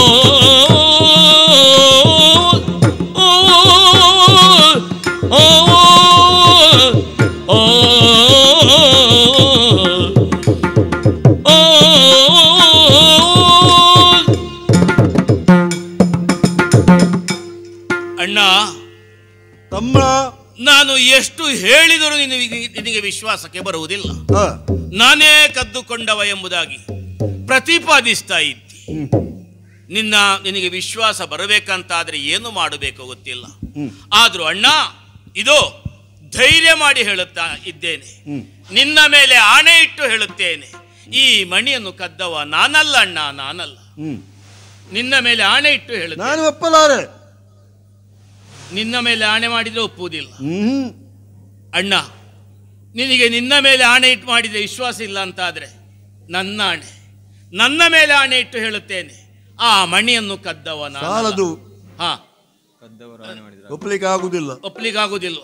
ಅಣ್ಣ ತಮ್ಮ ನಾನು ಎಷ್ಟು ಹೇಳಿದರೂ ನಿನಗೆ ನಿನಗೆ ವಿಶ್ವಾಸಕ್ಕೆ ಬರುವುದಿಲ್ಲ ಹಾ ನಾನೇ ಕದ್ದುಕೊಂಡವ ಎಂಬುದಾಗಿ ಪ್ರತಿಪಾದಿಸ್ತಾ ಇದ್ದಿ ನಿನ್ನ ನಿನಗೆ ವಿಶ್ವಾಸ ಬರಬೇಕಂತಾದ್ರೆ ಏನು ಮಾಡಬೇಕು ಗೊತ್ತಿಲ್ಲ ಆದ್ರೂ ಅಣ್ಣ ಇದು ಧೈರ್ಯ ಮಾಡಿ ಹೇಳುತ್ತಾ ಇದ್ದೇನೆ ನಿನ್ನ ಮೇಲೆ ಆಣೆ ಇಟ್ಟು ಹೇಳುತ್ತೇನೆ ಈ ಮಣಿಯನ್ನು ಕದ್ದವ ನಾನಲ್ಲ ಅಣ್ಣ ನಾನಲ್ಲ ಹ್ಮ್ ನಿನ್ನ ಮೇಲೆ ಆಣೆ ಇಟ್ಟು ಹೇಳುತ್ತೇನೆ ನಾನು ಒಪ್ಪಲಾರೆ ನಿನ್ನ ಮೇಲೆ ಆಣೆ ಮಾಡಿದ್ರೆ ಒಪ್ಪುವುದಿಲ್ಲ ಹ್ಮ್ ಅಣ್ಣ ನಿನಗೆ ನಿನ್ನ ಮೇಲೆ ಆಣೆ ಇಟ್ಟು ಮಾಡಿದ್ರೆ ವಿಶ್ವಾಸ ಇಲ್ಲ ಅಂತಾದ್ರೆ ನನ್ನ ಆಣೆ ನನ್ನ ಮೇಲೆ ಆಣೆ ಇಟ್ಟು ಹೇಳುತ್ತೇನೆ ಆ ಮಣಿಯನ್ನು ಕದ್ದವ ನಾನಲ್ಲ. ಸಾಲದು ಹಾ ಒಪ್ಪಲಿಕ್ಕೆ ಆಗುದಿಲ್ಲ ಒಪ್ಲಿಕ್ಕಾಗುದಿಲ್ವ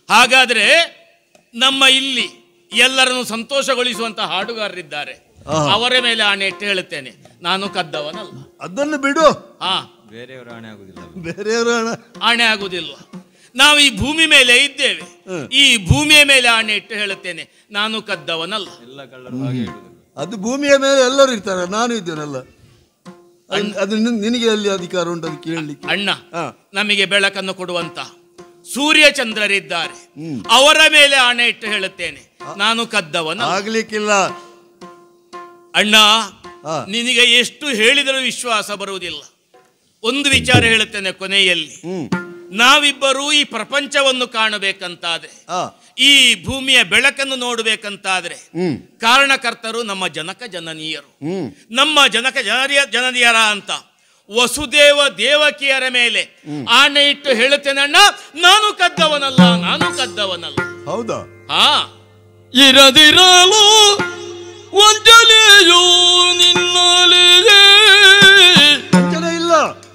ಹಾಗಾದ್ರೆ ನಮ್ಮ ಇಲ್ಲಿ ಎಲ್ಲರನ್ನು ಸಂತೋಷಗೊಳಿಸುವಂತ ಹಾಡುಗಾರರಿದ್ದಾರೆ ಆಹಾ. ಅವರ ಮೇಲೆ ಆಣೆ ಇಟ್ಟು ಹೇಳುತ್ತೇನೆ ನಾನು ಕದ್ದವನಲ್ಲ ಅದನ್ನು ಬಿಡು ಹಾ ಬೇರೆಯವರು ಆಣೆ ಆಗುದಿಲ್ಲ ಬೇರೆಯವರು ಹಣ ಆಣೆ ಆಗುವುದಿಲ್ವಾ ನಾವು ಈ ಭೂಮಿ ಮೇಲೆ ಇದ್ದೇವೆ ಹ್ಮ್. ಈ ಭೂಮಿಯ ಮೇಲೆ ಆಣೆ ಇಟ್ಟು ಹೇಳುತ್ತೇನೆ ನಾನು ಕದ್ದವನಲ್ಲ ಎಲ್ಲ ಕಳ್ಳರು ಹಾಗೆ ಹೇಳುದು ಅದು ಭೂಮಿಯ ಮೇಲೆ ಎಲ್ಲರೂ ಇರ್ತಾರೆ ನಾನು ಇದ್ದೇನಲ್ಲ ಅದು- ಅದು ನಿನ್- ನಿನಗೆ ಅಲ್ಲಿ ಅಧಿಕಾರ ಉಂಟು ಅದು ಕೇಳಲಿಕ್ಕೆ ಅಣ್ಣ ಹಾ. ನಮಗೆ ಬೆಳಕನ್ನು ಕೊಡುವಂತ ಸೂರ್ಯ ಚಂದ್ರರಿದ್ದಾರೆ ಹ್ಮ್. ಅವರ ಮೇಲೆ ಆಣೆ ಇಟ್ಟು ಹೇಳುತ್ತೇನೆ ನಾನು ಕದ್ದವನ ಆಗ್ಲಿಕ್ಕಿಲ್ಲ ಅಣ್ಣ ಹಾ. ನಿನಗೆ ಎಷ್ಟು ಹೇಳಿದರೂ ವಿಶ್ವಾಸ ಬರುವುದಿಲ್ಲ ಒಂದು ವಿಚಾರ ಹೇಳುತ್ತೇನೆ ಕೊನೆಯಲ್ಲಿ ಹ್ಮ್ ನಾವಿಬ್ಬರೂ ಈ ಪ್ರಪಂಚವನ್ನು ಕಾಣಬೇಕಂತಾದ್ರೆ ಆ ಈ ಭೂಮಿಯ ಬೆಳಕನ್ನು ನೋಡಬೇಕಂತಾದ್ರೆ ಹ್ಮ್ ಕಾರಣಕರ್ತರು ನಮ್ಮ ಜನಕ ಜನನೀಯರು ಹ್ಮ್ ನಮ್ಮ ಜನಕ ಜನರಿಯ ಜನನಿಯರ ಅಂತ ವಸುದೇವ ದೇವಕಿಯರ ಮೇಲೆ ಆಣೆ ಇಟ್ಟು ಹೇಳುತ್ತೇನೆ ಅಣ್ಣ ನಾನು ಕದ್ದವನಲ್ಲ ನಾನು ಕದ್ದವನಲ್ಲ ಹೌದಾ ಹಾ ಇರದಿರಲು ವಂಚನೆಯು ನಿನ್ನಲಿಯೇ ವಂಚನೆ ಇಲ್ಲ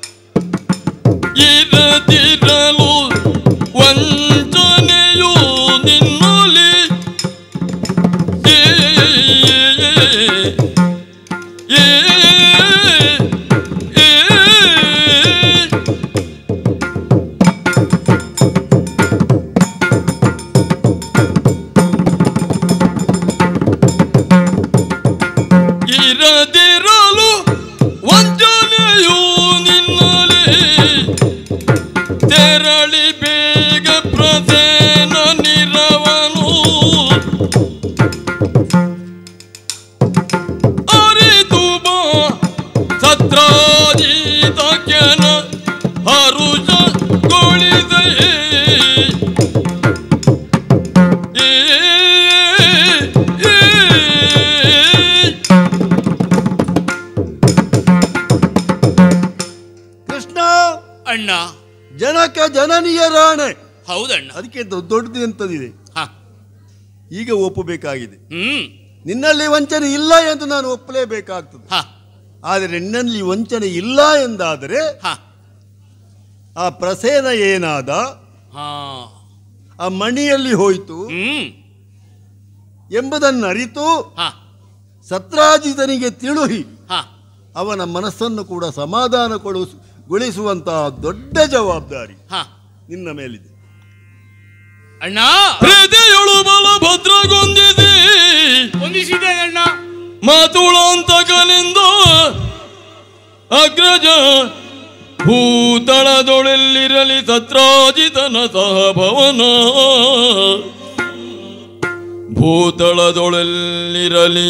ಇರದಿರಲು ವಂಚನೆಯು ನಿನ್ನಲಿ ಏ, ಏ, ಏ, ಇರದಿರಲು ವಂಚನೆಯು ನಿನ್ನಲಿ ತೆರಳಿ ಬೇಗ ಪ್ರಸೇನ ನಿರವನು ಅರಿತು ಬಾ ಸತ್ರಾಜಿತ ಕೆನ ಹರುಷ ಗೊಳಿದೆ ಏ ಏ, ಕೃಷ್ಣ ಅಣ್ಣ ಜನಕ ಜನನೀಯರಾಣೆ ಹೌದಣ್ಣ ಅದಕ್ಕೆ ದೊ- ದೊಡ್ಡದು ಎಂತದಿದೆ ಹ ಈಗ ಒಪ್ಪಬೇಕಾಗಿದೆ ಹ್ಮ್ ನಿನ್ನಲ್ಲಿ ವಂಚನೆ ಇಲ್ಲ ಎಂದು ನಾನು ಒಪ್ಪಲೇಬೇಕಾಗ್ತದೆ ಹ ಆದರೆ ನಿನ್ನಲ್ಲಿ ವಂಚನೆ ಇಲ್ಲ ಎಂದಾದರೆ ಹ ಆ ಪ್ರಸೇನ ಏನಾದ ಹಾ ಆ ಮಣಿಯಲ್ಲಿ ಹೋಯಿತು ಹ್ಮ್ ಎಂಬುದನ್ನು ಅರಿತು ಹ ಸತ್ರಾಜಿತನಿಗೆ ತಿಳುಹಿ ಹ ಅವನ ಮನಸ್ಸನ್ನು ಕೂಡ ಸಮಾಧಾನ ಕೊಡಿಸು ಗೊಳಿಸುವಂತಹ ದೊಡ್ಡ ಜವಾಬ್ದಾರಿ ಹ ನಿನ್ನ ಮೇಲಿದೆ ಅಣ್ಣ ಹೃದಯಳು ಬಲ ಭದ್ರಗೊಂದಿದೆ ಹೊಂದಿಸಿದ್ದೇನೆ ಅಣ್ಣ ಮಾತುಳಾಂತಕನಿಂದ ಅಗ್ರಜ ಭೂತಳದೊಳೆಲ್ಲಿರಲಿ ತತ್ರಾಜಿತನ ಸಹಭವನ ಭೂತಳದೊಳೆಲ್ಲಿರಲಿ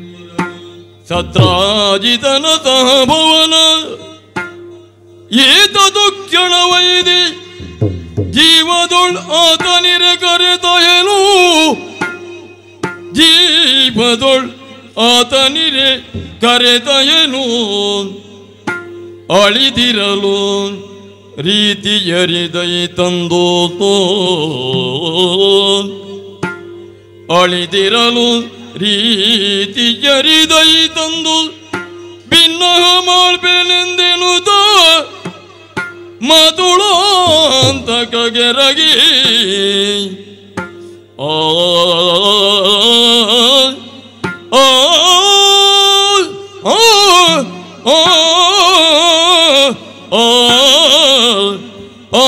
ಸತ್ರಾಜಿತನ ಸಹಭವನ ಏತದು ಕ್ಷಣವೈದಿ ಜೀವದೊಳ್ ಆತನಿರೆ ಕರೆತಯಲು ಜೀವದೊಳ್ ಆತನಿರೆ ಕರೆತಯನು ಅಳಿದಿರಲು ರೀತಿಯರಿದೈ ತಂದು ಅಳಿದಿರಲು ರೀತಿಯರಿದೈ ತಂದು ಭಿನ್ನ ಮಾಡ್ಬೇನೆಂದೆನುದ ಮಧುಳು ಅಂತ ಕಗೆರಗಿ ಆ ಆ ಆ ಆ ಆ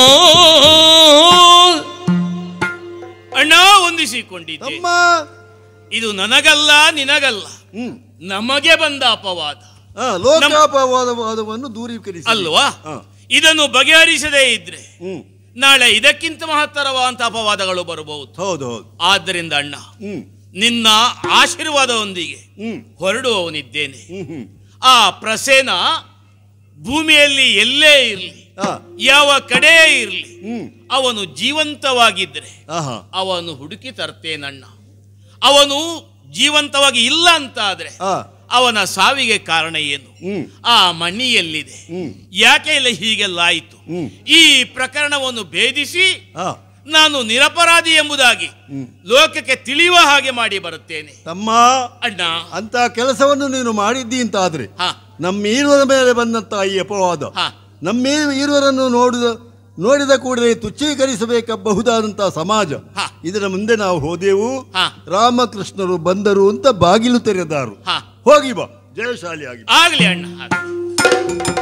ಅಣ್ಣ ಹೊಂದಿಸಿಕೊಂಡಿದ್ದೆ ಅಮ್ಮ ಇದು ನನಗಲ್ಲ ನಿನಗಲ್ಲ ಹ್ಮ್ ನಮಗೆ ಬಂದ ಅಪವಾದ ಆ, ಲೋಕಾಪವಾದವನ್ನು ದೂರೀಕರಿಸಿ ಅಲ್ವಾ ಹಾ. ಇದನ್ನು ಬಗೆಹರಿಸದೇ ಇದ್ರೆ ಹ್ಮ್ ನಾಳೆ ಇದಕ್ಕಿಂತ ಮಹತ್ತರವಾದಂತ ಅಪವಾದಗಳು ಬರಬಹುದು ಹೌದು ಹೌದು ಆದ್ದರಿಂದ ಅಣ್ಣ ಹ್ಮ್ ನಿನ್ನ ಆಶೀರ್ವಾದದೊಂದಿಗೆ ಹ್ಮ್ ಹೊರಡುವವನಿದ್ದೇನೆ ಹ್ಮ್ ಹ್ಮ್ ಆ ಪ್ರಸೇನ ಭೂಮಿಯಲ್ಲಿ ಎಲ್ಲೇ ಇರಲಿ ಆ, ಯಾವ ಕಡೆಯೇ ಇರಲಿ ಹ್ಮ್ ಅವನು ಜೀವಂತವಾಗಿದ್ರೆ ಆಹಾ ಅವನು ಹುಡುಕಿ ತರ್ತೇನಣ್ಣ ಅವನು ಜೀವಂತವಾಗಿ ಇಲ್ಲ ಅಂತಾದ್ರೆ ಆ ಅವನ ಸಾವಿಗೆ ಕಾರಣ ಏನು ಹ್ಮ್ ಆ ಮಣ್ಣಿಯಲ್ಲಿದೆ ಹ್ಮ್ ಯಾಕೆ ಇಲ್ಲ ಹೀಗೆಲ್ಲ ಆಯಿತು ಹ್ಮ್ ಈ ಪ್ರಕರಣವನ್ನು ಭೇದಿಸಿ ಆ ನಾನು ನಿರಪರಾಧಿ ಎಂಬುದಾಗಿ ಹ್ಮ್ ಲೋಕಕ್ಕೆ ತಿಳಿಯುವ ಹಾಗೆ ಮಾಡಿ ಬರುತ್ತೇನೆ ತಮ್ಮ ಅಣ್ಣ ಅಂತ ಕೆಲಸವನ್ನು ನೀನು ಮಾಡಿದ್ದಿ ಅಂತ ಆದ್ರೆ ಹ ನಮ್ಮ ಈರುವರ ಮೇಲೆ ಬಂದಂತ ಈ ಅಪವಾದ ಹ ನಮ್ಮ ಈರುವರನ್ನು ನೋಡಿದ ನೋಡಿದ ಕೂಡಲೇ ತುಚ್ಛೀಕರಿಸಬೇಕಬಹುದಾದಂತಹ ಸಮಾಜ ಹಾ. ಇದರ ಮುಂದೆ ನಾವು ಹೋದೆವು ಹಾ. ರಾಮಕೃಷ್ಣರು ಬಂದರು ಅಂತ ಬಾಗಿಲು ತೆರೆದಾರು ಹಾ. ಹೋಗಿ ಬಾ ಜಯಶಾಲಿ ಆಗಿ ಬಾ. ಆಗ್ಲಿ ಅಣ್ಣ ಆಗ್ಲಿ.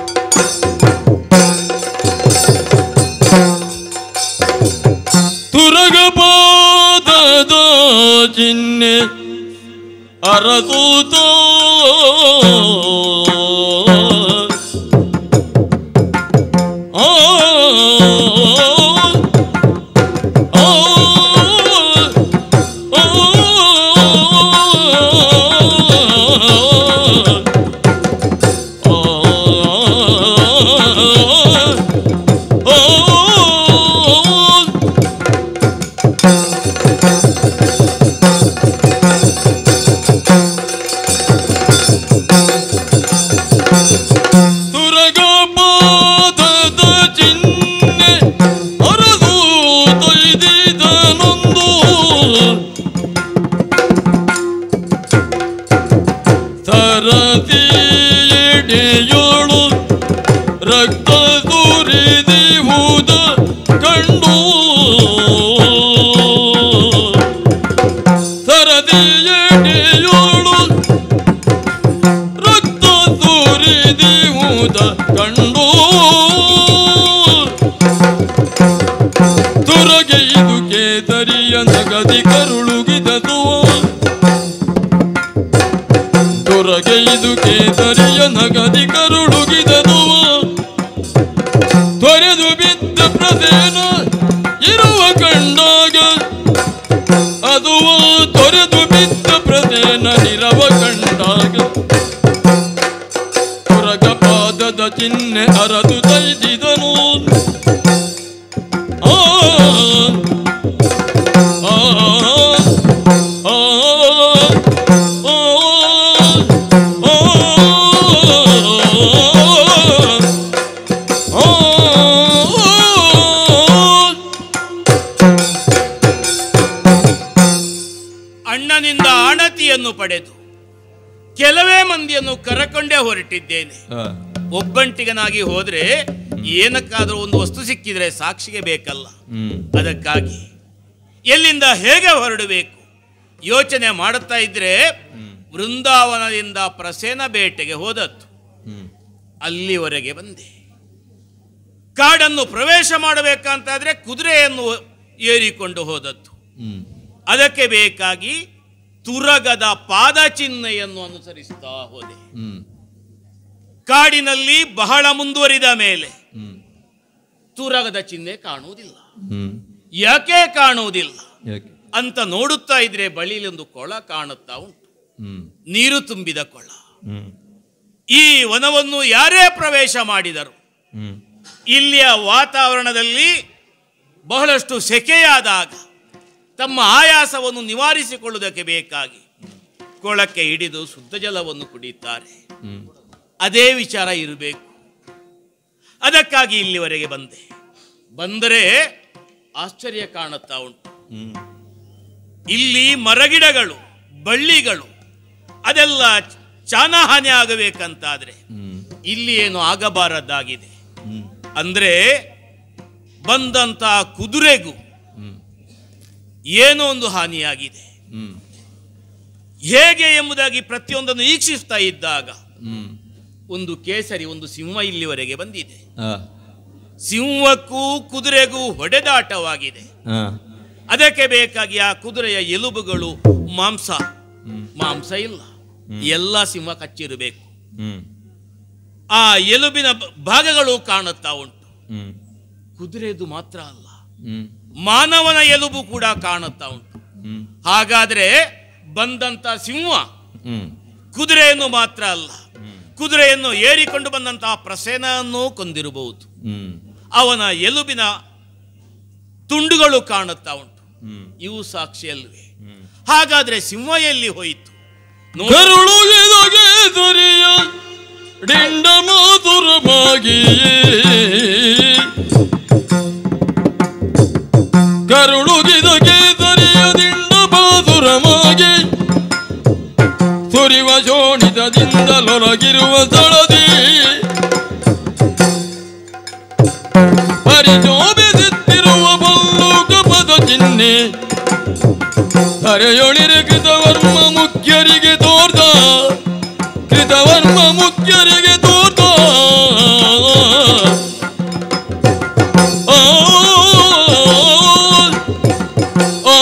ತುರಗಪಾದದ ಚಿಹ್ನೆ ಅರತೂತ ಆ ಆ ಆ ತುರಗಪಾದದ ಚಿಹ್ನೆ ಅರದು ತೊಯ್ದಿದನೊಂದು ಸರದಿಯೆಡೆಯೋಳು ರಕ್ತ ಸುರಿದಿಹುದ ಕಂಡು ಸರದಿಯೆಡೆಯೋಳು ರಕ್ತ ಸುರಿದಿಹುದ ಕಂಡು ತುರಗೈದು ಕೇಸರಿಯ ನಗದಿ ಕರುಳುಗಿದದು ತುರಗೈದು ಕೇಸರಿಯ ನಗದಿ ಕರುಳುಗಿದದು ತೊರೆದು ಬಿದ್ದ ಪ್ರದೇನ ಇರುವ ಕಂಡಾಗ ಅದು ತೊರೆದು ಬಿದ್ದ ಪ್ರದೇನ ಇರವ ಕಂಡಾಗ ತುರಗ ಪಾದದ ಚಿಹ್ನೆ ಅರದು ತೈದಿದನು ಆ ಆ ಆ ಅಣ್ಣನಿಂದ ಆಣತಿಯನ್ನು ಪಡೆದು ಕೆಲವೇ ಮಂದಿಯನ್ನು ಕರಕೊಂಡೇ ಹೊರಟಿದ್ದೇನೆ ಒಬ್ಬಂಟಿಗನಾಗಿ ಹೋದ್ರೆ ಏನಕ್ಕಾದ್ರೂ ಒಂದು ವಸ್ತು ಸಿಕ್ಕಿದ್ರೆ ಸಾಕ್ಷಿಗೆ ಬೇಕಲ್ಲ ಅದಕ್ಕಾಗಿ ಎಲ್ಲಿಂದ ಹೇಗೆ ಹೊರಡಬೇಕು ಯೋಚನೆ ಮಾಡುತ್ತಾ ಇದ್ರೆ ವೃಂದಾವನದಿಂದ ಪ್ರಸೇನ ಬೇಟೆಗೆ ಹೋದದ್ದು ಅಲ್ಲಿವರೆಗೆ ಬಂದೆ ಕಾಡನ್ನು ಪ್ರವೇಶ ಮಾಡಬೇಕಂತಾದ್ರೆ ಕುದುರೆಯನ್ನು ಏರಿಕೊಂಡು ಹೋದದ್ದು ಅದಕ್ಕೆ ಬೇಕಾಗಿ ತುರಗದ ಪಾದಚಿಹ್ನೆಯನ್ನು ಅನುಸರಿಸ್ತಾ ಹೋದೆ ಕಾಡಿನಲ್ಲಿ ಬಹಳ ಮುಂದುವರಿದ ಮೇಲೆ ತುರಗದ ಚಿಹ್ನೆ ಕಾಣುವುದಿಲ್ಲ ಯಾಕೆ ಕಾಣುವುದಿಲ್ಲ ಅಂತ ನೋಡುತ್ತಾ ಇದ್ರೆ ಬಳಿಯಲ್ಲಿ ಒಂದು ಕೊಳ ಕಾಣುತ್ತಾ ಉಂಟು ನೀರು ತುಂಬಿದ ಕೊಳ ಈ ವನವನ್ನು ಯಾರೇ ಪ್ರವೇಶ ಮಾಡಿದರು ಇಲ್ಲಿಯ ವಾತಾವರಣದಲ್ಲಿ ಬಹಳಷ್ಟು ಸೆಕೆಯಾದಾಗ ತಮ್ಮ ಆಯಾಸವನ್ನು ನಿವಾರಿಸಿಕೊಳ್ಳುವುದಕ್ಕೆ ಬೇಕಾಗಿ ಕೊಳಕ್ಕೆ ಹಿಡಿದು ಶುದ್ಧ ಜಲವನ್ನು ಕುಡಿಯುತ್ತಾರೆ ಅದೇ ವಿಚಾರ ಇರಬೇಕು ಅದಕ್ಕಾಗಿ ಇಲ್ಲಿವರೆಗೆ ಬಂದೆ ಬಂದರೆ ಆಶ್ಚರ್ಯ ಕಾಣುತ್ತಾ ಉಂಟು ಇಲ್ಲಿ ಮರಗಿಡಗಳು ಬಳ್ಳಿಗಳು ಅದೆಲ್ಲ ಚಾನಹಾನಿ ಆಗಬೇಕಂತಾದ್ರೆ ಇಲ್ಲಿ ಏನು ಆಗಬಾರದಾಗಿದೆ ಅಂದ್ರೆ ಬಂದಂತ ಕುದುರೆಗೂ ಏನೋ ಒಂದು ಹಾನಿಯಾಗಿದೆ ಹೇಗೆ ಎಂಬುದಾಗಿ ಪ್ರತಿಯೊಂದನ್ನು ಈಕ್ಷಿಸ್ತಾ ಇದ್ದಾಗ ಒಂದು ಕೇಸರಿ ಒಂದು ಸಿಂಹ ಇಲ್ಲಿವರೆಗೆ ಬಂದಿದೆ ಸಿಂಹಕ್ಕೂ ಕುದುರೆಗೂ ಹೊಡೆದಾಟವಾಗಿದೆ ಅದಕ್ಕೆ ಬೇಕಾಗಿ ಆ ಕುದುರೆಯ ಎಲುಬುಗಳು ಮಾಂಸ ಮಾಂಸ ಇಲ್ಲ ಎಲ್ಲ ಸಿಂಹ ಕಚ್ಚಿರಬೇಕು ಆ ಎಲುಬಿನ ಬ- ಭಾಗಗಳು ಕಾಣುತ್ತಾ ಉಂಟು ಕುದುರೆದು ಮಾತ್ರ ಅಲ್ಲ ಮಾನವನ ಎಲುಬು ಕೂಡ ಕಾಣುತ್ತಾ ಉಂಟು ಹಾಗಾದ್ರೆ ಬಂದಂತ ಸಿಂಹ ಕುದುರೆಯನ್ನು ಮಾತ್ರ ಅಲ್ಲ ಕುದುರೆಯನ್ನು ಏರಿಕೊಂಡು ಬಂದಂತಹ ಪ್ರಸೇನನ್ನು ಕೊಂದಿರಬಹುದು ಅವನ ಎಲುಬಿನ ತುಂಡುಗಳು ಕಾಣುತ್ತಾ ಉಂಟು ಇವು ಸಾಕ್ಷಿಯಲ್ವೇ ಹಾಗಾದ್ರೆ ಸಿಂಹ ಎಲ್ಲಿ ಹೋಯಿತು ನೋಡಿ. ಕರುಳುಗಿದಗೆ ಸರಿಯ ಡಿಂಡ ಮಾತುರಮಾಗಿಯೇ ಕರುಳುಗಿದಗೆ ಸರಿಯ ದಿಂಡ ಮಾತುರಮಾಗಿ ಸುರಿವ ಶೋಣಿತದಿಂದಲೊರಗಿರುವ ಸ್ಥಳದಿ ಪರಿಚೋ ಧರೆಯೊಳಿರೆ ಕೃತವರ್ಮ ಮುಖ್ಯರಿಗೆ ತೋರ್ದ ಕೃತವರ್ಮ ಮುಖ್ಯರಿಗೆ ತೋರ್ದ ಆ, ಆ,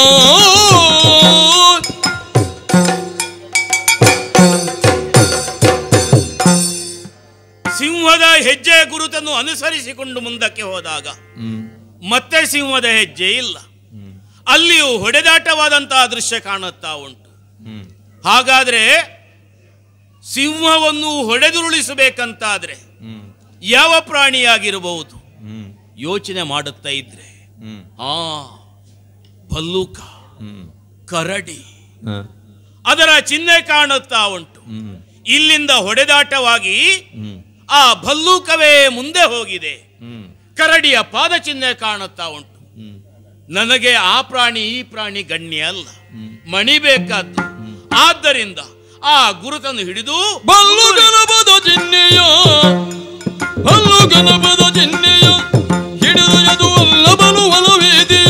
ಸಿಂಹದ ಹೆಜ್ಜೆ ಗುರುತನ್ನು ಅನುಸರಿಸಿಕೊಂಡು ಮುಂದಕ್ಕೆ ಹೋದಾಗ ಮತ್ತೆ ಸಿಂಹದ ಹೆಜ್ಜೆ ಇಲ್ಲ ಅಲ್ಲಿಯೂ ಹೊಡೆದಾಟವಾದಂತಹ ದೃಶ್ಯ ಕಾಣುತ್ತಾ ಉಂಟು ಹಾಗಾದ್ರೆ ಸಿಂಹವನ್ನು ಹೊಡೆದುರುಳಿಸಬೇಕಂತಾದ್ರೆ ಯಾವ ಪ್ರಾಣಿಯಾಗಿರಬಹುದು ಯೋಚನೆ ಮಾಡುತ್ತಾ ಇದ್ರೆ ಆ ಭಲ್ಲೂಕ ಕರಡಿ ಅದರ ಚಿಹ್ನೆ ಕಾಣುತ್ತಾ ಉಂಟು ಇಲ್ಲಿಂದ ಹೊಡೆದಾಟವಾಗಿ ಆ ಭಲ್ಲೂಕವೇ ಮುಂದೆ ಹೋಗಿದೆ ಕರಡಿಯ ಪಾದ ಚಿಹ್ನೆ ಕಾಣುತ್ತಾ ಉಂಟು ನನಗೆ ಆ ಪ್ರಾಣಿ ಈ ಪ್ರಾಣಿ ಗಣ್ಯ ಅಲ್ಲ ಮಣಿಬೇಕಾದ್ದು ಆದ್ದರಿಂದ ಆ ಗುರುತನ್ನು ಹಿಡಿದು ಬಲ್ಲು ಗಣಪದ ಚಿಹ್ನೆಯ ಬಲ್ಲು ಗಣಪದ ಚಿಹ್ನೆಯ ಹಿಡಿದು ಎದು ಬಲು ಒಲವೇದಿಯ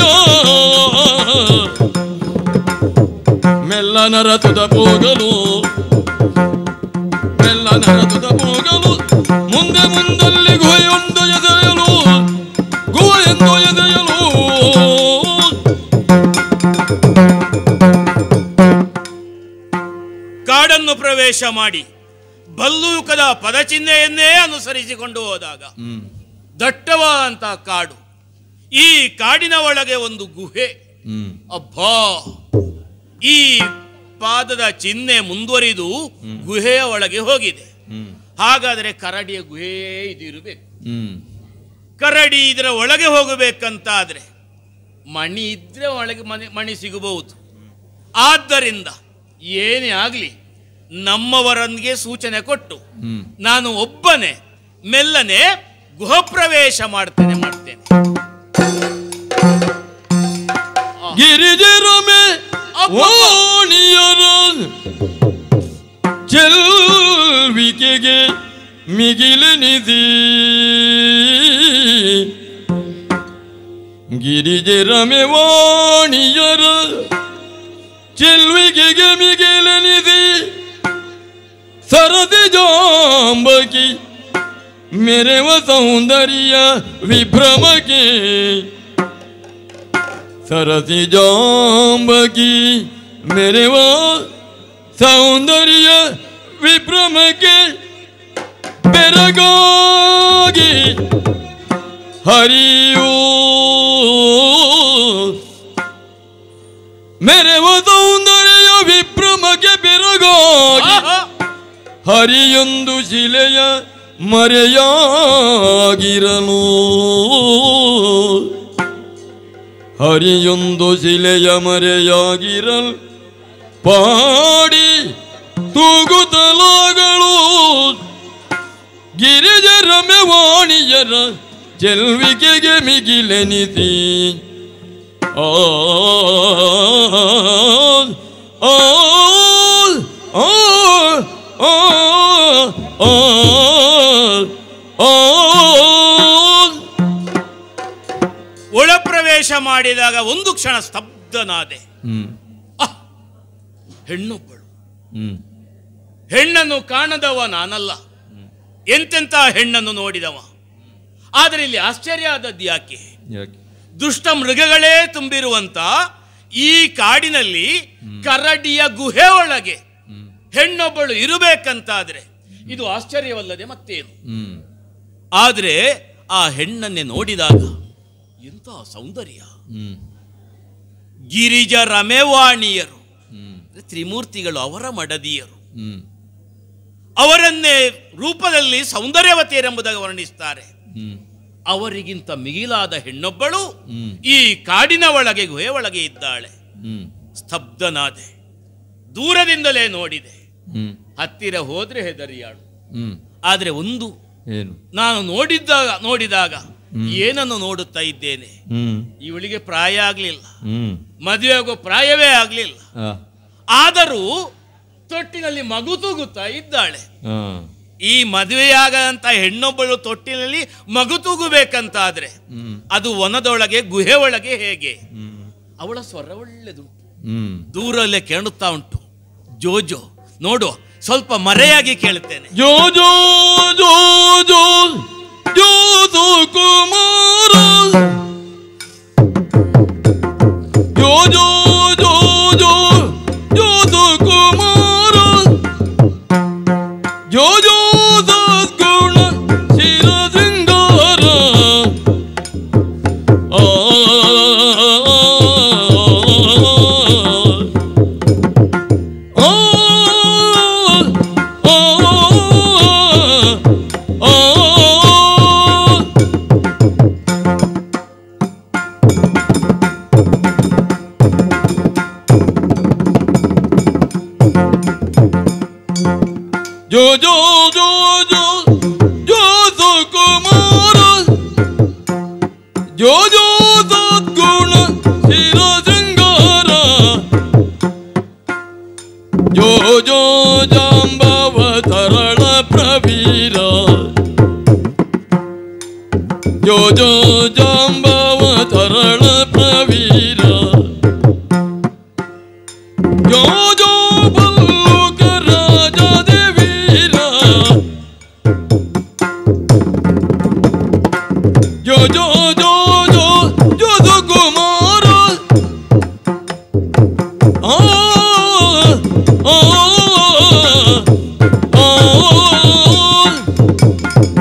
ಮೆಲ್ಲನ ರಥದ ಹೋಗಲು ಮೆಲ್ಲನ ರಥದ ಹೋಗಲು ಮುಂದೆ ಮುಂದಲ್ಲಿ ಗುಹೆಯೊಂದು ಎದೆಯಲು ಗುಹೆಯೊಂದು ಎದೆಯಲು ಕಾಡನ್ನು ಪ್ರವೇಶ ಮಾಡಿ ಭಲ್ಲೂಕದ ಪದಚಿಹ್ನೆಯನ್ನೇ ಅನುಸರಿಸಿಕೊಂಡು ಹೋದಾಗ ದಟ್ಟವಾದಂತಹ ಕಾಡು ಈ ಕಾಡಿನ ಒಳಗೆ ಒಂದು ಗುಹೆ ಅಬ್ಬಾ ಈ ಪಾದದ ಚಿಹ್ನೆ ಮುಂದುವರಿದು ಗುಹೆಯ ಒಳಗೆ ಹೋಗಿದೆ ಹಾಗಾದರೆ ಕರಡಿಯ ಗುಹೆಯೇ ಇದು ಇರಬೇಕು ಕರಡಿ ಇದರ ಒಳಗೆ ಹೋಗಬೇಕಂತಾದ್ರೆ ಮಣಿ ಇದ್ರೆ ಒಳಗೆ ಮಣಿ ಮಣಿ ಸಿಗಬಹುದು ಆದ್ದರಿಂದ ಏನೇ ಆಗಲಿ ನಮ್ಮವರನ್ಗೆ ಸೂಚನೆ ಕೊಟ್ಟು ನಾನು ಒಬ್ಬನೇ ಮೆಲ್ಲನೆ ಗೃಹಪ್ರವೇಶ ಮಾಡ್ತೇನೆ ಮಾಡ್ತೇನೆ ಗಿರಿಜರಮೆ ಓಣಿಯರ ಚೆಲ್ವಿಕೆಗೆ ಮಿಗಿಲೆನಿದಿ ಗಿರಿಜರಮೆ ವಾಣಿಯರ ಚೆಲ್ವಿಕೆಗೆ ಮಿಗಿಲೆನಿದಿ ಸರದಿ ಜಾಂಬಕಿ ಮೆರೆವ ಸೌಂದರ್ಯ ವಿಭ್ರಮಕ್ಕೆ ಸರಸಿ ಜಾಂಬಕಿ ಮೆರೆವ ಸೌಂದರ್ಯ ವಿಭ್ರಮಕ್ಕೆ ಬೆರಗಾಗಿ ಹರಿಯೂ ಮೆರೆವ ಸೌಂದರ್ಯ ವಿಭ್ರಮಕ್ಕೆ ಬೆರಗಾಗಿ ಆಹಾ! ಹರಿಯೊಂದು ಶಿಲೆಯ ಮರೆಯಾಗಿರಲು ಹರಿಯೊಂದು ಶಿಲೆಯ ಮರೆಯಾಗಿರಲು ಪಾಡಿ ತೂಗುತ್ತಲಾಗಳು ಗಿರಿಜರ ಮೆವಾಣಿಯರ ಚೆಲ್ವಿಕೆಗೆ ಮಿಗಿಲೆನಿತಿ ಆ ಆ ಆ ಆ ಆ ಆ ಒಳಪ್ರವೇಶ ಮಾಡಿದಾಗ ಒಂದು ಕ್ಷಣ ಸ್ತಬ್ಧನಾದೆ ಹ್ಮ್ ಆಹ್! ಹೆಣ್ಣೊಬ್ಬಳು ಹ್ಮ್ ಹೆಣ್ಣನ್ನು ಕಾಣದವ ನಾನಲ್ಲ ಎಂತೆಂಥ ಹೆಣ್ಣನ್ನು ನೋಡಿದವ ಆದರೆ ಇಲ್ಲಿ ಆಶ್ಚರ್ಯ ಆದದ್ದು ಯಾಕೆ ಯಾಕೆ ದುಷ್ಟ ಮೃಗಗಳೇ ತುಂಬಿರುವಂತ ಈ ಕಾಡಿನಲ್ಲಿ ಕರಡಿಯ ಗುಹೆ ಒಳಗೆ ಹೆಣ್ಣೊಬ್ಬಳು ಇರಬೇಕಂತಾದ್ರೆ ಇದು ಆಶ್ಚರ್ಯವಲ್ಲದೆ ಮತ್ತೇನು ಹ್ಮ್ ಆದರೆ ಆ ಹೆಣ್ಣನ್ನೇ ನೋಡಿದಾಗ ಎಂಥ ಸೌಂದರ್ಯ ಹ್ಮ್ ಗಿರಿಜ ರಮೆವಾಣಿಯರು ಹ್ಮ್ ತ್ರಿಮೂರ್ತಿಗಳು ಅವರ ಮಡದಿಯರು ಹ್ಮ್ ಅವರನ್ನೇ ರೂಪದಲ್ಲಿ ಸೌಂದರ್ಯವತಿಯರೆಂಬುದಾಗಿ ವರ್ಣಿಸ್ತಾರೆ ಹ್ಮ್ ಅವರಿಗಿಂತ ಮಿಗಿಲಾದ ಹೆಣ್ಣೊಬ್ಬಳು ಹ್ಮ್. ಈ ಕಾಡಿನ ಒಳಗೆ ಗುಹೆ ಒಳಗೆ ಇದ್ದಾಳೆ ಹ್ಮ್ ಸ್ತಬ್ಧನಾದೆ ದೂರದಿಂದಲೇ ನೋಡಿದೆ ಹ್ಮ್ ಹತ್ತಿರ ಹೋದ್ರೆ ಹೆದರಿಯಾಳು ಹ್ಮ್ ಆದರೆ ಒಂದು ಏನು ನಾನು ನೋಡಿದ್ದಾಗ ನೋಡಿದಾಗ ಏನನ್ನು ನೋಡುತ್ತಾ ಇದ್ದೇನೆ ಹ್ಮ್ ಇವಳಿಗೆ ಪ್ರಾಯ ಆಗಲಿಲ್ಲ ಹ್ಮ್ ಮದುವೆ ಆಗೋ ಪ್ರಾಯವೇ ಆಗಲಿಲ್ಲ ಆ ಆದರೂ ತೊಟ್ಟಿನಲ್ಲಿ ಮಗು ತೂಗುತ್ತಾ ಇದ್ದಾಳೆ ಆ ಈ ಮದುವೆಯಾಗದಂತ ಹೆಣ್ಣೊಬ್ಬಳು ತೊಟ್ಟಿನಲ್ಲಿ ಮಗು ತೂಗಬೇಕಂತಾದ್ರೆ ಹ್ಮ್ ಅದು ವನದೊಳಗೆ ಗುಹೆ ಒಳಗೆ ಹೇಗೆ ಹ್ಮ್ ಅವಳ ಸ್ವರ ಒಳ್ಳೆದುಂಟು ಹ್ಮ್ ದೂರಲ್ಲೇ ಕೇಳುತ್ತಾ ಉಂಟು ಜೋಜೋ ನೋಡು ಸ್ವಲ್ಪ ಮರೆಯಾಗಿ ಕೇಳುತ್ತೇನೆ ಜೋ ಜೋ ಜೋ ಜೋ ಜೋ ಜೋ ಕುಮಾರ ಜೋ ಜೋ ಜೋ ಜೋ ಜೋ ಜೋ ಕುಮಾರ ಜೋ ಜೋ ಸದ್ಗುಣ ಶಿರ ಶೃಂಗಾರ ಆ Jo jo jo jo jo Sukumar Jo jo Sadguna Shira Singara Jo jo Jambava Tarala Pravira Jo jo Jambava Tarala Pravira Jo jo Balluka Raja Devira Jo jo jo jo jo jo Kumara Ah ah ah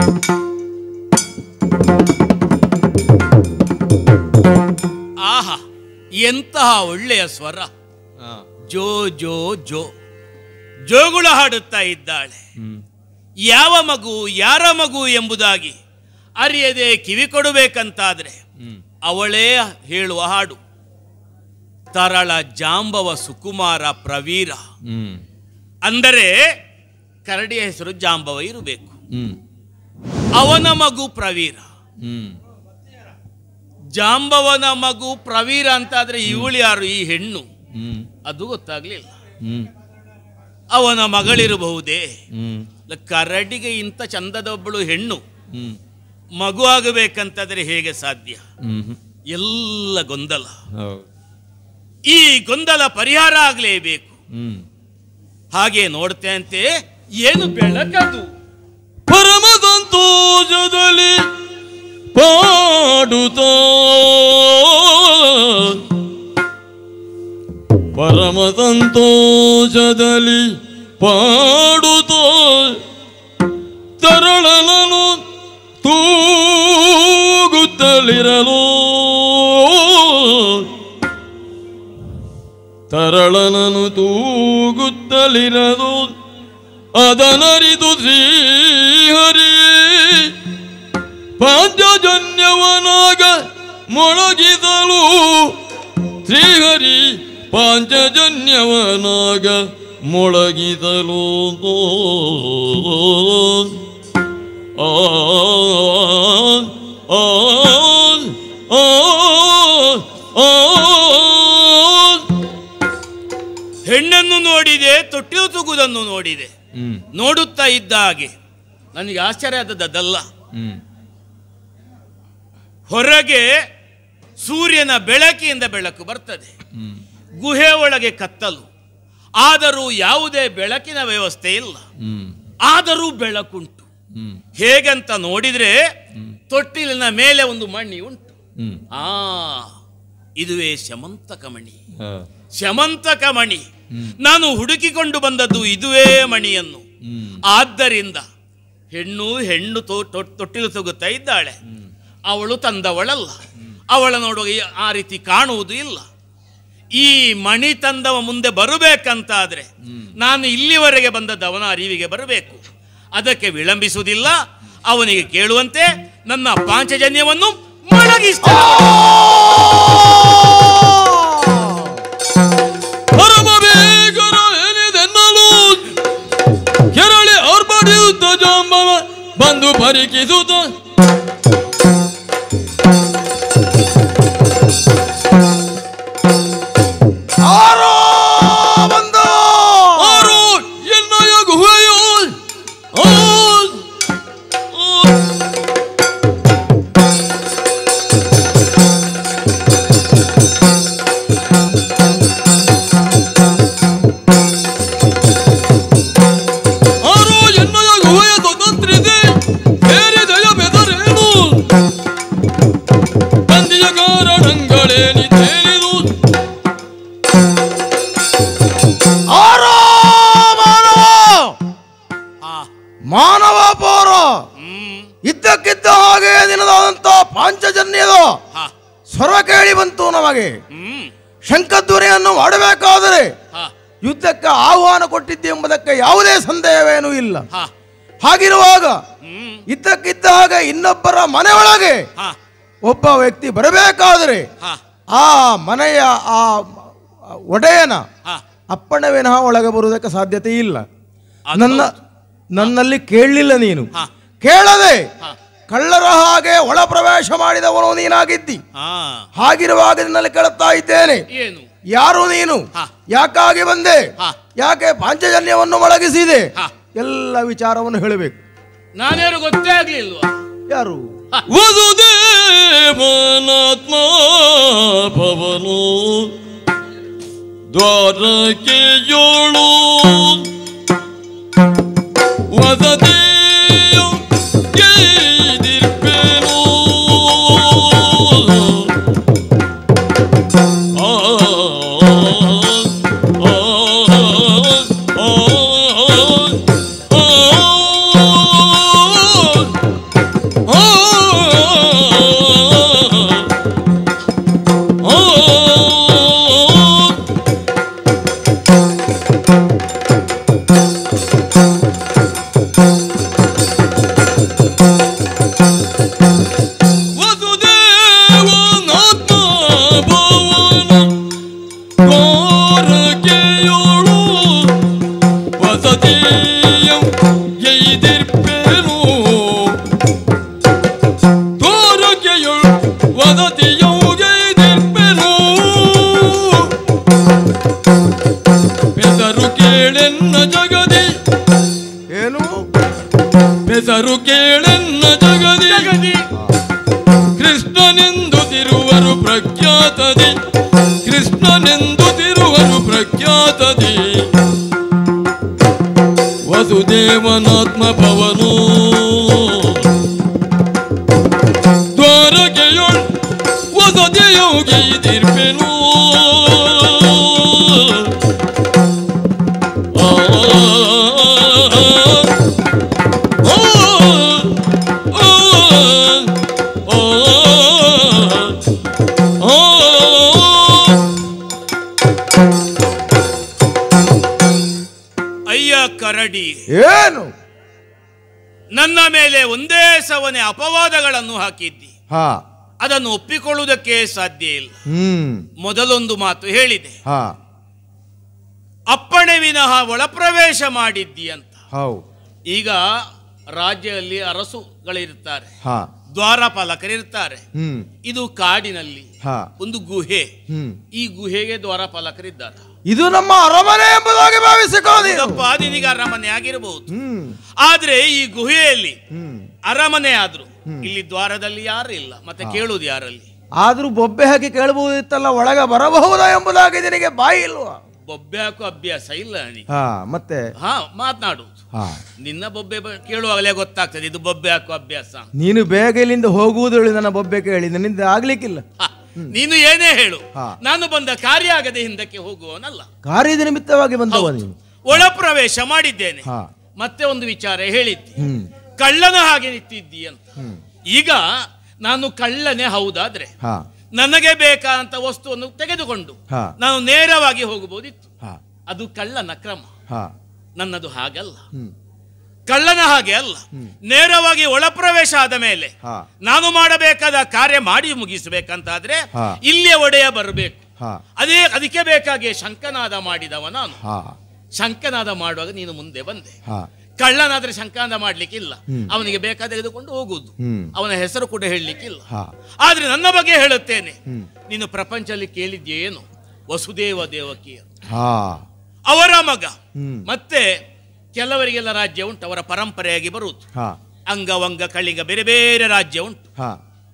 ಆಹಾ ಎಂತಹ ಒಳ್ಳೆಯ ಸ್ವರ ಜೋ ಜೋ ಜೋ ಜೋಗುಳ ಹಾಡುತ್ತಾ ಇದ್ದಾಳೆ ಯಾವ ಮಗು ಯಾರ ಮಗು ಎಂಬುದಾಗಿ ಅರಿಯದೆ ಕಿವಿ ಕೊಡಬೇಕಂತಾದ್ರೆ ಅವಳೇ ಹೇಳುವ ಹಾಡು ತರಳ ಜಾಂಬವ ಸುಕುಮಾರ ಪ್ರವೀರ ಹ್ಮ್ ಅಂದರೆ ಕರಡಿಯ ಹೆಸರು ಜಾಂಬವ ಇರಬೇಕು ಹ್ಮ್ ಅವನ ಮಗು ಪ್ರವೀರ ಹ್ಮ್ ಜಾಂಬವನ ಮಗು ಪ್ರವೀರ ಅಂತಾದ್ರೆ ಇವಳು ಯಾರು ಈ ಹೆಣ್ಣು ಹ್ಮ್ ಅದು ಗೊತ್ತಾಗ್ಲಿಲ್ಲ ಹ್ಮ್ ಅವನ ಮಗಳಿರಬಹುದೇ ಹ್ಮ್ ಇಲ್ಲ, ಕರಡಿಗೆ ಇಂಥ ಚಂದದೊಬ್ಬಳು ಹೆಣ್ಣು ಹ್ಮ್ ಮಗು ಆಗಬೇಕಂತಾದ್ರೆ ಹೇಗೆ ಸಾಧ್ಯ ಹ್ಮ್ ಎಲ್ಲ ಗೊಂದಲ ಹೌದು ಈ ಗೊಂದಲ ಪರಿಹಾರ ಆಗಲೇಬೇಕು ಹ್ಮ್ ಹಾಗೆ ನೋಡ್ತೇಂತೆ ಏನು ಬೆಳಕದು ಪರಮ ಸಂತೋಷದಲ್ಲಿ ಪಾಡುತ್ತ ಪರಮ ಸಂತೋಷದಲ್ಲಿ ಪಾಡುತ್ತ ತರಳನನು ತೂಗುತ್ತಲಿರಲು ತರಳನನು ತೂಗುತ್ತಲಿರಲು ಅದನರಿದು ಶ್ರೀಹರಿ ಪಾಂಚಜನ್ಯವನಾಗ ಮೊಳಗಿದಲು ಶ್ರೀಹರಿ ಪಾಂಚಜನ್ಯವನಾಗ ಮೊಳಗಿದಲು ಆ ಆ ಆ ಆ ಹೆಣ್ಣನ್ನು ನೋಡಿದೆ ತೊಟ್ಟಿಲು ತೂಗುವುದನ್ನು ನೋಡಿದೆ ಹ್ಮ್ ನೋಡುತ್ತಾ ಇದ್ದ ಹಾಗೆ ನನಗೆ ಆಶ್ಚರ್ಯ ಆದದ್ದಲ್ಲ ಹ್ಮ್ ಹೊರಗೆ ಸೂರ್ಯನ ಬೆಳಕಿಯಿಂದ ಬೆಳಕು ಬರ್ತದೆ ಹ್ಮ್ ಗುಹೆ ಒಳಗೆ ಕತ್ತಲು ಆದರೂ ಯಾವುದೇ ಬೆಳಕಿನ ವ್ಯವಸ್ಥೆ ಇಲ್ಲ ಹ್ಮ್ ಆದರೂ ಬೆಳಕುಂಟು ಹ್ಮ್ ಹೇಗಂತ ನೋಡಿದ್ರೆ ತೊಟ್ಟಿಲಿನ ಮೇಲೆ ಒಂದು ಮಣಿ ಉಂಟು ಹ್ಮ್ ಆ ಇದುವೇ ಶಮಂತಕ ಮಣಿ ಹಾ. ಶಮಂತಕ ಮಣಿ ನಾನು ಹುಡುಕಿಕೊಂಡು ಬಂದದ್ದು ಇದುವೇ ಮಣಿಯನ್ನು ಹ್ಮ್ ಆದ್ದರಿಂದ ಹೆಣ್ಣು ಹೆಣ್ಣು ತೊ- ತೊ- ತೊಟ್ಟಿಲು ತಗುತ್ತಾ ಇದ್ದಾಳೆ ಅವಳು ತಂದವಳಲ್ಲ ಅವಳ ನೋಡುವ ಈ- ಆ ರೀತಿ ಕಾಣುವುದು ಇಲ್ಲ ಈ ಮಣಿ ತಂದವ ಮುಂದೆ ಬರಬೇಕಂತಾದ್ರೆ ನಾನು ಇಲ್ಲಿವರೆಗೆ ಬಂದದ್ದು ಅವನ ಅರಿವಿಗೆ ಬರಬೇಕು ಅದಕ್ಕೆ ವಿಳಂಬಿಸುವುದಿಲ್ಲ ಅವನಿಗೆ ಕೇಳುವಂತೆ ನನ್ನ ಪಾಂಚಜನ್ಯವನ್ನು ಮೊಳಗಿಸ್ತೇನೆ ಪರಮ ಬೇಗರ ಏನಿದೆನ್ನಲು ಕೆರಳಿ ಆರ್ಭಟಿಸುತ್ತ ಜಾಂಬವ ಬಂದು ಪರಿಕಿಸುತ್ತ ಆರು ಎನ್ನಯ ಗುಹೆಯೋ ಆ, ಆ. ಸ್ವರ ಕೇಳಿ ಬಂತು ನಮಗೆ ಹ್ಮ್ ಶಂಖಧ್ವನಿಯನ್ನು ಮಾಡಬೇಕಾದರೆ ಹಾ ಯುದ್ಧಕ್ಕೆ ಆಹ್ವಾನ ಕೊಟ್ಟಿದ್ದೆ ಎಂಬುದಕ್ಕೆ ಯಾವುದೇ ಸಂದೇಹವೇನೂ ಇಲ್ಲ ಹಾ ಹಾಗಿರುವಾಗ ಹ್ಮ್ ಇದ್ದಕ್ಕಿದ್ದ ಹಾಗೆ ಇನ್ನೊಬ್ಬರ ಮನೆಯೊಳಗೆ ಹಾ ಒಬ್ಬ ವ್ಯಕ್ತಿ ಬರಬೇಕಾದರೆ ಹಾ ಆ ಮನೆಯ ಆ ಒಡೆಯನ ಹಾ ಅಪ್ಪಣೆ ವಿನಃ ಒಳಗೆ ಬರುವುದಕ್ಕೆ ಸಾಧ್ಯತೆ ಇಲ್ಲ ಅದು ನನ್ನ ನನ್ನಲ್ಲಿ ಕೇಳಲಿಲ್ಲ ನೀನು ಹಾ. ಕೇಳದೆ ಹಾ. ಕಳ್ಳರ ಹಾಗೆ ಒಳ ಪ್ರವೇಶ ಮಾಡಿದವನು ನೀನಾಗಿದ್ದಿ ಹಾ ಹಾಗಿರುವಾಗ ನಿನ್ನಲ್ಲಿ ಕೇಳುತ್ತಾ ಇದ್ದೇನೆ ಏನು ಯಾರು ನೀನು ಹಾ. ಯಾಕಾಗಿ ಬಂದೆ ಹಾ. ಯಾಕೆ ಪಾಂಚಜನ್ಯವನ್ನು ಮೊಳಗಿಸಿದೆ ಹಾ. ಎಲ್ಲ ವಿಚಾರವನ್ನು ಹೇಳಬೇಕು ನಾನೇನು ಗೊತ್ತೇ ಆಗ್ಲಿಲ್ವಾ ಯಾರು ವಸುದೇವನಾತ್ಮ ಭವನು ದ್ವಾರಕೆಯೋಳು ವಸತಿಯು ಗೈದಿರ್ಪೇನು ಆ ಆ ಆ ಆ ವಸುದೇವನಾತ್ಮ ಭವನ ದ್ವಾರಕೆಯೋಳು ವಸತಿಯಂ ಎಯ್ದಿರ್ಪೇನು ದ್ವಾರಕೆಯೋಳು ವಸತಿಯಂ ಎಯ್ದಿರ್ಪೇನು ಬೆದರು ಕೇಳೆನ್ನ ಜಗದಿ ಏನು ಬೆದರು ಕೇಳೆನ್ನ ಜಗದಿ ಜಗದಿ ಕೃಷ್ಣನೆಂದು ತಿರುವರು ಪ್ರಖ್ಯಾತದಿ ಕೃಷ್ಣನೆಂದು ತಿರುವರು ಪ್ರಖ್ಯಾತದಿ ವಸುದೇವನಾತ್ಮ ಭವನು ದ್ವಾರಕೆಯೊಳ್ ವಸತಿಯೋಗಿದಿರ್ಪೆನು ಆ ಆ ಅಯ್ಯ ಕರಡಿ ಏನು ನನ್ನ ಮೇಲೆ ಒಂದೇ ಸವನೆ ಅಪವಾದಗಳನ್ನು ಹಾಕಿದ್ದಿ ಹಾ ಅದನ್ನು ಒಪ್ಪಿಕೊಳ್ಳುವುದಕ್ಕೆ ಸಾಧ್ಯ ಇಲ್ಲ ಹ್ಮ್ ಮೊದಲೊಂದು ಮಾತು ಹೇಳಿದೆ ಹಾ ಅಪ್ಪಣೆ ವಿನಃ ಒಳಪ್ರವೇಶ ಮಾಡಿದ್ದಿ ಅಂತ ಹೌ ಈಗ ರಾಜ್ಯದಲ್ಲಿ ಅರಸುಗಳಿರ್ತಾರೆ ಹಾ ದ್ವಾರಪಾಲಕರಿರ್ತಾರೆ ಹ್ಮ್ ಇದು ಕಾಡಿನಲ್ಲಿ ಹಾ ಒಂದು ಗುಹೆ ಹ್ಮ್ ಈ ಗುಹೆಗೆ ದ್ವಾರಪಾಲಕರಿದ್ದಾರೆ ಇದು ನಮ್ಮ ಅರಮನೆ ಎಂಬುದಾಗಿ ಭಾವಿಸಿಕೋ ನೀನು ಹೌದಪ್ಪ ನಿನಗೆ ಅರಮನೆ ಆಗಿರಬಹುದು ಹ್ಮ್ ಆದ್ರೆ ಈ ಗುಹೆಯಲ್ಲಿ ಹ್ಮ್ ಅರಮನೆ ಆದ್ರು ಇಲ್ಲಿ ದ್ವಾರದಲ್ಲಿ ಯಾರು ಇಲ್ಲ ಮತ್ತೆ ಕೇಳುವುದು ಯಾರಲ್ಲಿ ಆದ್ರೂ ಬೊಬ್ಬೆ ಹಾಕಿ ಕೇಳಬಹುದಿತ್ತಲ್ಲ ಒಳಗೆ ಬರಬಹುದಾ ಎಂಬುದಾಗಿ ನಿನಗೆ ಬಾಯಿ ಇಲ್ವಾ ಬೊಬ್ಬೆ ಹಾಕೋ ಅಭ್ಯಾಸ ಇಲ್ಲ ನನಗೆ ಹಾ ಮತ್ತೆ ಹಾ ಮಾತನಾಡುವುದು ಹಾ ನಿನ್ನ ಬೊಬ್ಬೆ ಬ- ಕೇಳುವಾಗಲೇ ಗೊತ್ತಾಗ್ತದೆ ಇದು ಬೊಬ್ಬೆ ಹಾಕೋ ಅಭ್ಯಾಸ ನೀನು ಬೇಗ ಇಲ್ಲಿಂದ ಹೋಗುವುದು ಹೇಳಿ ನನ್ನ ಬೊಬ್ಬೆ ಕೇಳಿ ನನ್ನಿಂದ ಆಗ್ಲಿಕ್ಕಿಲ್ಲ ಹ, ನೀನು ಏನೇ ಹೇಳು ಹಾ. ನಾನು ಬಂದ ಕಾರ್ಯ ಆಗದೆ ಹಿಂದಕ್ಕೆ ಹೋಗುವವನಲ್ಲ ಕಾರ್ಯದ ನಿಮಿತ್ತವಾಗಿ ಬಂದವ ಹೌದು. ನೀನು ಒಳ ಪ್ರವೇಶ ಮಾಡಿದ್ದೇನೆ ಹಾ ಮತ್ತೆ ಒಂದು ವಿಚಾರ ಹೇಳಿದ್ದೆ ಹ್ಮ್ ಕಳ್ಳನ ಹಾಗೆ ನಿಂತಿದ್ದಿ ಅಂತ ಹ್ಮ್ ಈಗ ನಾನು ಕಳ್ಳನೇ ಹೌದಾದ್ರೆ ಹಾ ನನಗೆ ಬೇಕಾದಂತ ವಸ್ತುವನ್ನು ತೆಗೆದುಕೊಂಡು ಹಾ. ನಾನು ನೇರವಾಗಿ ಹೋಗಬಹುದಿತ್ತು ಹಾ ಅದು ಕಳ್ಳನ ಕ್ರಮ ಹಾ ನನ್ನದು ಹಾಗಲ್ಲ ಹ್ಮ್ ಕಳ್ಳನ ಹಾಗೆ ಅಲ್ಲ ನೇರವಾಗಿ ಒಳಪ್ರವೇಶ ಆದ ಮೇಲೆ ಹಾ. ನಾನು ಮಾಡಬೇಕಾದ ಕಾರ್ಯ ಮಾಡಿ ಮುಗಿಸಬೇಕಂತಾದ್ರೆ ಹಾ. ಇಲ್ಲಿಯ ಒಡೆಯ ಬರಬೇಕು ಹಾ ಅದೇ ಅದಕ್ಕೆ ಬೇಕಾಗಿ ಶಂಕನಾದ ಮಾಡಿದವ ನಾನು ಹಾ ಶಂಕನಾದ ಮಾಡುವಾಗ ನೀನು ಮುಂದೆ ಬಂದೆ ಹಾ ಕಳ್ಳನಾದ್ರೆ ಶಂಕನಾದ ಮಾಡ್ಲಿಕ್ಕಿಲ್ಲ ಹ್ಮ್. ಅವನಿಗೆ ಬೇಕಾದ ತೆಗೆದುಕೊಂಡು ಹೋಗುವುದು ಹ್ಮ್. ಅವನ ಹೆಸರು ಕೂಡ ಹೇಳಲಿಕ್ಕಿಲ್ಲ ಹಾ ಆದ್ರೆ ನನ್ನ ಬಗ್ಗೆ ಹೇಳುತ್ತೇನೆ ಹ್ಮ್. ನೀನು ಪ್ರಪಂಚದಲ್ಲಿ ಕೇಳಿದ್ಯೇನು ವಸುದೇವ ದೇವಕಿಯ ಹಾ ಅವರ ಮಗ ಹ್ಮ್. ಮತ್ತೆ ಕೆಲವರಿಗೆಲ್ಲ ರಾಜ್ಯ ಉಂಟು ಅವರ ಪರಂಪರೆಯಾಗಿ ಬರುವುದು ಹಾ ಅಂಗವಂಗ ಕಳಿಂಗ ಬೇರೆ ಬೇರೆ ರಾಜ್ಯ ಉಂಟು ಹಾ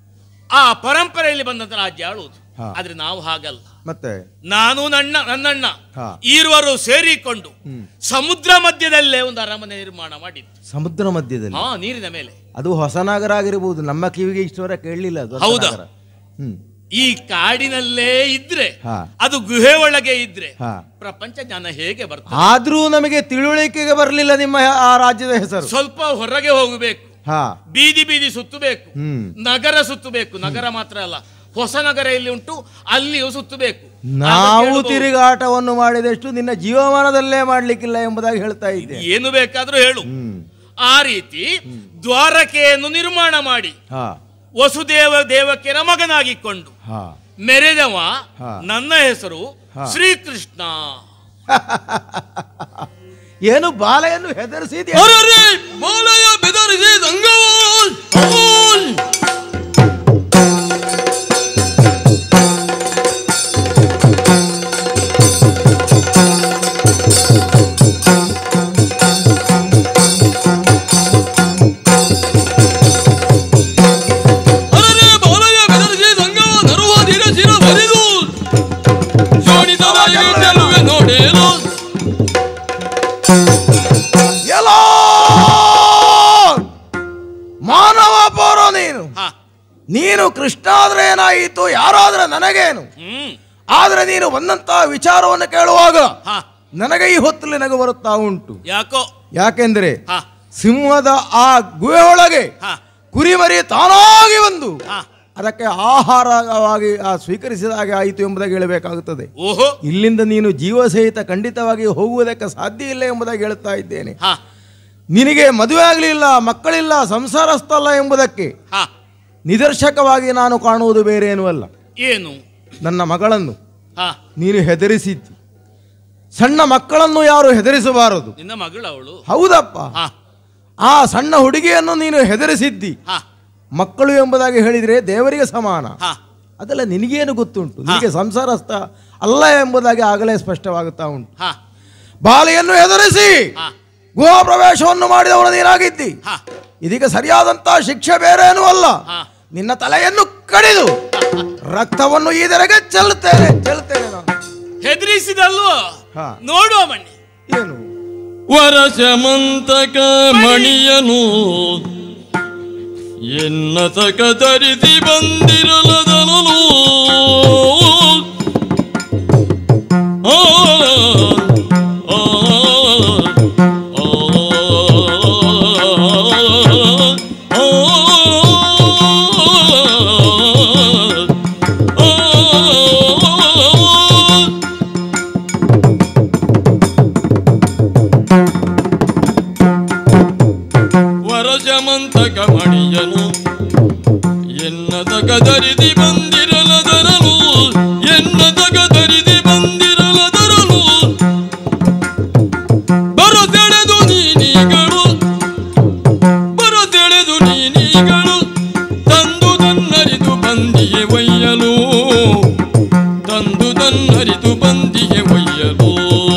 ಆ ಪರಂಪರೆಯಲ್ಲಿ ಬಂದಂತ ರಾಜ್ಯ ಆಳುವುದು ಹಾ. ಆದ್ರೆ ನಾವು ಹಾಗಲ್ಲ ಮತ್ತೆ ನಾನು ನನ್ನ ನನ್ನಣ್ಣ ಹಾ. ಈರುವರು ಸೇರಿಕೊಂಡು ಹ್ಮ್. ಸಮುದ್ರ ಮಧ್ಯದಲ್ಲೇ ಒಂದು ಅರಮನೆ ನಿರ್ಮಾಣ ಮಾಡಿದ್ದು ಸಮುದ್ರ ಮಧ್ಯದಲ್ಲಿ ಹಾ ನೀರಿನ ಮೇಲೆ ಅದು ಹೊಸನಗರ ಆಗಿರಬಹುದು ನಮ್ಮ ಕಿವಿಗೆ ಇಷ್ಟವರ ಕೇಳಲಿಲ್ಲ ಅದು ಹೌದಾ? ಹೊಸನಗರ. ಹ್ಮ್ ಈ ಕಾಡಿನಲ್ಲೇ ಇದ್ರೆ ಹಾ. ಅದು ಗುಹೆ ಒಳಗೆ ಇದ್ರೆ ಹಾ. ಪ್ರಪಂಚ ಜ್ಞಾನ ಹೇಗೆ ಬರ್ತದೆ ಆದ್ರೂ ನಮಗೆ ತಿಳುವಳಿಕೆಗೆ ಬರಲಿಲ್ಲ ನಿಮ್ಮ ಆ ರಾಜ್ಯದ ಹೆಸರು ಸ್ವಲ್ಪ ಹೊರಗೆ ಹೋಗಬೇಕು ಹಾ ಬೀದಿ ಬೀದಿ ಸುತ್ತಬೇಕು ಹ್ಮ್ ನಗರ ಸುತ್ತಬೇಕು ನಗರ ಮಾತ್ರ ಅಲ್ಲ ಹೊಸನಗರ ಎಲ್ಲಿ ಉಂಟು ಅಲ್ಲಿಯೂ ಸುತ್ತಬೇಕು ನಾವು ಆಗ ಕೇಳಬಹುದು. ತಿರುಗಾಟವನ್ನು ಮಾಡಿದಷ್ಟು ನಿನ್ನ ಜೀವಮಾನದಲ್ಲೇ ಮಾಡ್ಲಿಕ್ಕಿಲ್ಲ ಎಂಬುದಾಗಿ ಹೇಳ್ತಾ ಇದ್ದೆ ಏನು ಬೇಕಾದ್ರೂ ಹೇಳು ಹ್ಮ್ ಆ ರೀತಿ ದ್ವಾರಕೆಯನ್ನು ನಿರ್ಮಾಣ ಮಾಡಿ ಹಾ ವಸುದೇವ ದೇವಕಿಯರ ಮಗನಾಗಿಕೊಂಡು ಹಾ ಮೆರೆದವ ಹಾ. ನನ್ನ ಹೆಸರು ಹಾ. ಶ್ರೀಕೃಷ್ಣ ಏನು ಬಾಲೆಯನ್ನು ಹೆದರಿಸಿದ್ಯಾ ಅರರೆ ಬಾಲಯ ಬೆದರಿಸಿ ದಂಗವೋಲ್ ಅವೋಲ್ ಅರರೆ ಬಾಲಯ ಬೆದರಿಸಿ ದಂಗವ ನರುವ ಧಿರ ಶಿರ ಬರಿದು ಶೋಣಿತವಾಗಿ ಗೆಲ್ಲುವೆ ನೋಡೇನು ಎಲ್ಲೋ ಮಾನವ ಪೌರ ನೀನು ಹಾ ನೀನು ಕೃಷ್ಣ ಆದ್ರೆ ಏನಾಯಿತು ಯಾರಾದ್ರೆ ನನಗೇನು ಹ್ಮ್ ಆದ್ರೆ ನೀನು ಬಂದಂತಹ ವಿಚಾರವನ್ನು ಕೇಳುವಾಗ ಹಾ ನನಗೆ ಈ ಹೊತ್ತಲ್ಲಿ ನಗು ಬರುತ್ತಾ ಉಂಟು ಯಾಕೋ ಯಾಕೆಂದ್ರೆ ಹಾ ಸಿಂಹದ ಆ ಗುಹೆಯೊಳಗೆ ಹಾ ಕುರಿಮರಿ ತಾನಾಗಿ ಬಂದು ಹಾ ಅದಕ್ಕೆ ಆಹಾರವಾಗಿ ಆ ಸ್ವೀಕರಿಸಿದ ಹಾಗೆ ಆಯಿತು ಎಂಬುದಾಗಿ ಹೇಳಬೇಕಾಗುತ್ತದೆ ಓಹೋ ಇಲ್ಲಿಂದ ನೀನು ಜೀವ ಸಹಿತ ಖಂಡಿತವಾಗಿ ಹೋಗುವುದಕ್ಕೆ ಸಾಧ್ಯ ಇಲ್ಲ ಎಂಬುದಾಗಿ ಹೇಳುತ್ತಾ ಇದ್ದೇನೆ ಹಾ ನಿನಗೆ ಮದುವೆ ಆಗಲಿಲ್ಲ ಮಕ್ಕಳಿಲ್ಲ ಸಂಸಾರಸ್ಥಲ್ಲ ಎಂಬುದಕ್ಕೆ ಹಾ ನಿದರ್ಶಕವಾಗಿ ನಾನು ಕಾಣುವುದು ಬೇರೆ ಏನೂ ಅಲ್ಲ ಏನು ನನ್ನ ಮಗಳನ್ನು ಹಾ ನೀನು ಹೆದರಿಸಿದ್ದಿ ಸಣ್ಣ ಮಕ್ಕಳನ್ನು ಯಾರು ಹೆದರಿಸಬಾರದು ನಿನ್ನ ಮಗಳು ಅವಳು ಹೌದಪ್ಪ ಹಾ ಆ ಸಣ್ಣ ಹುಡುಗಿಯನ್ನು ನೀನು ಹೆದರಿಸಿದ್ದಿ ಹಾ ಮಕ್ಕಳು ಎಂಬುದಾಗಿ ಹೇಳಿದರೆ ದೇವರಿಗೆ ಸಮಾನ ಹಾ ಅದೆಲ್ಲ ನಿನಗೇನು ಗೊತ್ತುಂಟು ನಿನಗೆ ಸಂಸಾರಸ್ಥ ಅಲ್ಲ ಎಂಬುದಾಗಿ ಆಗಲೇ ಸ್ಪಷ್ಟವಾಗುತ್ತಾ ಉಂಟು ಹಾ ಬಾಲೆಯನ್ನು ಹೆದರಿಸಿ ಹಾ ಗೃಹ ಪ್ರವೇಶವನ್ನು ಮಾಡಿದವನು ನೀನಾಗಿದ್ದಿ ಹಾ ಇದೀಗ ಸರಿಯಾದಂತಹ ಶಿಕ್ಷೆ ಬೇರೇನೂ ಅಲ್ಲ ಹಾ. ನಿನ್ನ ತಲೆಯನ್ನು ಕಡಿದು ರಕ್ತವನ್ನು ಈದರೆಗೆ ಚೆಲ್ಲುತ್ತೇನೆ ಚೆಲ್ಲುತ್ತೇನೆ ನಾನು ಹೆದರಿಸಿದಲ್ವೋ ಹಾ. ನೋಡುವ ಮಣ್ಣಿ ಏನು ವರಸಮಂತಕ ಮಣಿಯನು ಎನ್ನ ತಕ ಧರಿಸಿ ಬಂದಿರಲದನನು ಆ, ಆ, ಆ, ಆ, ಆ, ವರಜಮಂತಕ ಮಣಿಯನು ಎನ್ನದಗ ದರಿದಿ ಬಂದಿರಲದರನು ಎನ್ನದಗ ದರಿದಿ ಬಂದಿರಲದರನು ಬರದೆಳೆದು ನೀನಿಗಳು ಬರದೆಳೆದು ನೀನಿಗಳು ತಂದು ತನ್ನರಿದು ಬಂದಿಗೆ ಒಯ್ಯಲು ತಂದು ತನ್ನರಿದು ಬಂದಿಗೆ ಒಯ್ಯಲು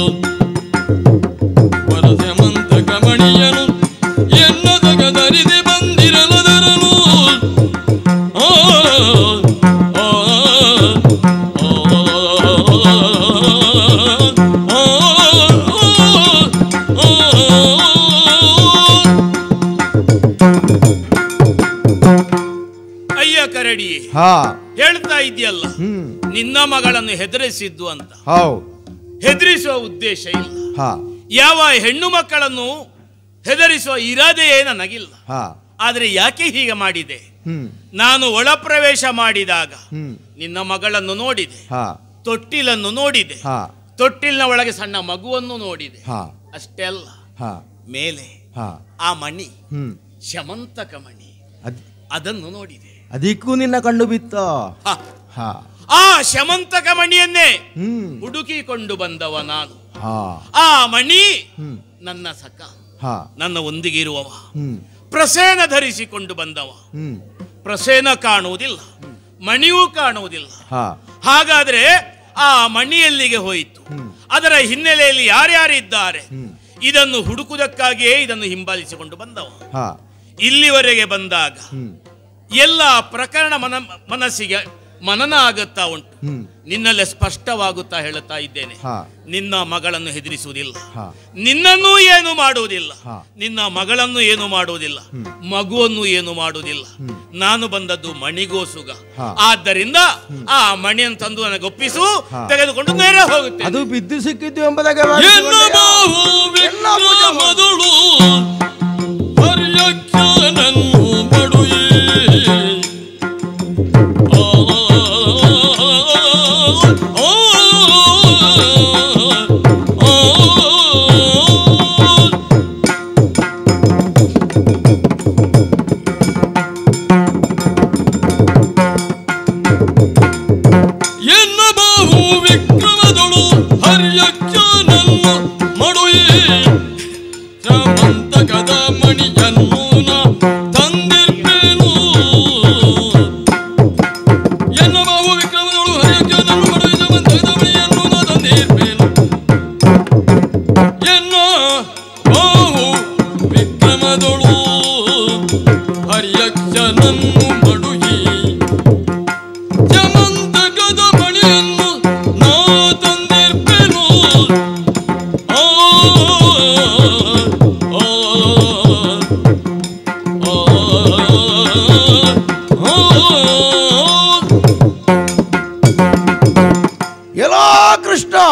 ವರಸೆಮಂತಕ ಮಣಿಯನು ಎನ್ನದಗ ದರಿದೆ ಬಂದಿರಲದರನು ಆ, ಆ, ಆ, ಆ, ಅಯ್ಯ ಕರಡಿ ಹಾ ಹೇಳ್ತಾ ಇದೆಯಲ್ಲ ಹ್ಮ್ ನಿನ್ನ ಮಗಳನ್ನು ಹೆದರಿಸಿದ್ದು ಅಂತ ಹೌ ಹೆದರಿಸುವ ಉದ್ದೇಶ ಇಲ್ಲ ಹಾ ಯಾವ ಹೆಣ್ಣು ಮಕ್ಕಳನ್ನು ಹೆದರಿಸುವ ಇರಾದೆಯೇ ನನಗಿಲ್ಲ ಹಾ ಆದರೆ ಯಾಕೆ ಹೀಗೆ ಮಾಡಿದೆ ಹ್ಮ್ ನಾನು ಒಳಪ್ರವೇಶ ಮಾಡಿದಾಗ ಹ್ಮ್ ನಿನ್ನ ಮಗಳನ್ನು ನೋಡಿದೆ ಹಾ ತೊಟ್ಟಿಲನ್ನು ನೋಡಿದೆ ಹಾ ತೊಟ್ಟಿಲಿನ ಒಳಗೆ ಸಣ್ಣ ಮಗುವನ್ನು ನೋಡಿದೆ ಹಾ ಅಷ್ಟೇ ಅಲ್ಲ ಹಾ ಮೇಲೆ ಹಾ ಆ ಮಣಿ ಹ್ಮ್ ಶಮಂತಕ ಮಣಿ ಅದ್ ಅದನ್ನು ನೋಡಿದೆ ಅದಕ್ಕೂ ನಿನ್ನ ಕಣ್ಣು ಬಿತ್ತ ಹ, ಹಾ ಆ ಶಮಂತಕ ಮಣಿಯನ್ನೇ ಹ್ಮ್ ಹುಡುಕಿಕೊಂಡು ಬಂದವ ನಾನು ಹಾ ಆ ಮಣಿ ಹ್ಮ್ ನನ್ನ ಸಖ ಹಾ ನನ್ನ ಒಂದಿಗೆ ಇರುವವ ಹ್ಮ್ ಪ್ರಸೇನ ಧರಿಸಿಕೊಂಡು ಬಂದವ ಹ್ಮ್ ಪ್ರಸೇನ ಕಾಣುವುದಿಲ್ಲ ಮಣಿಯೂ ಕಾಣುವುದಿಲ್ಲ ಹಾ ಹಾಗಾದ್ರೆ ಆ ಮಣಿ ಎಲ್ಲಿಗೆ ಹೋಯಿತು ಅದರ ಹಿನ್ನೆಲೆಯಲ್ಲಿ ಯಾರ್ಯಾರಿದ್ದಾರೆ ಇದನ್ನು ಹುಡುಕುವುದಕ್ಕಾಗಿಯೇ ಇದನ್ನು ಹಿಂಬಾಲಿಸಿಕೊಂಡು ಬಂದವ ಹಾ ಇಲ್ಲಿವರೆಗೆ ಬಂದಾಗ ಹ್ಮ್ ಎಲ್ಲ ಪ್ರಕರಣ ಮನ ಮನಸ್ಸಿಗೆ ಮನನ ಆಗುತ್ತಾ ಉಂಟು ಹ್ಮ್ ನಿನ್ನಲ್ಲೇ ಸ್ಪಷ್ಟವಾಗುತ್ತಾ ಹೇಳುತ್ತಾ ಇದ್ದೇನೆ ಹಾ ನಿನ್ನ ಮಗಳನ್ನು ಹೆದರಿಸುವುದಿಲ್ಲ ಹಾ ನಿನ್ನನ್ನೂ ಏನು ಮಾಡುವುದಿಲ್ಲ ಹಾ. ನಿನ್ನ ಮಗಳನ್ನು ಏನು ಮಾಡುವುದಿಲ್ಲ ಮಗುವನ್ನು ಏನು ಮಾಡುವುದಿಲ್ಲ ನಾನು ಬಂದದ್ದು ಮಣಿಗೋಸುಗ ಹಾ. ಆದ್ದರಿಂದ ಆ ಮಣಿಯನ್ನು ತಂದು ನನಗೆ ಒಪ್ಪಿಸು ಹಾ. ತೆಗೆದುಕೊಂಡು ನೇರ ಹೋಗುತ್ತೆ ಅದು ಬಿದ್ದು ಸಿಕ್ಕಿದ್ದು ಎಂಬುದಾಗೆ ಎನ್ನ ಬಾಹು ವಿಕ್ರಮದುಳು ಹರ್ಯಕ್ಷನನ್ನು ಪಡುಯೇ ಆ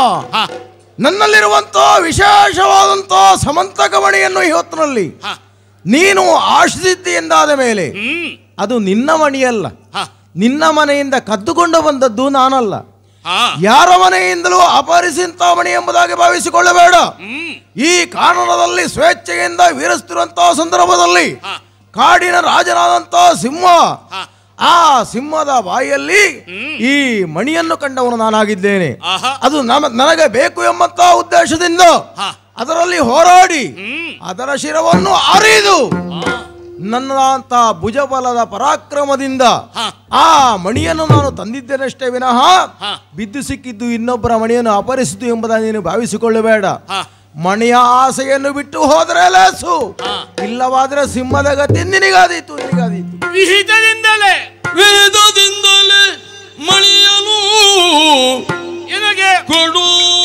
ಹಾ ನನ್ನಲ್ಲಿರುವಂತ ವಿಶೇಷವಾದಂತ ಸಮಂತಕಮಣಿಯನ್ನು ಇವತ್ತಿನಲ್ಲಿ ಹಾ ನೀನು ಆಶಿಸಿದ್ದಿ ಎಂದಾದ ಮೇಲೆ ಹ್ಮ್ ಅದು ನಿನ್ನ ಮಣಿಯಲ್ಲ ಹಾ ನಿನ್ನ ಮನೆಯಿಂದ ಕದ್ದುಕೊಂಡು ಬಂದದ್ದು ನಾನಲ್ಲ ಹಾ ಯಾರ ಮನೆಯಿಂದಲೂ ಅಪಹರಿಸಿಂತ ಮಣಿ ಎಂಬುದಾಗಿ ಭಾವಿಸಿಕೊಳ್ಳಬೇಡ ಹ್ಮ್ ಈ ಕಾರಣದಲ್ಲಿ ಸ್ವೇಚ್ಛೆಯಿಂದ ವೀರಿಸುತ್ತಿರುವಂತಹ ಸಂದರ್ಭದಲ್ಲಿ ಹಾ ಕಾಡಿನ ರಾಜನಾದಂತ ಸಿಂಹ ಹಾ ಆ ಸಿಂಹದ ಬಾಯಿಯಲ್ಲಿ ಈ ಮಣಿಯನ್ನು ಕಂಡವನು ನಾನಾಗಿದ್ದೇನೆ ಆಹಾ ಅದು ನಮ- ನನಗೆ ಬೇಕು ಎಂಬಂತ ಉದ್ದೇಶದಿಂದ ಹಾ ಅದರಲ್ಲಿ ಹೋರಾಡಿ ಹ್ಮ್ ಅದರ ಶಿರವನ್ನು ಅರಿದು ಹಾ ನನ್ನಂತ ಭುಜಬಲದ ಪರಾಕ್ರಮದಿಂದ ಹಾ. ಆ ಮಣಿಯನ್ನು ನಾನು ತಂದಿದ್ದೇನಷ್ಟೇ ವಿನಃ ಹಾ. ಬಿದ್ದು ಸಿಕ್ಕಿದ್ದು ಇನ್ನೊಬ್ಬರ ಮಣಿಯನ್ನು ಅಪಹರಿಸಿತು ಎಂಬುದಾಗಿ ನೀನು ಭಾವಿಸಿಕೊಳ್ಳಬೇಡ ಹಾ ಮಣಿಯ ಆಸೆಯನ್ನು ಬಿಟ್ಟು ಹೋದರೆ ಲೇಸು ಹಾ. ಇಲ್ಲವಾದ್ರೆ ಸಿಂಹದ ಗತಿ ನಿನಗಾದೀತು ನಿನಗಾದೀತು ವಿಹಿತದಿಂದಲೇ ವೇದದಿಂದಲೇ ಮಣಿಯನು ನಿನಗೆ ಕೊಡು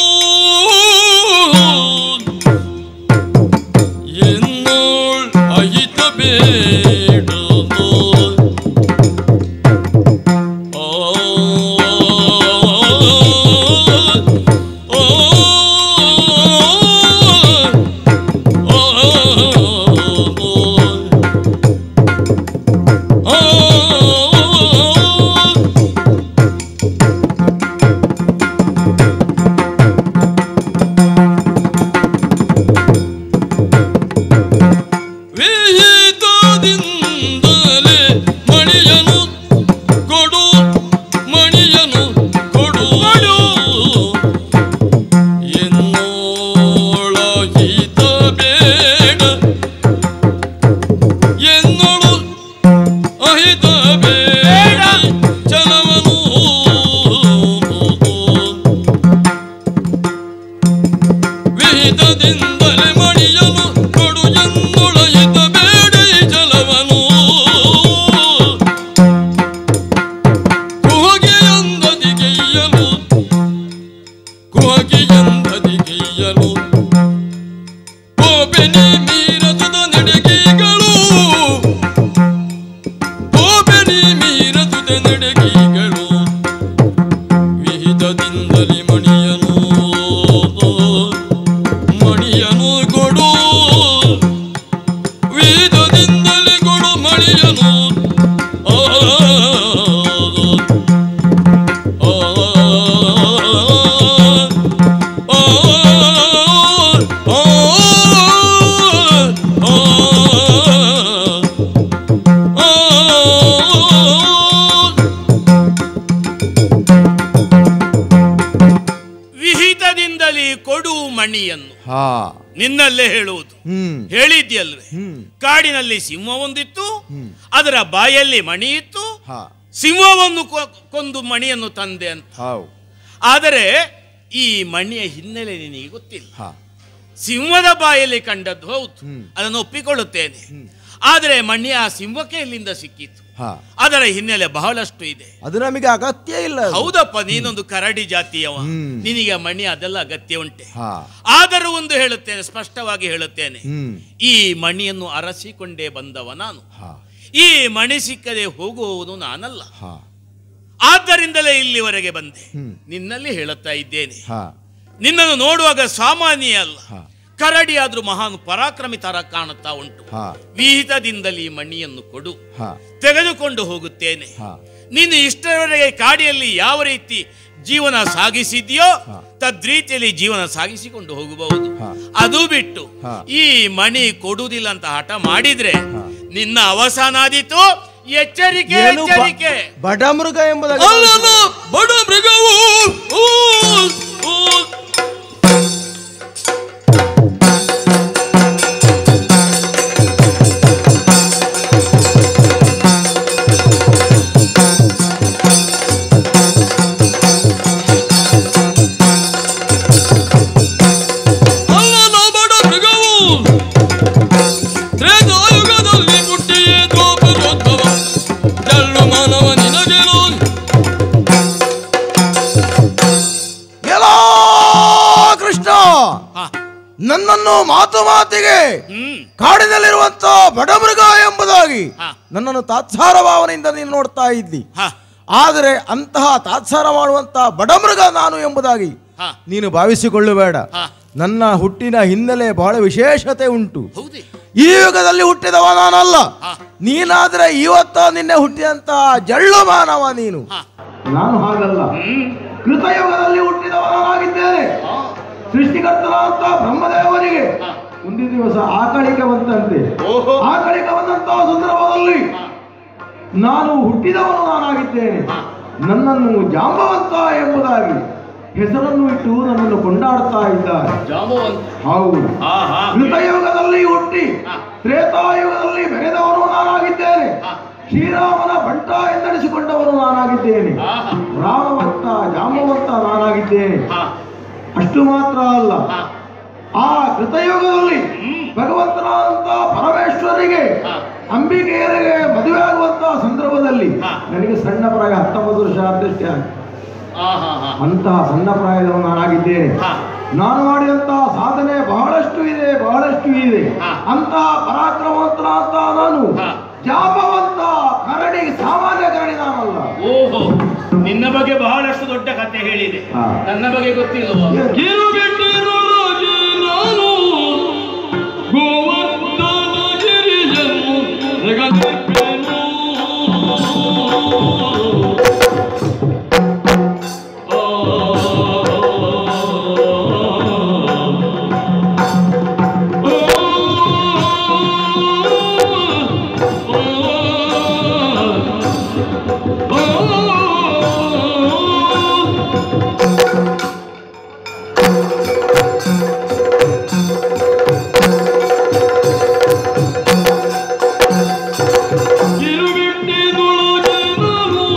എന്നോൾ അയിത ಬೇಡದೋ ಆ ಆ ಆ ವಿಹಿತದಿಂದಲೇ ಮಣಿಯನು ಕೊಡು ಮಣಿಯನು ಕೊಡು ಎನ್ನೋಳಹಿತ ಬೇಡ ಎನ್ನೋಳು ಅಹಿತ ಬೇಡ ಚಲವನು ವಿಹಿತದಿಂದಲೇ ಮಣಿಯನು ಕೊಡು ಎನ್ನೊಳಯಿತ ಬೇಡ ಈ ಜಲವನು ಕುಹಗೆಯೊಂದದಿಗೆಯ್ಯಲು ಕುಹಗೆಯೊಂದದಿಗೆಯ್ಯಲು ಕೋಪೆನಿ ಮೀರತುದ ನಡೆಗಿಗಳು ಕೋಪೆನಿ ಮೀರತುದ ನಡೆಗಿಗಳು ವಿಹಿತದಿಂದಲೇ ಮಣಿಯನು ಮಣಿಯನು ಕೊಡು ವಿಹಿತದಿಂದಲೇ ಕೊಡು ಮಣಿಯನು ಆ, ಆ, ಆ, ಆ, ಆ, ಆ, ವಿಹಿತದಿಂದಲೇ ಕೊಡು ಮಣಿಯನ್ನು ಹಾ ನಿನ್ನಲ್ಲೇ ಹೇಳುವುದು ಹ್ಮ್ ಹೇಳಿದ್ಯಲ್ವೇ ಹ್ಮ್ ಕಾಡಿನಲ್ಲಿ ಸಿಂಹ ಒಂದಿತ್ತು ಅದರ ಬಾಯಲ್ಲಿ ಮಣಿ ಇತ್ತು ಹಾ ಸಿಂಹವನ್ನು ಕೊ- ಕೊಂದು ಮಣಿಯನ್ನು ತಂದೆ ಅಂತ ಹೌ ಆದರೆ ಈ ಮಣಿಯ ಹಿನ್ನೆಲೆ ನಿನಗೆ ಗೊತ್ತಿಲ್ಲ ಹಾ ಸಿಂಹದ ಬಾಯಲ್ಲಿ ಕಂಡದ್ದು ಹೌದು ಹ್ಮ್. ಅದನ್ನು ಒಪ್ಪಿಕೊಳ್ಳುತ್ತೇನೆ ಆದರೆ ಮಣಿ ಆ ಸಿಂಹಕ್ಕೆ ಎಲ್ಲಿಂದ ಸಿಕ್ಕಿತು ಹಾ ಅದರ ಹಿನ್ನೆಲೆ ಬಹಳಷ್ಟು ಇದೆ ಅದು ನಮಗೆ ಅಗತ್ಯ ಇಲ್ಲ ಅದು. ಹೌದಪ್ಪ ನೀನೊಂದು ಕರಡಿ ಜಾತಿಯವ ಹ್ಮ್. ನಿನಗೆ ಆ ಮಣಿ ಅದೆಲ್ಲ ಅಗತ್ಯ ಉಂಟೆ ಹಾ ಆದರೂ ಒಂದು ಹೇಳುತ್ತೇನೆ ಸ್ಪಷ್ಟವಾಗಿ ಹೇಳುತ್ತೇನೆ ಹ್ಮ್ ಈ ಮಣಿಯನ್ನು ಅರಸಿಕೊಂಡೇ ಬಂದವ ನಾನು ಹಾ ಈ ಮಣಿ ಸಿಕ್ಕದೆ ಹೋಗುವವನು ನಾನಲ್ಲ ಹಾ ಆದ್ದರಿಂದಲೇ ಇಲ್ಲಿವರೆಗೆ ಬಂದೆ ಹ್ಮ್. ನಿನ್ನಲ್ಲಿ ಹೇಳುತ್ತಾ ಇದ್ದೇನೆ ಹಾ ನಿನ್ನನ್ನು ನೋಡುವಾಗ ಸಾಮಾನ್ಯ ಅಲ್ಲ ಹಾ. ಕರಡಿ ಆದ್ರೂ ಮಹಾನ್ ಪರಾಕ್ರಮಿ ತರ ಕಾಣುತ್ತಾ ಉಂಟು ಹಾ ವಿಹಿತದಿಂದಲೇ ಈ ಮಣಿಯನ್ನು ಕೊಡು ಹಾ ತೆಗೆದುಕೊಂಡು ಹೋಗುತ್ತೇನೆ ಹಾ ನೀನು ಇಷ್ಟರವರೆಗೆ ಕಾಡಿಯಲ್ಲಿ ಯಾವ ರೀತಿ ಜೀವನ ಸಾಗಿಸಿದ್ಯೋ ತದ್ರೀತಿಯಲ್ಲಿ ಜೀವನ ಸಾಗಿಸಿಕೊಂಡು ಹೋಗಬಹುದು ಹಾ. ಅದು ಬಿಟ್ಟು ಹಾ. ಈ ಮಣಿ ಕೊಡುವುದಿಲ್ಲ ಅಂತ ಹಠ ಮಾಡಿದ್ರೆ ನಿನ್ನ ಅವಸಾನ ಆದೀತು ಎಚ್ಚರಿಕೆ ಏನು ಬ- ಎಚ್ಚರಿಕೆ ಬಡ ಮೃಗ ಎಂಬುದಾಗಿ ಅಲ್ಲನ ಬಡ ಮೃಗವು ಊ, ಊ. ಅಲ್ಲನ ಬಡ ಮೃಗವು ತ್ರೇತಾಯುಗದಲ್ಲಿ ಹುಟ್ಟಿಯೇ ದ್ವಾಪರೋದ್ಭವ ಜಳ್ಳು ಮಾನವ ನಿನಗೆನು ಎಲ್ಲೋ ಕೃಷ್ಣ ಹಾ. ನನ್ನನ್ನು ಮಾತು ಮಾತಿಗೆ ಹ್ಮ್ ಕಾಡಿನಲ್ಲಿರುವಂತ ಬಡಮೃಗ ಎಂಬುದಾಗಿ ಹಾ. ನನ್ನನ್ನು ತಾತ್ಸಾರ ಭಾವನೆಯಿಂದ ನೀನು ನೋಡ್ತಾ ಇದ್ದಿ ಹಾ ಆದರೆ ಅಂತಹ ತಾತ್ಸಾರ ಮಾಡುವಂತ ಬಡಮೃಗ ನಾನು ಎಂಬುದಾಗಿ ಹಾ. ನೀನು ಭಾವಿಸಿಕೊಳ್ಳಬೇಡ ಹಾ. ನನ್ನ ಹುಟ್ಟಿನ ಹಿನ್ನೆಲೆ ಬಹಳ ವಿಶೇಷತೆ ಉಂಟು ಹೌದೇ ಈ ಯುಗದಲ್ಲಿ ಹುಟ್ಟಿದವ ನಾನಲ್ಲ ಹಾ. ನೀನಾದ್ರೆ ಇವತ್ತ ನಿನ್ನೆ ಹುಟ್ಟಿದಂತ ಜಳ್ಳು ಮಾನವ ನೀನು ಹಾ. ನಾನು ಹಾಗಲ್ಲ ಕೃತಯುಗದಲ್ಲಿ ಹುಟ್ಟಿದವ ನಾನಾಗಿದ್ದೇನೆ ಸೃಷ್ಟಿಕರ್ತನಾದಂತ ಬ್ರಹ್ಮದೇವನಿಗೆ ಒಂದು ದಿವಸ ಆಕಳಿಕೆ ಬಂತಂತೆ ಆಕಳಿಕೆ ಬಂದಂತಹ ಸಂದರ್ಭದಲ್ಲಿ ನಾನು ಹುಟ್ಟಿದವನು ನಾನಾಗಿದ್ದೇನೆ ನನ್ನನ್ನು ಜಾಂಬವಂತ ಎಂಬುದಾಗಿ ಹೆಸರನ್ನು ಇಟ್ಟು ನನ್ನನ್ನು ಕೊಂಡಾಡ್ತಾ ಇದ್ದಾರೆ ಹೌದು ಕೃತಯುಗದಲ್ಲಿ ಹುಟ್ಟಿ ತ್ರೇತಾಯುಗದಲ್ಲಿ ಬೆಳೆದವನು ನಾನಾಗಿದ್ದೇನೆ ಶ್ರೀರಾಮನ ಬಂಟ ಎಂದೆನಿಸಿಕೊಂಡವನು ನಾನಾಗಿದ್ದೇನೆ ರಾಮವಂತ ಜಾಂಬವಂತ ನಾನಾಗಿದ್ದೇನೆ ಅಷ್ಟು ಮಾತ್ರ ಅಲ್ಲ ಆ ಕೃತಯುಗದಲ್ಲಿ ಭಗವಂತನಾದಂತ ಪರಮೇಶ್ವರಿಗೆ ಅಂಬಿಕೆಯರಿಗೆ ಮದುವೆ ಆಗುವಂತಹ ಸಂದರ್ಭದಲ್ಲಿ ನನಗೆ ಸಣ್ಣ ಪ್ರಾಯ ಹತ್ತೊಂಬತ್ತು ವರ್ಷ ಆದಷ್ಟೇ ಆಗಿದೆ. ಅಂತಹ ಸಣ್ಣ ಪ್ರಾಯದವನು ನಾನಾಗಿದ್ದೇನೆ ನಾನು ಮಾಡಿದಂತಹ ಸಾಧನೆ ಬಹಳಷ್ಟು ಇದೆ ಬಹಳಷ್ಟು ಇದೆ ಅಂತಹ ಪರಾಕ್ರಮವಂತನಾದ ನಾನು ಜಾಪವಂತ ಕರಡಿ ಸಾಮಾನ್ಯ ಕರಡಿ ನಾನಲ್ಲ ಓಹೋ ನಿನ್ನ ಬಗ್ಗೆ ಬಹಳಷ್ಟು ದೊಡ್ಡ ಕಥೆ ಹೇಳಿದೆ ಹಾ. ನನ್ನ ಬಗ್ಗೆ ಗೊತ್ತಿಲ್ಲವಾ ಕಿರುಬಿಟ್ಟಿರು ರಾಜೇ ನಾನು ಗೋವರ್ಧನಗಿರಿಯನ್ನು ಜಗತ್ತಿಪ್ಪೇನು ಕಿರುಬಿಟ್ಟಿದೊಳಗೆ ನಾನು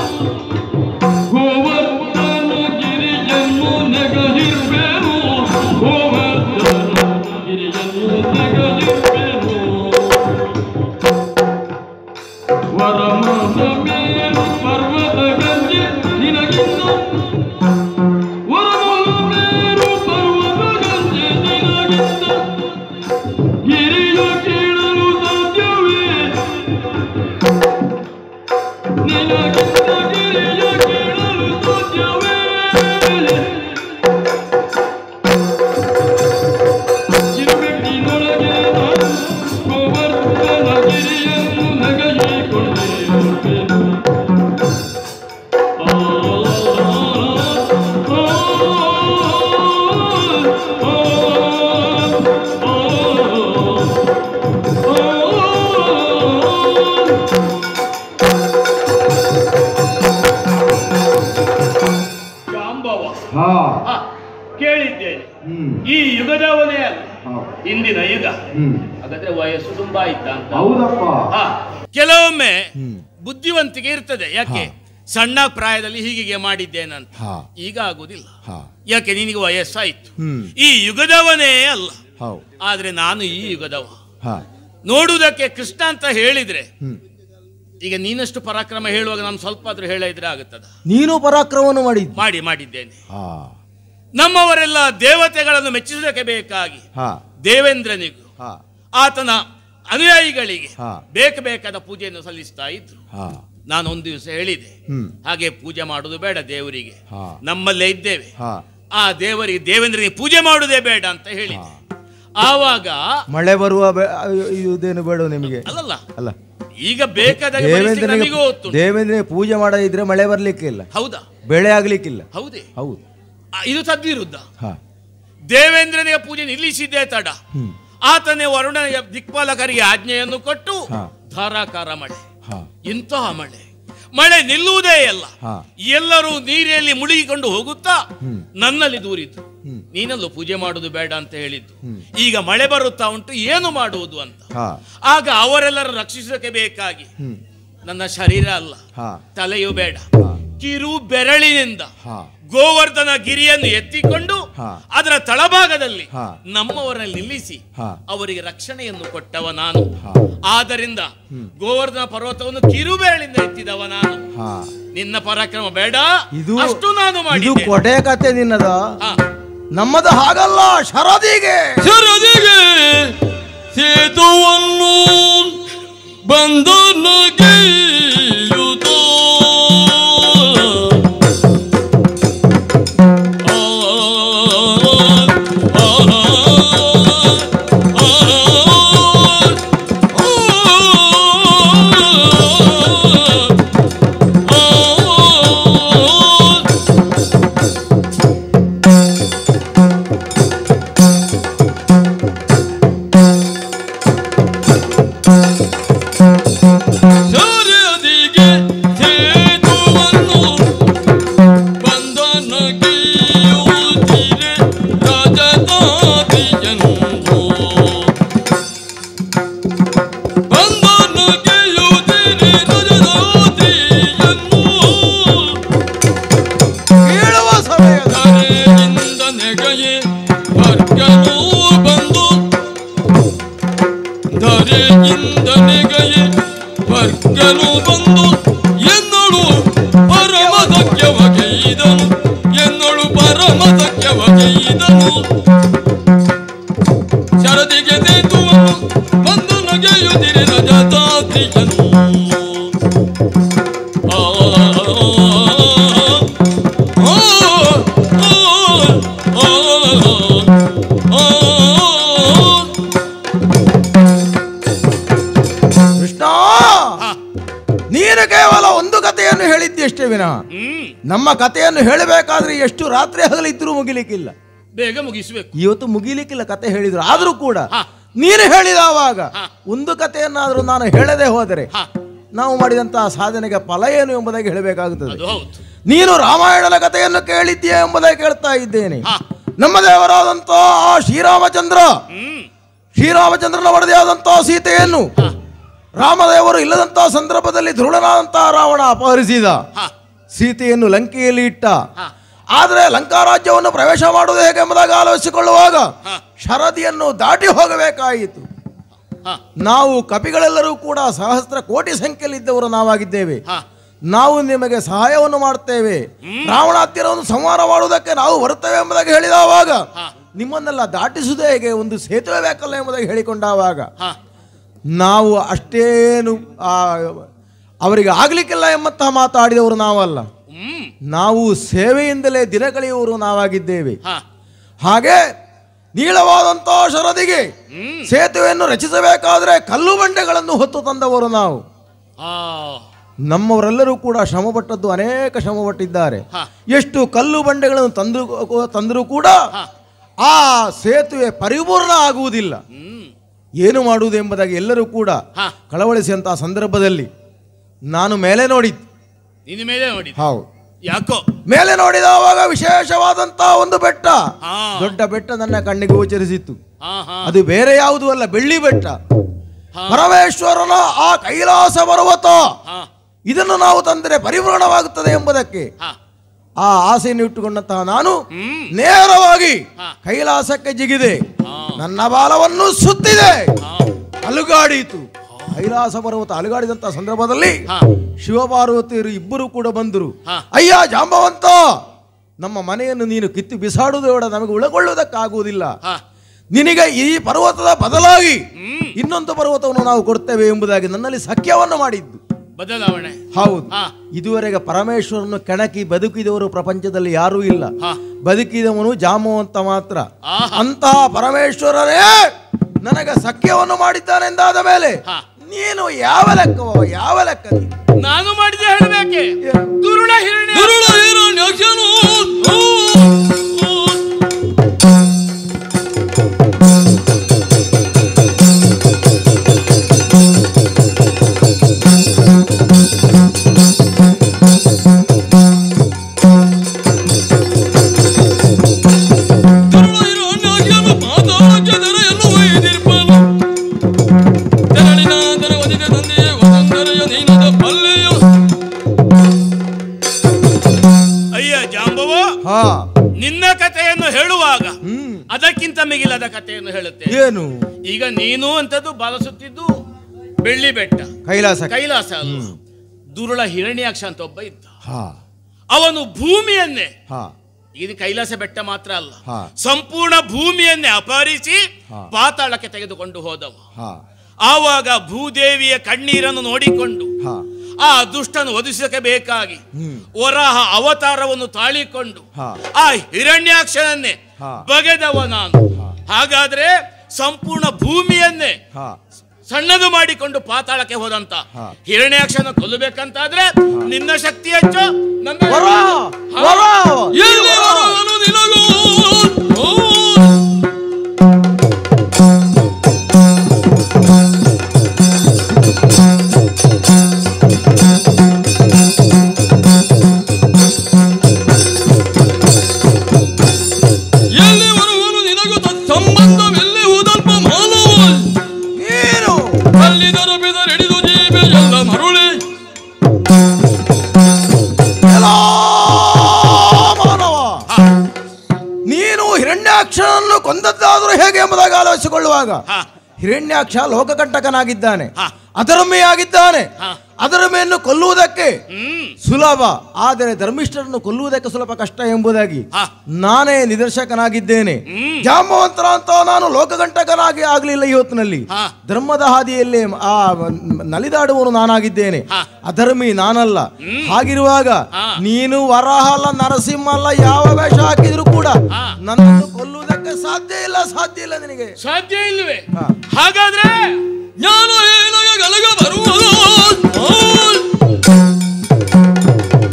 ಗೋವರ್ಧನಗಿರಿಯನ್ನು ನೆಗಹಿರ್ಬೇನು ಗೋವರ್ಧನಗಿರಿಯನ್ನು ನೆಗಹಿರ್ಬೇನು ವರಮಾನ ಮೇರು ಪರ್ವತ ಗಂಜೆ ನಿನಗಿನ್ನ ವರಮಾನ ಮೇರು ಪರ್ವತ ಗಂಜೆ ನಿನಗಿನ್ನ ಗಿರಿಯ ಕೇಳಲು ಸಾಧ್ಯವೇ ನಿನಗಿನ್ನ ಗಿರಿಯ ಕೇಳಲು ಸಾಧ್ಯವೇ ಕಿರುಬೆಟ್ಟಿನೊಳಗೆ ನಾನು ಗೋವರ್ಧನ ಗಿರಿಯನ್ನು ನಗೈಕೊಂಡೆ ಆ, ಆ, ಜಾಂಬವ ಹಾ ಹಾ, ಕೇಳಿದ್ದೇನೆ ಹ್ಮ್ ಈ ಯುಗದವನೇ ಅಲ್ಲ ಹಾ. ಇಂದಿನ ಯುಗ ಹ್ಮ್ ಹಾಗಾದ್ರೆ ವಯಸ್ಸು ತುಂಬಾ ಆಯ್ತಾ ಅಂತ ಹೌದಪ್ಪ ಹಾ, ಕೆಲವೊಮ್ಮೆ ಹ್ಮ್. ಬುದ್ಧಿವಂತಿಕೆ ಇರ್ತದೆ ಯಾಕೆ ಸಣ್ಣ ಪ್ರಾಯದಲ್ಲಿ ಹೀಗೆ ಮಾಡಿದ್ದೇನಂತ ಹಾ. ಈಗ ಆಗುದಿಲ್ಲ ಹಾ ಯಾಕೆ ನಿನಗೆ ವಯಸ್ಸಾಯ್ತು ಹ್ಮ್ ಈ ಯುಗದವನೇ ಅಲ್ಲ ಹೌ ಆದ್ರೆ ನಾನು ಈ ಯುಗದವ ಹಾ ನೋಡುವುದಕ್ಕೆ ಕೃಷ್ಣ ಅಂತ ಹೇಳಿದ್ರೆ ಹ್ಮ್ ಈಗ ನೀನಷ್ಟು ಪರಾಕ್ರಮ ಹೇಳುವಾಗ ನಾನು ಸ್ವಲ್ಪ ಆದ್ರೂ ಹೇಳಿದ್ರೆ ಆಗುತ್ತದ ನೀನು ಪರಾಕ್ರಮವನ್ನು ಮಾಡಿದ್ದಿ ಮಾಡಿ ಮಾಡಿದ್ದೇನೆ ಹಾ ನಮ್ಮವರೆಲ್ಲ ದೇವತೆಗಳನ್ನು ಮೆಚ್ಚಿಸುವುದಕ್ಕೆ ಬೇಕಾಗಿ ಹಾ ದೇವೇಂದ್ರನಿಗೂ ಹಾ ಆತನ ಅನುಯಾಯಿಗಳಿಗೆ ಹಾ. ಬೇಕು ಬೇಕಾದ ಪೂಜೆಯನ್ನು ಸಲ್ಲಿಸ್ತಾ ಇದ್ರು ಹಾ ನಾನು ಒಂದು ದಿವಸ ಹೇಳಿದೆ ಹ್ಮ್ ಹಾಗೆ ಪೂಜೆ ಮಾಡುವುದು ಬೇಡ ದೇವರಿಗೆ ಹಾ. ನಮ್ಮಲ್ಲೇ ಇದ್ದೇವೆ ಹಾ ಆ ದೇವರಿಗೆ ದೇವೇಂದ್ರನಿಗೆ ಪೂಜೆ ಮಾಡುವುದೇ ಬೇಡ ಅಂತ ಹೇಳಿದೆ ಆವಾಗ ಮಳೆ ಬರುವ ಬೆ- ಅಯ್ಯೋ, ಇದೇನು ಬೇಡ ನಿಮಗೆ ಅಲ್ಲಲ್ಲ ಅಲ್ಲ ಈಗ ಬೇಕಾದ ಪರಿಸ್ಥಿತಿ ದೇವೇಂದ್ರನಿಗೆ ನಮಗೂ ಗೊತ್ತು ದೇವೇಂದ್ರನಿಗೆ ಪೂಜೆ ಮಾಡದಿದ್ರೆ ಮಳೆ ಬರ್ಲಿಕ್ಕಿಲ್ಲ ಹೌದಾ ಬೆಳೆ ಆಗ್ಲಿಕ್ಕಿಲ್ಲ ಹೌದೇ ಹೌದು ಆ, ಇದು ತದ್ವಿರುದ್ಧ ಹಾ ದೇವೇಂದ್ರನಿಗೆ ಪೂಜೆ ನಿಲ್ಲಿಸಿದ್ದೇ ತಡ ಹ್ಮ್ ಆತನೇ ವರುಣ ದಿಕ್ಪಾಲಕರಿಗೆ ಆಜ್ಞೆಯನ್ನು ಕೊಟ್ಟು ಹಾ. ಧಾರಾಕಾರ ಮಳೆ ಹಾ ಇಂತಹ ಮಳೆ ಮಳೆ ನಿಲ್ಲುವುದೇ ಇಲ್ಲ ಹಾ. ಎಲ್ಲರೂ ನೀರಲ್ಲಿ ಮುಳುಗಿಕೊಂಡು ಹೋಗುತ್ತಾ ಹ್ಮ್. ನನ್ನಲ್ಲಿ ದೂರಿತು ಹ್ಮ್. ನೀನಲ್ಲೂ ಪೂಜೆ ಮಾಡುವುದು ಬೇಡ ಅಂತ ಹೇಳಿದ್ದು ಈಗ ಮಳೆ ಬರುತ್ತಾ ಉಂಟು ಏನು ಮಾಡುವುದು ಅಂತ ಹಾ ಆಗ ಅವರೆಲ್ಲರೂ ರಕ್ಷಿಸೋಕೆ ಬೇಕಾಗಿ ಹ್ಮ್ ನನ್ನ ಶರೀರ ಅಲ್ಲ ಹಾ ತಲೆಯೂ ಬೇಡ ಹಾ. ಕಿರು ಬೆರಳಿನಿಂದ ಹಾ ಗೋವರ್ಧನ ಗಿರಿಯನ್ನು ಎತ್ತಿಕೊಂಡು ಹಾ. ಅದರ ತಳಭಾಗದಲ್ಲಿ ಹಾ. ನಮ್ಮವರನ್ನು ನಿಲ್ಲಿಸಿ ಹಾ. ಅವರಿಗೆ ರಕ್ಷಣೆಯನ್ನು ಕೊಟ್ಟವ ನಾನು ಹಾ. ಆದ್ದರಿಂದ ಗೋವರ್ಧನ ಪರ್ವತವನ್ನು ಕಿರುಬೆರಳಿಂದ ಎತ್ತಿದವ ನಾನು ಹಾ ನಿನ್ನ ಪರಾಕ್ರಮ ಬೇಡ ಇದು ಅಷ್ಟು ನಾನು ಇದು ಮಾಡಿದ್ದೆ ಕೊಡೆ ಕತೆ ನಿನ್ನದ ಹಾ. ನಮ್ಮದು ಹಾಗಲ್ಲ ಶರದಿಗೆ ಶರದಿಗೆ ಸೇತುವನ್ನು ಬಂಧನಗೈಯುತ ಆ ಹೇಳಿದ್ದೆಷ್ಟೇ ವಿನಃ ಹ್ಮ್ ನಮ್ಮ ಕಥೆಯನ್ನು ಹೇಳಬೇಕಾದ್ರೆ ಎಷ್ಟು ರಾತ್ರಿ ಹಗಲಿದ್ರೂ ಮುಗಿಲಿಕ್ಕಿಲ್ಲ ಬೇಗ ಮುಗಿಸ್ಬೇಕು ಇವತ್ತು ಮುಗಿಲಿಕ್ಕಿಲ್ಲ ಕತೆ ಹೇಳಿದ್ರು ಆದ್ರೂ ಕೂಡ ಹಾ. ನೀನು ಹೇಳಿದವಾಗ ಹಾ. ಒಂದು ಕಥೆಯನ್ನಾದ್ರೂ ನಾನು ಹೇಳದೆ ಹೋದರೆ ಹಾ. ನಾವು ಮಾಡಿದಂತಹ ಸಾಧನೆಗೆ ಫಲ ಏನು ಎಂಬುದಾಗಿ ಹೇಳಬೇಕಾಗುತ್ತದೆ ಅದು ಹೌದು ನೀನು ರಾಮಾಯಣದ ಕಥೆಯನ್ನು ಕೇಳಿದ್ದೀಯ ಎಂಬುದಾಗಿ ಕೇಳ್ತಾ ಇದ್ದೇನೆ ಹಾ. ನಮ್ಮ ದೇವರಾದಂತ ಆ ಶ್ರೀರಾಮಚಂದ್ರ ಹ್ಮ್ ಶ್ರೀರಾಮಚಂದ್ರನ ಒಡೆದೆಯಾದಂತಹ ಸೀತೆಯನ್ನು ರಾಮದೇವರು ಇಲ್ಲದಂತಹ ಸಂದರ್ಭದಲ್ಲಿ ಧೃಢನಾದಂತಹ ರಾವಣ ಅಪಹರಿಸಿದ ಹಾ ಸೀತೆಯನ್ನು ಲಂಕೆಯಲ್ಲಿ ಇಟ್ಟ ಹಾ. ಆದರೆ ಲಂಕಾ ರಾಜ್ಯವನ್ನು ಪ್ರವೇಶ ಮಾಡುವುದು ಹೇಗೆ ಎಂಬುದಾಗಿ ಆಲೋಚಿಸಿಕೊಳ್ಳುವಾಗ ಹಾ. ಶರದಿಯನ್ನು ದಾಟಿ ಹೋಗಬೇಕಾಯಿತು ಹಾ ನಾವು ಕಪಿಗಳೆಲ್ಲರೂ ಕೂಡ ಸಹಸ್ರ ಕೋಟಿ ಸಂಖ್ಯೆಯಲ್ಲಿದ್ದವರು ನಾವಾಗಿದ್ದೇವೆ ಹಾ ನಾವು ನಿಮಗೆ ಸಹಾಯವನ್ನು ಮಾಡ್ತೇವೆ ರಾವಣ ಹತ್ತಿರವನ್ನು ಸಂಹಾರ ಮಾಡುವುದಕ್ಕೆ ನಾವು ಬರುತ್ತೇವೆ ಎಂಬುದಾಗಿ ಹೇಳಿದವಾಗ ಹಾ. ನಿಮ್ಮನ್ನೆಲ್ಲ ದಾಟಿಸುವುದು ಹೇಗೆ ಒಂದು ಸೇತುವೆ ಬೇಕಲ್ಲ ಎಂಬುದಾಗಿ ಹೇಳಿಕೊಂಡಾಗ ಹಾ ನಾವು ಅಷ್ಟೇನು ಆ, ಅವರಿಗೆ ಆಗ್ಲಿಕ್ಕಿಲ್ಲ ಎಂಬಂತಹ ಮಾತಾಡಿದವರು ನಾವಲ್ಲ ಹ್ಮ್ ನಾವು ಸೇವೆಯಿಂದಲೇ ದಿನ ಕಳೆಯುವವರು ನಾವಾಗಿದ್ದೇವೆ ಹಾ ಹಾಗೆ ನೀಳವಾದಂತಹ ಶರದಿಗೆ ಸೇತುವೆಯನ್ನು ರಚಿಸಬೇಕಾದ್ರೆ ಕಲ್ಲು ಬಂಡೆಗಳನ್ನು ಹೊತ್ತು ತಂದವರು ನಾವು ಆ ನಮ್ಮವರೆಲ್ಲರೂ ಕೂಡ ಶ್ರಮಪಟ್ಟದ್ದು ಅನೇಕ ಶ್ರಮಪಟ್ಟಿದ್ದಾರೆ ಹಾ. ಎಷ್ಟು ಕಲ್ಲು ಬಂಡೆಗಳನ್ನು ತಂದು ತಂದರೂ ಕೂಡ ಆ ಸೇತುವೆ ಪರಿಪೂರ್ಣ ಆಗುವುದಿಲ್ಲ ಹ್ಮ್ ಏನು ಮಾಡುವುದು ಎಂಬುದಾಗಿ ಎಲ್ಲರೂ ಕೂಡ ಹಾ. ಕಳವಳಿಸಿದಂತಹ ಸಂದರ್ಭದಲ್ಲಿ ನಾನು ಮೇಲೆ ನೋಡಿದ್ದು ನಿನ್ನ ಮೇಲೆ ನೋಡಿ ಹೌದು ಯಾಕೋ ಮೇಲೆ ನೋಡಿದವಾಗ ವಿಶೇಷವಾದಂತಹ ಒಂದು ಬೆಟ್ಟ ಹಾ ದೊಡ್ಡ ಬೆಟ್ಟ ನನ್ನ ಕಣ್ಣಿಗೆ ಗೋಚರಿಸಿತ್ತು ಹಾ ಹಾ ಅದು ಬೇರೆ ಯಾವುದೂ ಅಲ್ಲ ಬೆಳ್ಳಿ ಬೆಟ್ಟ ಹಾ. ಪರಮೇಶ್ವರನ ಆ ಕೈಲಾಸ ಪರ್ವತ ಹಾ ಇದನ್ನು ನಾವು ತಂದರೆ ಪರಿಪೂರ್ಣವಾಗುತ್ತದೆ ಎಂಬುದಕ್ಕೆ ಹಾ ಆ ಆಸೆಯನ್ನು ಇಟ್ಟುಕೊಂಡಂತಹ ನಾನು ಹ್ಮ್ ನೇರವಾಗಿ ಹಾ. ಕೈಲಾಸಕ್ಕೆ ಜಿಗಿದೆ ಹಾ. ನನ್ನ ಬಾಲವನ್ನು ಸುತ್ತಿದೆ ಹಾ ಅಲುಗಾಡಿತು ಕೈಲಾಸ ಪರ್ವತ ಅಲುಗಾಡಿದಂತಹ ಸಂದರ್ಭದಲ್ಲಿ ಹಾ ಶಿವಪಾರ್ವತಿಯರು ಇಬ್ಬರು ಕೂಡ ಬಂದರು ಹಾ. ಅಯ್ಯ ಜಾಂಬವಂತ ನಮ್ಮ ಮನೆಯನ್ನು ನೀನು ಕಿತ್ತು ಬಿಸಾಡುವುದು ಬೇಡ ನಮಗೆ ಉಳಗೊಳ್ಳುವುದಕ್ಕಾಗುವುದಿಲ್ಲ ಹಾ ನಿನಗೆ ಈ ಪರ್ವತದ ಬದಲಾಗಿ ಹ್ಮ್ ಇನ್ನೊಂದು ಪರ್ವತವನ್ನು ನಾವು ಕೊಡ್ತೇವೆ ಎಂಬುದಾಗಿ ನನ್ನಲ್ಲಿ ಸಖ್ಯವನ್ನು ಮಾಡಿದ್ದು ಬದಲಾವಣೆ ಹೌದು ಹಾ ಇದುವರೆಗೆ ಪರಮೇಶ್ವರನ್ನು ಕೆಣಕಿ ಬದುಕಿದವರು ಪ್ರಪಂಚದಲ್ಲಿ ಯಾರೂ ಇಲ್ಲ ಹಾ ಬದುಕಿದವನು ಜಾಮವಂತ ಮಾತ್ರ ಆಹಾ. ಅಂತಹ ಪರಮೇಶ್ವರನೇ ನನಗೆ ಸಖ್ಯವನ್ನು ಮಾಡಿದ್ದಾನೆಂದಾದ ಮೇಲೆ ಹಾ. ನೀನು ಯಾವ ಲೆಕ್ಕವ ಯಾವ ಲೆಕ್ಕ ನೀನು? ನಾನು ಮಾಡಿದೆ ಹೇಳಬೇಕೆ ದುರುಳ ಹಿರಣ್ಯ ದುರುಳ ಹಿರಣ್ಯಾಕ್ಷನು ದುರುಳ ಹಿರಣ್ಯಾಕ್ಷನು ಪಾತಾಳಕ್ಕೆ ದರೆಯನ್ನು ಒಯ್ದಿರ್ಪನು ತೆರಳಿನ ದರ ಒದಿದ ತಂದೆಯೇ ಒಂದೊಂದರೆಯ ನೀನದ ಪಲ್ಲೆಯ ಅಯ್ಯ ಜಾಂಬವ ಹಾ ನಿನ್ನ ಕಥೆಯನ್ನು ಹೇಳುವಾಗ ಹ್ಮ್ ಅದಕ್ಕಿಂತ ಮಿಗಿಲಾದ ಕಥೆಯನ್ನು ಹೇಳುತ್ತೆ ಏನು ಈಗ ನೀನು ಅಂತದ್ದು ಬಾಲಸುತ್ತಿದ್ದು ಬೆಳ್ಳಿ ಬೆಟ್ಟ ಕೈಲಾಸ ಕೈಲಾಸ ಅಲ್ಲ ದುರುಳ ಹಿರಣ್ಯಾಕ್ಷ ಅಂತ ಒಬ್ಬ ಇದ್ದ ಹಾ ಅವನು ಭೂಮಿಯನ್ನೇ ಹಾ ಇದು ಕೈಲಾಸ ಬೆಟ್ಟ ಮಾತ್ರ ಅಲ್ಲ ಹಾ. ಸಂಪೂರ್ಣ ಭೂಮಿಯನ್ನೇ ಅಪಹರಿಸಿ ಹಾ. ಪಾತಾಳಕ್ಕೆ ತೆಗೆದುಕೊಂಡು ಹೋದವ ಹಾ ಆವಾಗ ಭೂದೇವಿಯ ಕಣ್ಣೀರನ್ನು ನೋಡಿಕೊಂಡು ಹಾ ಆ ದುಷ್ಟನು ಒದಿಸಕ್ಕೆ ಬೇಕಾಗಿ ಹ್ಮ್. ವರಾಹ ಅವತಾರವನ್ನು ತಾಳಿಕೊಂಡು ಹಾ. ಆ ಹಿರಣ್ಯಾಕ್ಷನನ್ನೇ ಹಾ. ಬಗೆದವ ನಾನು ಹಾಗಾದ್ರೆ ಸಂಪೂರ್ಣ ಭೂಮಿಯನ್ನೇ ಹಾ ಸಣ್ಣದು ಮಾಡಿಕೊಂಡು ಪಾತಾಳಕ್ಕೆ ಹೋದಂತ ಹಾ. ಹಿರಣ್ಯಾಕ್ಷನ ಕೊಲ್ಲಬೇಕಂತಾದ್ರೆ ನಿನ್ನ ಶಕ್ತಿ ಹೆಚ್ಚು ನನ್ನ ವರ ಹಾ. ವರ ಎಲ್ಲಿ ಬರುವನು ನಿನಗೂ ಓ ಎಲ್ಲಿ ಬರುವನು ನಿನಗೂ ತತ್ಸಂಬಂಧವೆಲ್ಲಿ ಉದಲ್ಪ ಮಾನವ ನೀನು ಅಲ್ಲಿದರ ಬೆದರಿಡಿದು ಜೀವೆ ಎಲ್ಲ ಮರುಳಿ ಎಲ್ಲಾ ಮಾನವ ನೀನು ಹಿರಣ್ಯಾಕ್ಷನನ್ನು ಕೊಂದದ್ದಾದರೂ ಹೇಗೆ ಎಂಬುದಾಗಿ ಆಲೋಚಿಸಿಕೊಳ್ಳುವಾಗ ಹಾ. ಹಿರಣ್ಯಾಕ್ಷ ಲೋಕಕಂಟಕನಾಗಿದ್ದಾನೆ ಹಾ. ಅಧರ್ಮಿಯಾಗಿದ್ದಾನೆ ಹಾ. ಅಧರ್ಮಿಯನ್ನು ಕೊಲ್ಲುವುದಕ್ಕೆ ಹ್ಮ್ ಸುಲಭ ಆದರೆ ಧರ್ಮಿಷ್ಠರನ್ನು ಕೊಲ್ಲುವುದಕ್ಕೆ ಸ್ವಲ್ಪ ಕಷ್ಟ ಎಂಬುದಾಗಿ ಹಾ. ನಾನೇ ನಿದರ್ಶಕನಾಗಿದ್ದೇನೆ ಹ್ಮ್. ಜಾಂಬವಂತರ ಅಂತ ನಾನು ಲೋಕಗಂಟಕನಾಗಿ ಆಗಲಿಲ್ಲ ಇವತ್ತಿನಲ್ಲಿ ಹಾ. ಧರ್ಮದ ಹಾದಿಯಲ್ಲಿ ಆ ನಲಿದಾಡುವನು ನಾನಾಗಿದ್ದೇನೆ ಹಾ. ಅಧರ್ಮಿ ನಾನಲ್ಲ ಹಾಗಿರುವಾಗ ಹಾ. ನೀನು ವರಾಹ ಅಲ್ಲ ನರಸಿಂಹ ಅಲ್ಲ ಯಾವ ವೇಷ ಹಾಕಿದ್ರು ಕೂಡ ಹಾ. ನನ್ನನ್ನು ಕೊಲ್ಲುವುದಕ್ಕೆ ಸಾಧ್ಯ ಇಲ್ಲ ಸಾಧ್ಯ ಇಲ್ಲ ನಿನಗೆ ಸಾಧ್ಯ ಇಲ್ವೇ ಹಾ. ಹಾಗಾದ್ರೆ ಜ್ಞಾನ ಏನಾಗ ಗಲಗ ಬರುವುದು ಓ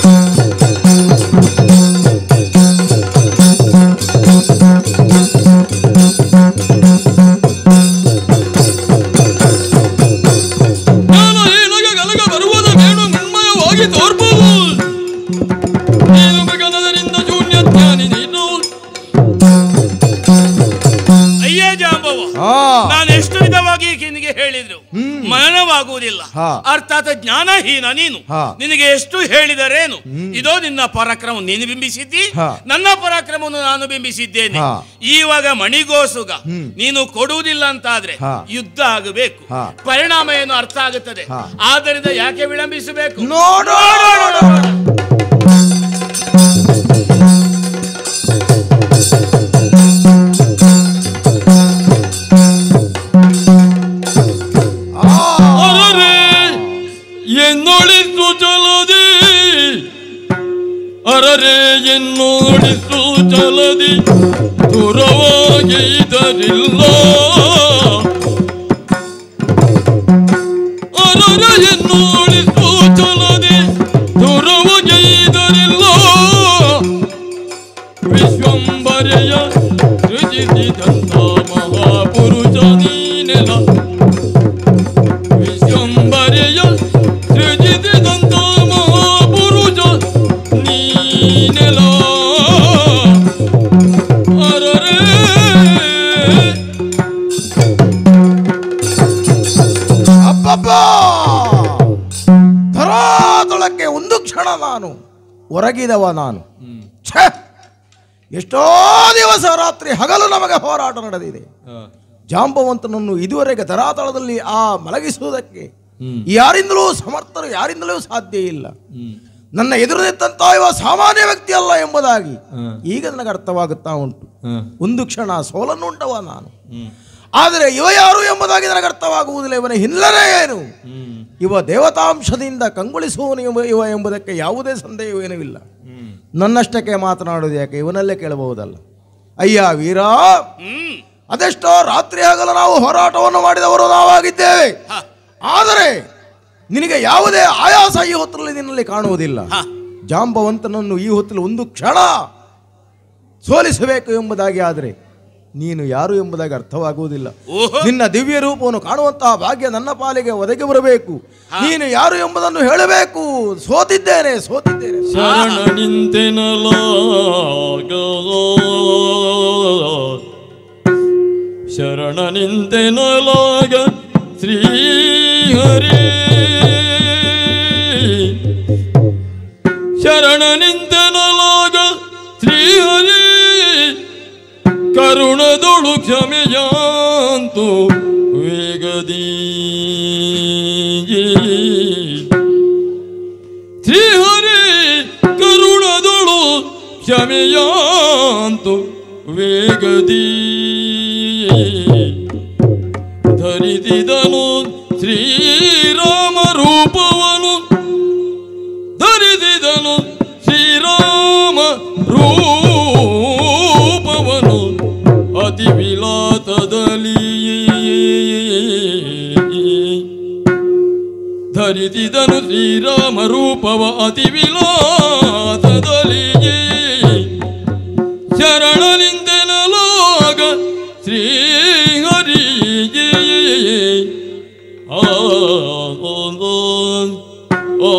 ಆಗುವುದಿಲ್ಲ ಹಾ. ಅರ್ಥಾತ್ ಜ್ಞಾನಹೀನ ನೀನು ಹಾ. ನಿನಗೆ ಎಷ್ಟು ಹೇಳಿದರೇನು ಇದೋ ನಿನ್ನ ಪರಾಕ್ರಮ ನೀನು ಬಿಂಬಿಸಿದ್ದಿ ಹಾ. ನನ್ನ ಪರಾಕ್ರಮವನ್ನು ನಾನು ಬಿಂಬಿಸಿದ್ದೇನೆ ಹಾ. ಇವಾಗ ಮಣಿಗೋಸುಗ ನೀನು ಕೊಡುವುದಿಲ್ಲ ಅಂತಾದ್ರೆ ಹಾ. ಯುದ್ಧ ಆಗಬೇಕು ಹಾ. ಪರಿಣಾಮ ಏನು ಅರ್ಥ ಆಗುತ್ತದೆ ಹಾ. ಆದ್ದರಿಂದ ಯಾಕೆ ವಿಳಂಬಿಸಬೇಕು ನೋಡು ಅರರೆ ಎನ್ನೊಳಿಸು ಚಲದಿ ಅರರೆ ಎನ್ನೋಳಿಸು ಚಲದಿ ದೂರವಾಗಿ ಇದರಿಲ್ಲ ಅರರೆ ಎನ್ನೋಳಿಸು ಚಲದಿ ದೂರವಾಗಿ ಇದರಿಲ್ಲ ವಿಶ್ವಂಬರೆಯ ಸೃಜಿಸಿದಂತ ಮಹಾಪುರುಷ ನೀನೆಲ ವಿಶ್ವಂಬರೆಯ ಸೃಜಿಸಿದಂತ ಮಹಾಪುರುಷ ನೀನೆಲ ಅರರೇ ಅಬ್ಬಬ್ಬ ಧರಾತಳಕ್ಕೆ ಒಂದು ಕ್ಷಣ ನಾನು ಹೊರಗಿದವ ನಾನು ಛೇ ಎಷ್ಟೋ ದಿವಸ ರಾತ್ರಿ ಹಗಲು ನಮಗೆ ಹೋರಾಟ ನಡೆದಿದೆ ಜಾಂಬವಂತನನ್ನು ಇದುವರೆಗೆ ಧರಾತಳದಲ್ಲಿ ಆ ಮಲಗಿಸುವುದಕ್ಕೆ ಯಾರಿಂದಲೂ ಸಮರ್ಥರು ಯಾರಿಂದಲೂ ಸಾಧ್ಯ ಇಲ್ಲ ನನ್ನ ಎದುರು ನಿಂತ ಇವ ಸಾಮಾನ್ಯ ವ್ಯಕ್ತಿ ಅಲ್ಲ ಎಂಬುದಾಗಿ ಈಗ ನನಗೆ ಅರ್ಥವಾಗುತ್ತಾ ಉಂಟು ಒಂದು ಕ್ಷಣ ಸೋಲನ್ನುಂಟವ ನಾನು ಆದರೆ ಇವ ಯಾರು ಎಂಬುದಾಗಿ ನನಗೆ ಅರ್ಥವಾಗುವುದಿಲ್ಲ ಇವನ ಹಿನ್ನೆಲೆ ಏನು ಇವ ದೇವತಾಂಶದಿಂದ ಕಂಗೊಳಿಸುವವನು ಎಂಬ- ಇವ ಎಂಬುದಕ್ಕೆ ಯಾವುದೇ ಸಂದೇಹವೇನೂ ಇಲ್ಲ ನನ್ನಷ್ಟಕ್ಕೆ ಮಾತನಾಡುವುದು ಯಾಕೆ ಇವನಲ್ಲೇ ಕೇಳಬಹುದಲ್ಲ ಅಯ್ಯ ವೀರ ಹ್ಮ್ ಅದೆಷ್ಟೋ ರಾತ್ರಿ ಹಗಲು ನಾವು ಹೋರಾಟವನ್ನು ಮಾಡಿದವರು ನಾವಾಗಿದ್ದೇವೆ ಹ. ಆದರೆ ನಿನಗೆ ಯಾವುದೇ ಆಯಾಸ ಈ ಹೊತ್ತಲ್ಲಿ ನಿನ್ನಲ್ಲಿ ಕಾಣುವುದಿಲ್ಲ ಹ. ಜಾಂಬವಂತನನ್ನು ಈ ಹೊತ್ತಲ್ಲಿ ಒಂದು ಕ್ಷಣ ಸೋಲಿಸಬೇಕು ಎಂಬುದಾಗಿ ಆದರೆ ನೀನು ಯಾರು ಎಂಬುದಾಗಿ ಅರ್ಥವಾಗುವುದಿಲ್ಲ ಓಹೋ. ನಿನ್ನ ದಿವ್ಯ ರೂಪವನ್ನು ಕಾಣುವಂತಹ ಭಾಗ್ಯ ನನ್ನ ಪಾಲಿಗೆ ಒದಗಿ ಬರಬೇಕು ನೀನು ಯಾರು ಎಂಬುದನ್ನು ಹೇಳಬೇಕು ಸೋತಿದ್ದೇನೆ ಸೋತಿದ್ದೇನೆ ಶರಣ ನಿಂತೆನಲಾಗ ಶರಣ ನಿಂತೆನಲಾಗ ಶ್ರೀಹರಿ ಶರಣ ನಿಂತೆನಲಾಗ ಶ್ರೀಹರಿ ಕರುಣದೊಳು ಕ್ಷಮೆಯಾಂತು ವೇಗದೀ ಶ್ರೀಹರಿ ಕರುಣದೊಳು ಕ್ಷಮೆಯಾಂತು ವೇಗದಿ ಧರಿಸಿದನು ಶ್ರೀರಾಮ ರೂಪವನು ಧರಿಸಿದನು ಶ್ರೀರಾಮ ರೂಪವನು ಅತಿ ವಿಲಾತದಲ್ಲಿ ಧರಿಸಿದನು ಶ್ರೀರಾಮ ರೂಪವ ಅತಿ ವಿಲಾಸದಲ್ಲಿ ಶರಣಲಿಂದೆನಲಾಗ ಶ್ರೀಹರಿ ಆ ಆ ಆ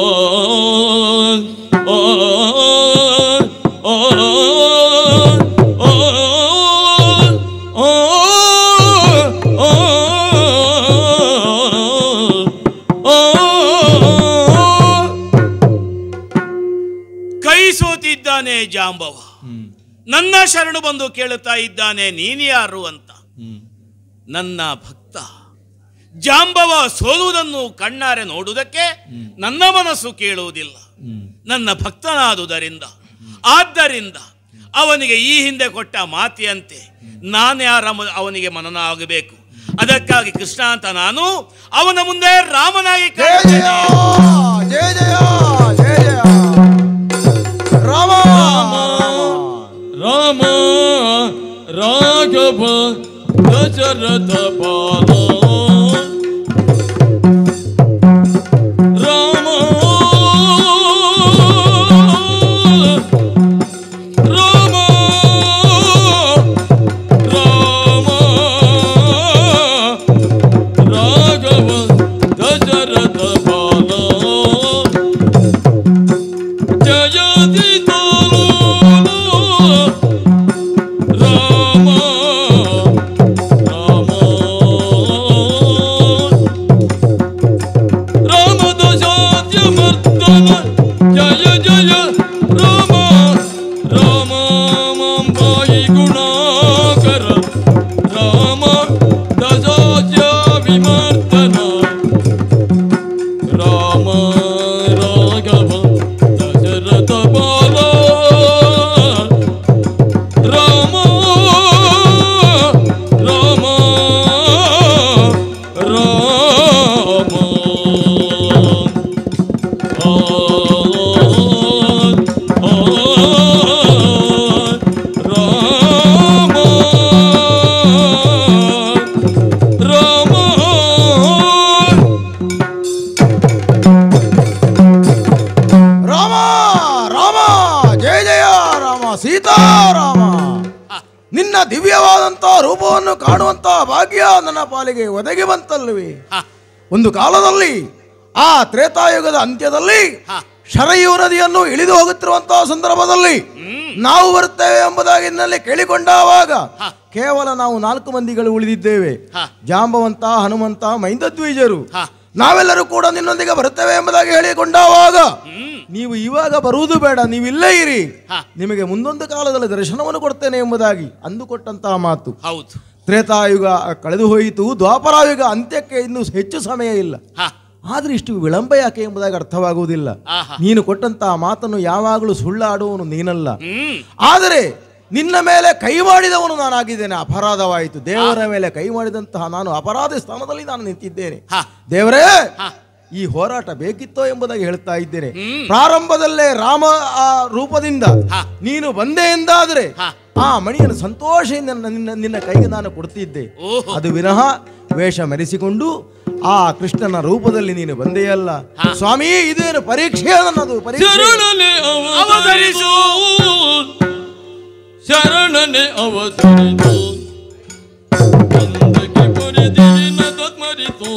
ಕೈ ಸೋತಿದ್ದಾನೆ ಜಾಂಬವ ನನ್ನ ಶರಣು ಬಂದು ಕೇಳುತ್ತಾ ಇದ್ದಾನೆ ನೀನು ಯಾರು ಅಂತ ನನ್ನ ಭಕ್ತ ಜಾಂಬವ ಸೋಲುವುದನ್ನು ಕಣ್ಣಾರೆ ನೋಡುವುದಕ್ಕೆ ನನ್ನ ಮನಸ್ಸು ಕೇಳುವುದಿಲ್ಲ ನನ್ನ ಭಕ್ತನಾದುದರಿಂದ ಆದ್ದರಿಂದ ಅವನಿಗೆ ಈ ಹಿಂದೆ ಕೊಟ್ಟ ಮಾತಿಯಂತೆ ನಾನು ಯಾರ ಅವನಿಗೆ ಮನನ ಆಗಬೇಕು ಅದಕ್ಕಾಗಿ ಕೃಷ್ಣ ಅಂತ ನಾನು ಅವನ ಮುಂದೆ ರಾಮನಾಗಿ ಜಯ ಜಯ ಕಾಣುತ್ತೇನೆ. ಜಯ ಜಯ ಜಯ ಜಯ ರಾಮ ರಾಮ ರಾಘವ ದಶರಥ ಬಾಲ ರಾಮ ರಾಮ ರಾಮ ರಾಘವ ದಶರಥ ಬಾಲ ಜಯದಿ ರಾಮ ರಾಮ ಸೀತಾರಾಮ ನಿನ್ನ ದಿವ್ಯವಾದಂತಹ ರೂಪವನ್ನು ಕಾಣುವಂತಹ ಭಾಗ್ಯ ನನ್ನ ಪಾಲಿಗೆ ಒದಗಿ ಬಂತಲ್ವೇ ಹ. ಒಂದು ಕಾಲದಲ್ಲಿ ಆ ತ್ರೇತಾಯುಗದ ಅಂತ್ಯದಲ್ಲಿ ಹ. ಶರಯು ನದಿಯನ್ನು ಇಳಿದು ಹೋಗುತ್ತಿರುವಂತಹ ಸಂದರ್ಭದಲ್ಲಿ ನಾವು ಬರುತ್ತೇವೆ ಎಂಬುದಾಗಿ ನಿನ್ನಲ್ಲಿ ಕೇಳಿಕೊಂಡಾವಾಗ ಹ. ಕೇವಲ ನಾವು ನಾಲ್ಕು ಮಂದಿಗಳು ಉಳಿದಿದ್ದೇವೆ ಹ. ಜಾಂಬವಂತ ಹನುಮಂತ ಮೈಂದದ್ವೀಜರು ಹ. ನಾವೆಲ್ಲರೂ ಕೂಡ ನಿನ್ನೊಂದಿಗೆ ಬರುತ್ತೇವೆ ಎಂಬುದಾಗಿ ಹೇಳಿಕೊಂಡಾವಾಗ ಹ್ಮ್ ನೀವು ಇವಾಗ ಬರುವುದು ಬೇಡ ನೀವು ಇಲ್ಲೇ ಇರಿ ಹ. ನಿಮಗೆ ಮುಂದೊಂದು ಕಾಲದಲ್ಲಿ ದರ್ಶನವನ್ನು ಕೊಡ್ತೇನೆ ಎಂಬುದಾಗಿ ಅಂದುಕೊಟ್ಟಂತಹ ಮಾತು ಹೌದು ತ್ರೇತಾಯುಗ ಕಳೆದು ಹೋಯಿತು ದ್ವಾಪರಾಯುಗ ಅಂತ್ಯಕ್ಕೆ ಇನ್ನು ಹೆಚ್ಚು ಸಮಯ ಇಲ್ಲ ಹ ಆದ್ರೆ ಇಷ್ಟು ವಿಳಂಬ ಯಾಕೆ ಎಂಬುದಾಗಿ ಅರ್ಥವಾಗುವುದಿಲ್ಲ ಆಹಾ. ನೀನು ಕೊಟ್ಟಂತಹ ಮಾತನ್ನು ಯಾವಾಗಲೂ ಸುಳ್ಳಾಡುವವನು ನೀನಲ್ಲ ಹ್ಮ್ ಆದರೆ ನಿನ್ನ ಮೇಲೆ ಕೈ ಮಾಡಿದವನು ನಾನಾಗಿದ್ದೇನೆ ಅಪರಾಧವಾಯಿತು ದೇವರ ಮೇಲೆ ಕೈ ಮಾಡಿದಂತಹ ನಾನು ಅಪರಾಧ ಸ್ಥಾನದಲ್ಲಿ ನಾನು ನಿಂತಿದ್ದೇನೆ ಹ. ದೇವರೇ ಹ. ಈ ಹೋರಾಟ ಬೇಕಿತ್ತೋ ಎಂಬುದಾಗಿ ಹೇಳ್ತಾ ಇದ್ದೇನೆ ಹ್ಮ್. ಪ್ರಾರಂಭದಲ್ಲೇ ರಾಮ ಆ ರೂಪದಿಂದ ಹ. ನೀನು ಬಂದೆ ಎಂದಾದ್ರೆ ಹ. ಆ ಮಣಿಯನ್ನು ಸಂತೋಷದಿಂದ ನಿನ್ನ ನಿನ್ನ ಕೈಗೆ ನಾನು ಕೊಡ್ತಿದ್ದೆ ಓಹೋ. ಅದು ವಿನಃ ವೇಷ ಮೆರೆಸಿಕೊಂಡು ಆ ಕೃಷ್ಣನ ರೂಪದಲ್ಲಿ ನೀನು ಬಂದೆಯಲ್ಲ ಹ. ಸ್ವಾಮಿ ಇದೇನು ಪರೀಕ್ಷೆ ನನ್ನದು ಪರೀಕ್ಷೆ ಶರಣನೆ ಅವತರಿಸು. ಅವತರಿಸು ಶರಣನೆ ಅವತರಿಸು ಬಂದಕ್ಕೆ ಬರೆದಿನ ತತ್ಮರಿತು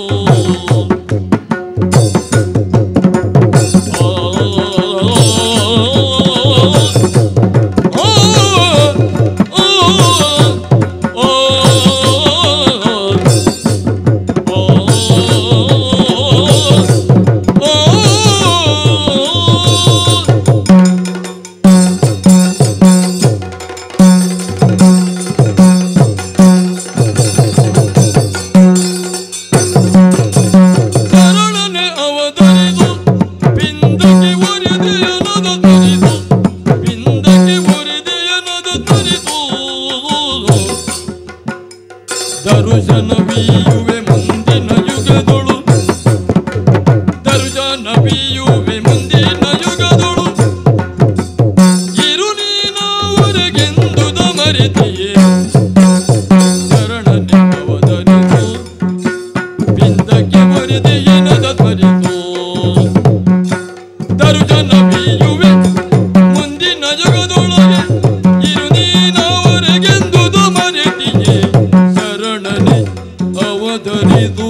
ಶರಣನೆ ಅವತರಿದು ಪಿಂದಕ್ಕೆ ಒರೆದೆಯನದ ತರಿದು ಪಿಂದಕ್ಕೆ ಒರೆದೆಯನದ ತರಿದು ದರುಶನ ಬೀಯುವೆ ಮುಂದಿನ ಯುಗದೊಳು ದರುಶನ ಬೀಯುವೆ ಮುಂದಿನ ಯುಗದೊಳು ಇರು ನೀನವರೆಗೆಂದುದ ಮರೆತಿಯೇ ಶರಣನೆ ಅವತರಿದು ಬಿಂದಕ್ಕೆ ಬರೆದೆ ಏನದ ತ್ವರಿತು ದರುಜನ ಬೀಯುವೆ ಮುಂದಿನ ಯುಗದೊಳಗೆ ಇರು ನೀನವರೆಗೆಂದುದು ಮರೆತಿಯೇ ಶರಣನೆ ಅವತರಿದು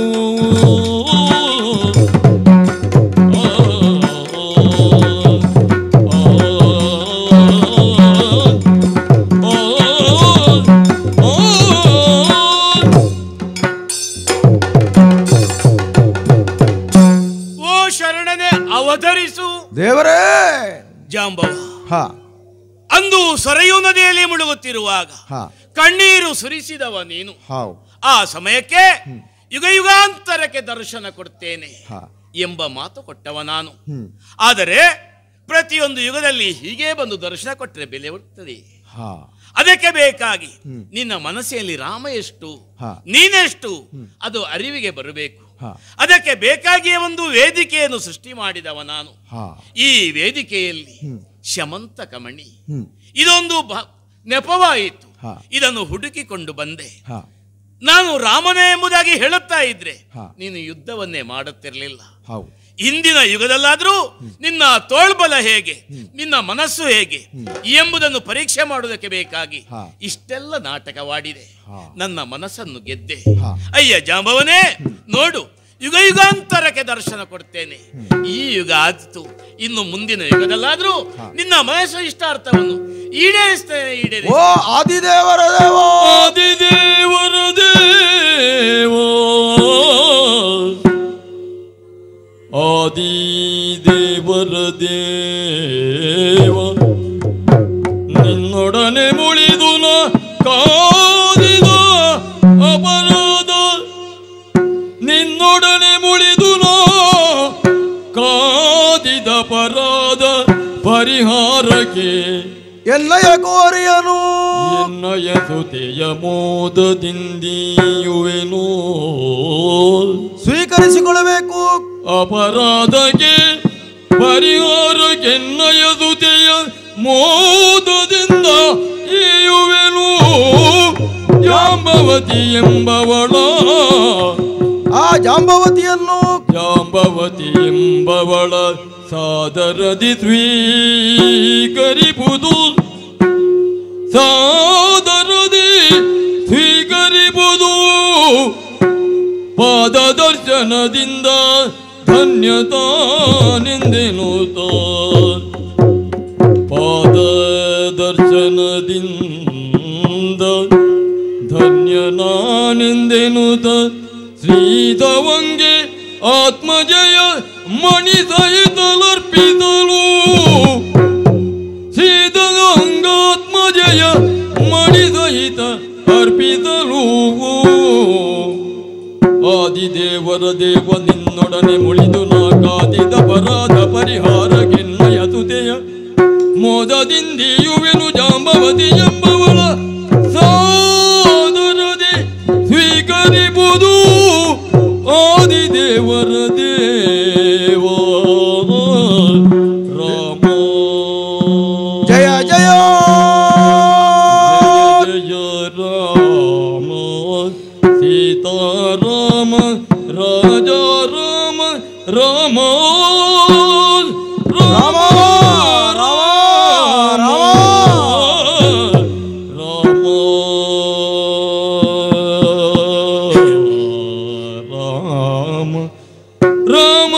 ಓ ಶರಣನೆ ಅವತರಿಸು ದೇವರೇ ಜಾಂಬವ ಹ ಅಂದು ಸೊರೆಯು ನದಿಯಲ್ಲಿ ಮುಳುಗುತ್ತಿರುವಾಗ ಹ ಕಣ್ಣೀರು ಸುರಿಸಿದವ ನೀನು ಹಾವು ಆ ಸಮಯಕ್ಕೆ ಯುಗ ಯುಗಾಂತರಕ್ಕೆ ದರ್ಶನ ಕೊಡ್ತೇನೆ ಹ ಎಂಬ ಮಾತು ಕೊಟ್ಟವ ನಾನು ಹ್ಮ್ ಆದರೆ ಪ್ರತಿಯೊಂದು ಯುಗದಲ್ಲಿ ಹೀಗೆ ಬಂದು ದರ್ಶನ ಕೊಟ್ಟರೆ ಬೆಲೆ ಬರ್ತದೆ ಹ ಅದಕ್ಕೆ ಬೇಕಾಗಿ ನಿನ್ನ ಮನಸ್ಸಿನಲ್ಲಿ ರಾಮ ಎಷ್ಟು ಹಾ. ನೀನೆಷ್ಟು ಅದು ಅರಿವಿಗೆ ಬರಬೇಕು ಹಾ. ಅದಕ್ಕೆ ಬೇಕಾಗಿಯೇ ಒಂದು ವೇದಿಕೆಯನ್ನು ಸೃಷ್ಟಿ ಮಾಡಿದವ ನಾನು ಹ ಈ ವೇದಿಕೆಯಲ್ಲಿ ಶಮಂತ ಕಮಣಿ ಹ್ಮ್ ಇದೊಂದು ಬ- ನೆಪವಾಯಿತು ಹಾ. ಇದನ್ನು ಹುಡುಕಿಕೊಂಡು ಬಂದೆ ಹ ನಾನು ರಾಮನೇ ಎಂಬುದಾಗಿ ಹೇಳುತ್ತಾ ಇದ್ರೆ ಹಾ. ನೀನು ಯುದ್ಧವನ್ನೇ ಮಾಡುತ್ತಿರಲಿಲ್ಲ ಹೌದು ಇಂದಿನ ಯುಗದಲ್ಲಾದ್ರೂ ನಿನ್ನ ತೋಳ್ಬಲ ಹೇಗೆ ನಿನ್ನ ಮನಸ್ಸು ಹೇಗೆ ಎಂಬುದನ್ನು ಪರೀಕ್ಷೆ ಮಾಡುವುದಕ್ಕೆ ಬೇಕಾಗಿ ಹಾ. ಇಷ್ಟೆಲ್ಲ ನಾಟಕವಾಡಿದೆ ಹಾ. ನನ್ನ ಮನಸ್ಸನ್ನು ಗೆದ್ದೆ ಹಾ. ಅಯ್ಯ ಜಾಂಬವನೇ ನೋಡು ಯುಗ ಯುಗಾಂತರಕ್ಕೆ ದರ್ಶನ ಕೊಡ್ತೇನೆ ಈ ಯುಗ ಆದಿತು ಇನ್ನು ಮುಂದಿನ ಯುಗದಲ್ಲಾದ್ರೂ ನಿನ್ನ ಮನಸ್ಸು ಇಷ್ಟಾರ್ಥವನ್ನು ಈಡೇರಿಸ್ತೇನೆ ಈಡೇರಿಸ್ತೇನೆ ಓ ಆದಿದೇವರ ದೇವ ಆದಿದೇವರ ದೇವ ಆದಿದೇವರ ದೇವ ನಿನ್ನೊಡನೆ ಮುಳಿದು ನ ಕಾದಿದ ಅಪರಾಧ ನಿನ್ನೊಡನೆ ಮುಳಿದು ನ ಕಾದಿದ ಅಪರಾಧ ಪರಿಹಾರಕ್ಕೆ ಎನ್ನಯ ಕೋರಿಯನು ಎನ್ನಯ ಸುತೆಯ ಮೋದದಿಂದಿಯುವೆನು ಸ್ವೀಕರಿಸಿಕೊಳ್ಳಬೇಕು ಅಪರಾಧಕ್ಕೆ ಪರಿಹಾರಕ್ಕೆನ್ನಯ ಸುತೆಯ ಮೋದದಿಂದ ಇಯುವೆನು ಜಾಂಬವತಿ ಎಂಬವಳ ಆ ಜಾಂಬವತಿಯನ್ನು ಜಾಂಬವತಿ ಎಂಬವಳ ಸಾದರದಿ ಸ್ವೀಕರಿಪುದು ಸಾದರದಿ ಸ್ವೀಕರಿಬುದು ಪಾದ ದರ್ಶನದಿಂದ ಧನ್ಯತಾನೆಂದೆನುತ ಪಾದ ದರ್ಶನದಿಂದ ಧನ್ಯನಾನೆಂದೆನುತ ಶ್ರೀಧವಂಗೆ ಆತ್ಮಜಯ ಮಣಿ ಸಹಿತಲರ್ಪಿಸಲು ಶ್ರೀಧವಂಗಾತ್ಮಜಯ ಮಣಿ ಸಹಿತ ಅರ್ಪಿಸಲು ಆದಿದೇವರ ದೇವ ನಿನ್ನೊಡನೆ ಮುಳಿದು ನಾ ಕಾದಿದ ಪರಾಧ ಪರಿಹಾರ ಗೆನ್ನಯ ತುತೆಯ ಮೋದದಿಂದಿಯುವೆನು ಜಾಂಬವತಿ ಎಂಬವಳ ಸಾದರದೆ ಸ್ವೀಕರಿಬುದು ಆದಿದೇವರ ದೇವ ರಾಮ ಜಯ ಜಯ ಜಯ ರಾಮ ಸೀತಾರಾಮ ರಾಜ ರಾಮ ರಾಮ ರಾಮ, ರಾಮ, ರಾಮ. ರಾಮ ರಾಮ ರಾಮ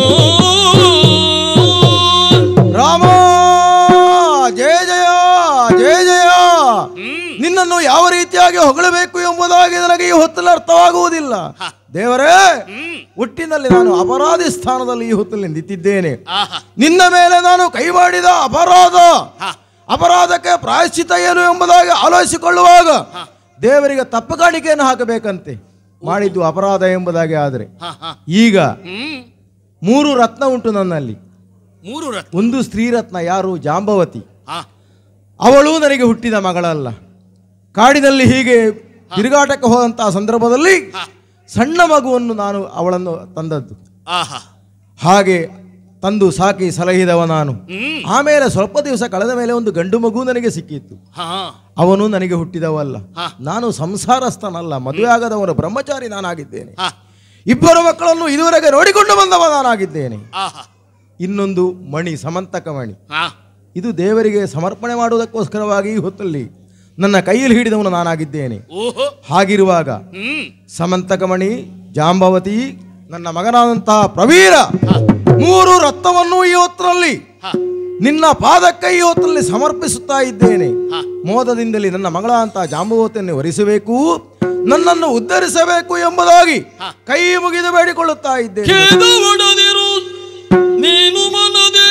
ರಾಮ ಜಯ ಜಯ ಜಯ ಜಯ ನಿನ್ನನ್ನು ಯಾವ ರೀತಿಯಾಗಿ ಹೊಗಳಬೇಕು ಎಂಬುದಾಗಿ ನನಗೆ ಈ ಹೊತ್ತಲ್ಲಿ ಅರ್ಥವಾಗುವುದಿಲ್ಲ ದೇವರೇ ಹುಟ್ಟಿನಲ್ಲಿ ನಾನು ಅಪರಾಧಿ ಸ್ಥಾನದಲ್ಲಿ ಈ ಹೊತ್ತಲ್ಲಿ ನಿಂತಿದ್ದೇನೆ ಆಹಾ ನಿನ್ನ ಮೇಲೆ ನಾನು ಕೈ ಮಾಡಿದ ಅಪರಾಧ ಹಾ. ಅಪರಾಧಕ್ಕೆ ಪ್ರಾಯಶ್ಚಿತ ಏನು ಎಂಬುದಾಗಿ ಆಲೋಚಿಸಿಕೊಳ್ಳುವಾಗ ದೇವರಿಗೆ ತಪ್ಪು ಕಾಣಿಕೆಯನ್ನು ಹಾಕಬೇಕಂತೆ ಮಾಡಿದ್ದು ಅಪರಾಧ ಎಂಬುದಾಗಿ ಆದರೆ ಹಾ ಹಾ ಈಗ ಹ್ಮ್ ಮೂರು ರತ್ನ ಉಂಟು ನನ್ನಲ್ಲಿ ಮೂರು ರತ್ನ ಒಂದು ಸ್ತ್ರೀ ರತ್ನ ಯಾರು ಜಾಂಬವತಿ ಹಾ ಅವಳು ನನಗೆ ಹುಟ್ಟಿದ ಮಗಳಲ್ಲ ಕಾಡಿನಲ್ಲಿ ಹೀಗೆ ತಿರುಗಾಟಕ್ಕೆ ಹೋದಂತಹ ಸಂದರ್ಭದಲ್ಲಿ ಹಾ. ಸಣ್ಣ ಮಗುವನ್ನು ನಾನು ಅವಳನ್ನು ತಂದದ್ದು ಆಹಾ ಹಾಗೆ ತಂದು ಸಾಕಿ ಸಲಹಿದವ ನಾನು ಹ್ಮ್ ಆಮೇಲೆ ಸ್ವಲ್ಪ ದಿವಸ ಕಳೆದ ಮೇಲೆ ಒಂದು ಗಂಡು ಮಗು ನನಗೆ ಸಿಕ್ಕಿತ್ತು ಹಾ ಅವನು ನನಗೆ ಹುಟ್ಟಿದವಲ್ಲ ಹಾ. ನಾನು ಸಂಸಾರಸ್ಥನಲ್ಲ ಮದುವೆ ಆಗದವನು ಬ್ರಹ್ಮಚಾರಿ ನಾನಾಗಿದ್ದೇನೆ ಹಾ ಇಬ್ಬರು ಮಕ್ಕಳನ್ನು ಇದುವರೆಗೆ ನೋಡಿಕೊಂಡು ಬಂದವ ನಾನಾಗಿದ್ದೇನೆ ಆಹಾ ಇನ್ನೊಂದು ಮಣಿ ಸಮಂತಕ ಮಣಿ ಹಾ ಇದು ದೇವರಿಗೆ ಸಮರ್ಪಣೆ ಮಾಡುವುದಕ್ಕೋಸ್ಕರವಾಗಿ ಈ ಹೊತ್ತಲ್ಲಿ ನನ್ನ ಕೈಯಲ್ಲಿ ಹಿಡಿದವನು ನಾನಾಗಿದ್ದೇನೆ ಓಹೋ ಹಾಗಿರುವಾಗ ಹ್ಮ್ ಸಮಂತಕಮಣಿ ಜಾಂಬವತಿ ನನ್ನ ಮಗನಾದಂತಹ ಪ್ರವೀರ ಮೂರು ರತ್ನವನ್ನು ಈ ಹೊತ್ತಿನಲ್ಲಿ ಹಾ ನಿನ್ನ ಪಾದಕ್ಕೆ ಈ ಹೊತ್ತಲ್ಲಿ ಸಮರ್ಪಿಸುತ್ತಾ ಇದ್ದೇನೆ ಹಾ. ಮೋದದಿಂದಲೇ ನನ್ನ ಮಗಳಂತಹ ಜಾಂಬವತಿಯನ್ನು ವರಿಸಬೇಕು ನನ್ನನ್ನು ಉದ್ಧರಿಸಬೇಕು ಎಂಬುದಾಗಿ ಹಾ. ಕೈ ಮುಗಿದು ಬೇಡಿಕೊಳ್ಳುತ್ತಾ ಇದ್ದೇನೆ ಖೇದ ಒಡದಿರು ನೀನು ಮನದಿ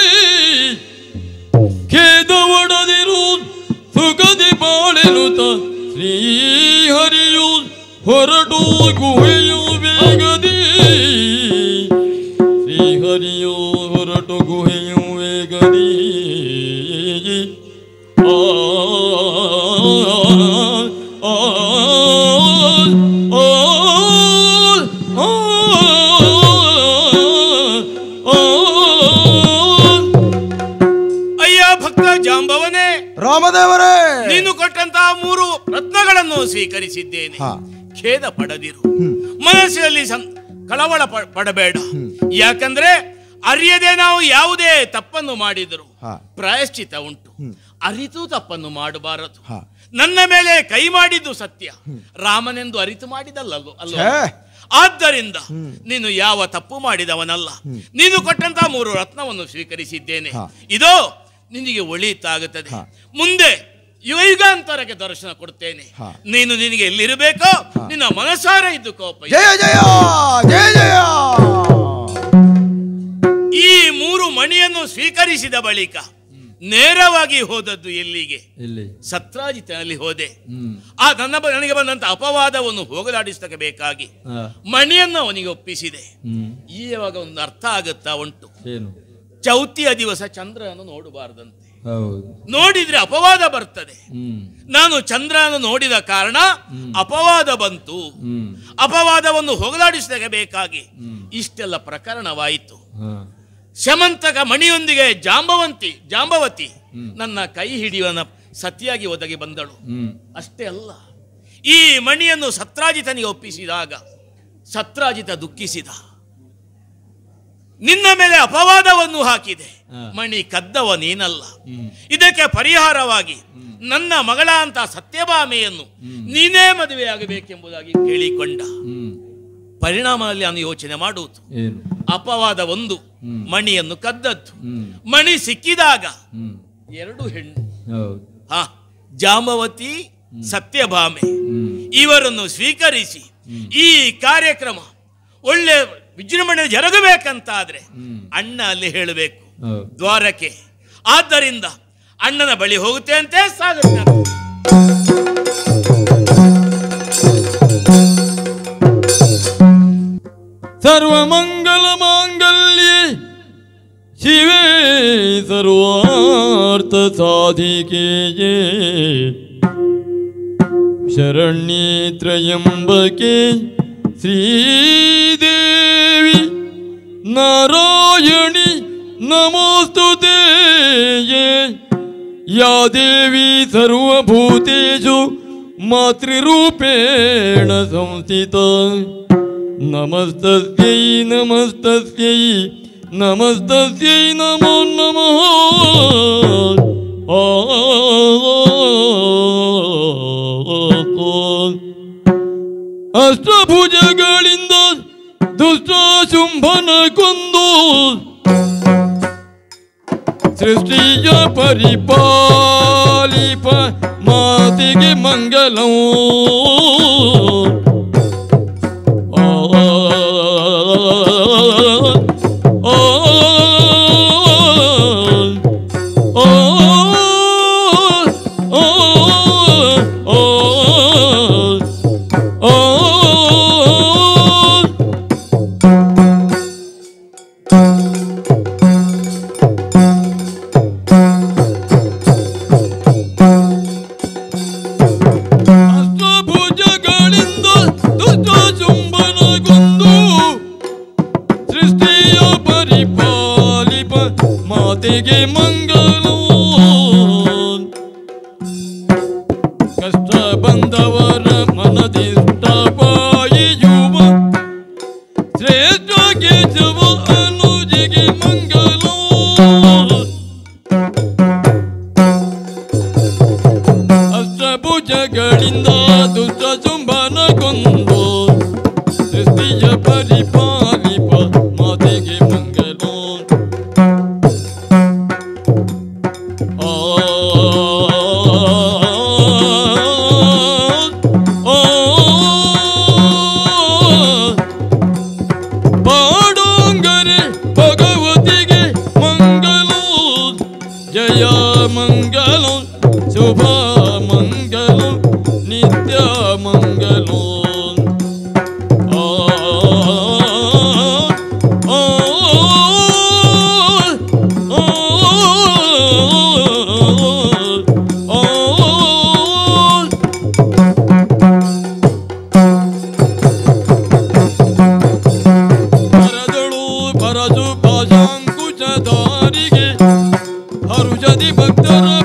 ಖೇದ ಒಡದಿರು ಸುಖದಿ ಬಾಳೆನುತ ಶ್ರೀಹರಿಯು ಹೊರಟು ಗುಹೆಯು ಬೇಗದಿ ಶ್ರೀಹರಿಯು ಹೊರಟು ಗುಹೆಯು ವೇಗದಿ ಆ ಆ ಆ ಆ ಅಯ್ಯ ಭಕ್ತ ಜಾಂಬವನೇ ರಾಮದೇವರೇ ನೀನು ಕೊಟ್ಟಂತಹ ಮೂರು ರತ್ನಗಳನ್ನು ಸ್ವೀಕರಿಸಿದ್ದೇನೆ ಹಾ. ಖೇದ ಪಡದಿರು ಮನಸ್ಸಿನಲ್ಲಿ ಸಂ- ಕಳವಳ ಪ- ಪಡಬೇಡ ಯಾಕಂದ್ರೆ ಅರಿಯದೆ ನಾವು ಯಾವುದೇ ತಪ್ಪನ್ನು ಮಾಡಿದರು ಹಾ. ಪ್ರಾಯಶ್ಚಿತ ಉಂಟು ಅರಿತು ತಪ್ಪನ್ನು ಮಾಡಬಾರದು ಹಾ. ನನ್ನ ಮೇಲೆ ಕೈ ಮಾಡಿದ್ದು ಸತ್ಯ ರಾಮನೆಂದು ಅರಿತು ಮಾಡಿದಲ್ಲಲ್ಲೋ ಅಲ್ವ ಛೇ. ಆದ್ದರಿಂದ ನೀನು ಯಾವ ತಪ್ಪು ಮಾಡಿದವನಲ್ಲ ನೀನು ಕೊಟ್ಟಂತಹ ಮೂರು ರತ್ನವನ್ನು ಸ್ವೀಕರಿಸಿದ್ದೇನೆ ಹಾ. ಇದೋ ನಿನಗೆ ಒಳಿತಾಗುತ್ತದೆ ಮುಂದೆ ಯುಗಾಂತರಕ್ಕೆ ದರ್ಶನ ಕೊಡ್ತೇನೆ ಹಾ. ನೀನು ನಿನಗೆ ಎಲ್ಲಿರಬೇಕೋ ನಿನ್ನ ಮನಸಾರ ಇದ್ದುಕೋಪ ಜಯ ಜಯ ಜಯ ಜಯ ಈ ಮೂರು ಮಣಿಯನ್ನು ಸ್ವೀಕರಿಸಿದ ಬಳಿಕ ನೇರವಾಗಿ ಹೋದದ್ದು ಎಲ್ಲಿಗೆ ಇಲ್ಲಿ ಸತ್ರಾಜಿತನಲ್ಲಿ ಹೋದೆ ಹ್ಮ್ ಆ ನನ್ನ ಬ- ನನಗೆ ಬಂದಂತ ಅಪವಾದವನ್ನು ಹೋಗಲಾಡಿಸಕ್ಕೆ ಬೇಕಾಗಿ ಆ, ಮಣಿಯನ್ನು ಅವನಿಗೆ ಒಪ್ಪಿಸಿದೆ ಹ್ಮ್ ಈವಾಗ ಒಂದು ಅರ್ಥ ಆಗುತ್ತಾ ಉಂಟು ಏನು ಚೌತಿಯ ದಿವಸ ಚಂದ್ರನನ್ನು ನೋಡಬಾರದಂತೆ ಹೌದು ನೋಡಿದ್ರೆ ಅಪವಾದ ಬರ್ತದೆ ಹ್ಮ್ ನಾನು ಚಂದ್ರನ ನೋಡಿದ ಕಾರಣ ಅಪವಾದ ಬಂತು ಹ್ಮ್ ಅಪವಾದವನ್ನು ಹೋಗಲಾಡಿಸಕ್ಕೆ ಬೇಕಾಗಿ ಇಷ್ಟೆಲ್ಲ ಪ್ರಕರಣವಾಯಿತು ಹಾ ಶಮಂತಕ ಮಣಿಯೊಂದಿಗೆ ಜಾಂಬವಂತಿ ಜಾಂಬವತಿ ನನ್ನ ಕೈ ಹಿಡಿಯುವನ ಸತಿಯಾಗಿ ಒದಗಿ ಬಂದಳು ಹ್ಮ್ ಅಷ್ಟೇ ಅಲ್ಲ ಈ ಮಣಿಯನ್ನು ಸತ್ರಾಜಿತನಿಗೆ ಒಪ್ಪಿಸಿದಾಗ ಸತ್ರಾಜಿತ ದುಃಖಿಸಿದ ನಿನ್ನ ಮೇಲೆ ಅಪವಾದವನ್ನು ಹಾಕಿದೆ ಮಣಿ ಕದ್ದವ ನೀನಲ್ಲ ಇದಕ್ಕೆ ಪರಿಹಾರವಾಗಿ ನನ್ನ ಮಗಳ ಅಂತ ಸತ್ಯಭಾಮೆಯನ್ನು ನೀನೇ ಮದುವೆಯಾಗಬೇಕೆಂಬುದಾಗಿ ಕೇಳಿಕೊಂಡ ಪರಿಣಾಮದಲ್ಲಿ ಅವನು ಯೋಚನೆ ಮಾಡುವುದು ಏನು ಅಪವಾದ ಒಂದು ಮಣಿಯನ್ನು ಕದ್ದದ್ದು ಮಣಿ ಸಿಕ್ಕಿದಾಗ ಹ್ಮ್ ಎರಡು ಹೆಣ್ಣು ಹೌದು ಹಾ ಜಾಂಬವತಿ ಸತ್ಯಭಾಮೆ ಹ್ಮ್ ಇವರನ್ನು ಸ್ವೀಕರಿಸಿ ಈ ಕಾರ್ಯಕ್ರಮ ಒಳ್ಳೆ ವಿಜೃಂಭಣೆ ಜರುಗಬೇಕಂತಾದ್ರೆ ಅಣ್ಣ ಅಲ್ಲಿ ಹೇಳಬೇಕು ಹೌದು ದ್ವಾರಕ್ಕೆ ಆದ್ದರಿಂದ ಅಣ್ಣನ ಬಳಿ ಹೋಗುತ್ತೆ ಅಂತೆ ಸಾಗರ ಸರ್ವಮಂಗಲ ಮಾಂಗಲ್ಯೆ ಶಿವೇ ಸರ್ವಾರ್ಥ ಸಾಧಿಕೆಯೇ ಶರಣ್ಯೇ ತ್ರಯಂಬಕೆ ಶ್ರೀದೇವಿ ನಾರಾಯಣಿ ನಮೋಸ್ತುತೆ ಯಾ ದೇವಿ ಸರ್ವಭೂತೇಷು ಮಾತೃರೂಪೇಣ ಸಂಸ್ಥಿತ ನಮಸ್ತಸ್ಯೈ ನಮಸ್ತಸ್ಯೈ ನಮಸ್ತಸ್ಯೈ ನಮೋ ನಮಃ ಆ ಅಷ್ಟಭುಜಗಳಿಂದ ದುಷ್ಟ ಶುಂಭನ ಕೊಂದು ಸೃಷ್ಟಿಯ ಪರಿಪಾಲಿಪ ಮಾತಿಗೆ ಮಂಗಲವು ಅಷ್ಟಭುಜಗಳಿಂದ ದುಷ್ಟ ಚುಂಬನಗೊಂದು ಸೃಷ್ಟಿಯ ಪರಿಪಾಲಿಪ ಮಾತೆಗೆ ಮಂಗಲೋ ಕಷ್ಟ ಬಂದವರ ಮನದಿಷ್ಟ ಬಾಯಿಯುವ ಶ್ರೇಷ್ಠ ಕೇಶವ ಅನುಜಿಗೆ ಮಂಗಲೋ ಅಷ್ಟಭುಜಗಳಿಂದ ದುಷ್ಟ ಚುಂಬನ ಕೊಂದು ಸೃಷ್ಟಿಯ ಪರಿಪಾಲಿಪ ಮಾತೆಗೆ ಮಂಗಲೋ ಆ ಆ, ಪಾಡೋಂಗರೆ ಭಗವತಿಗೆ ಮಂಗಲೋ ಜಯ ಮಂಗಲೋ ಶುಭ ಮಂಗಲೋ ನಿತ್ಯ ಮಂಗಲೋ ಆ, ಆ, ಆ, ಆ, ಆ, ಪರದಳು ಪರಜು ಪಾಶಾಂಕುಚ ದಾರಿಗೆ ಹರುಷದಿ ಭಕ್ತರ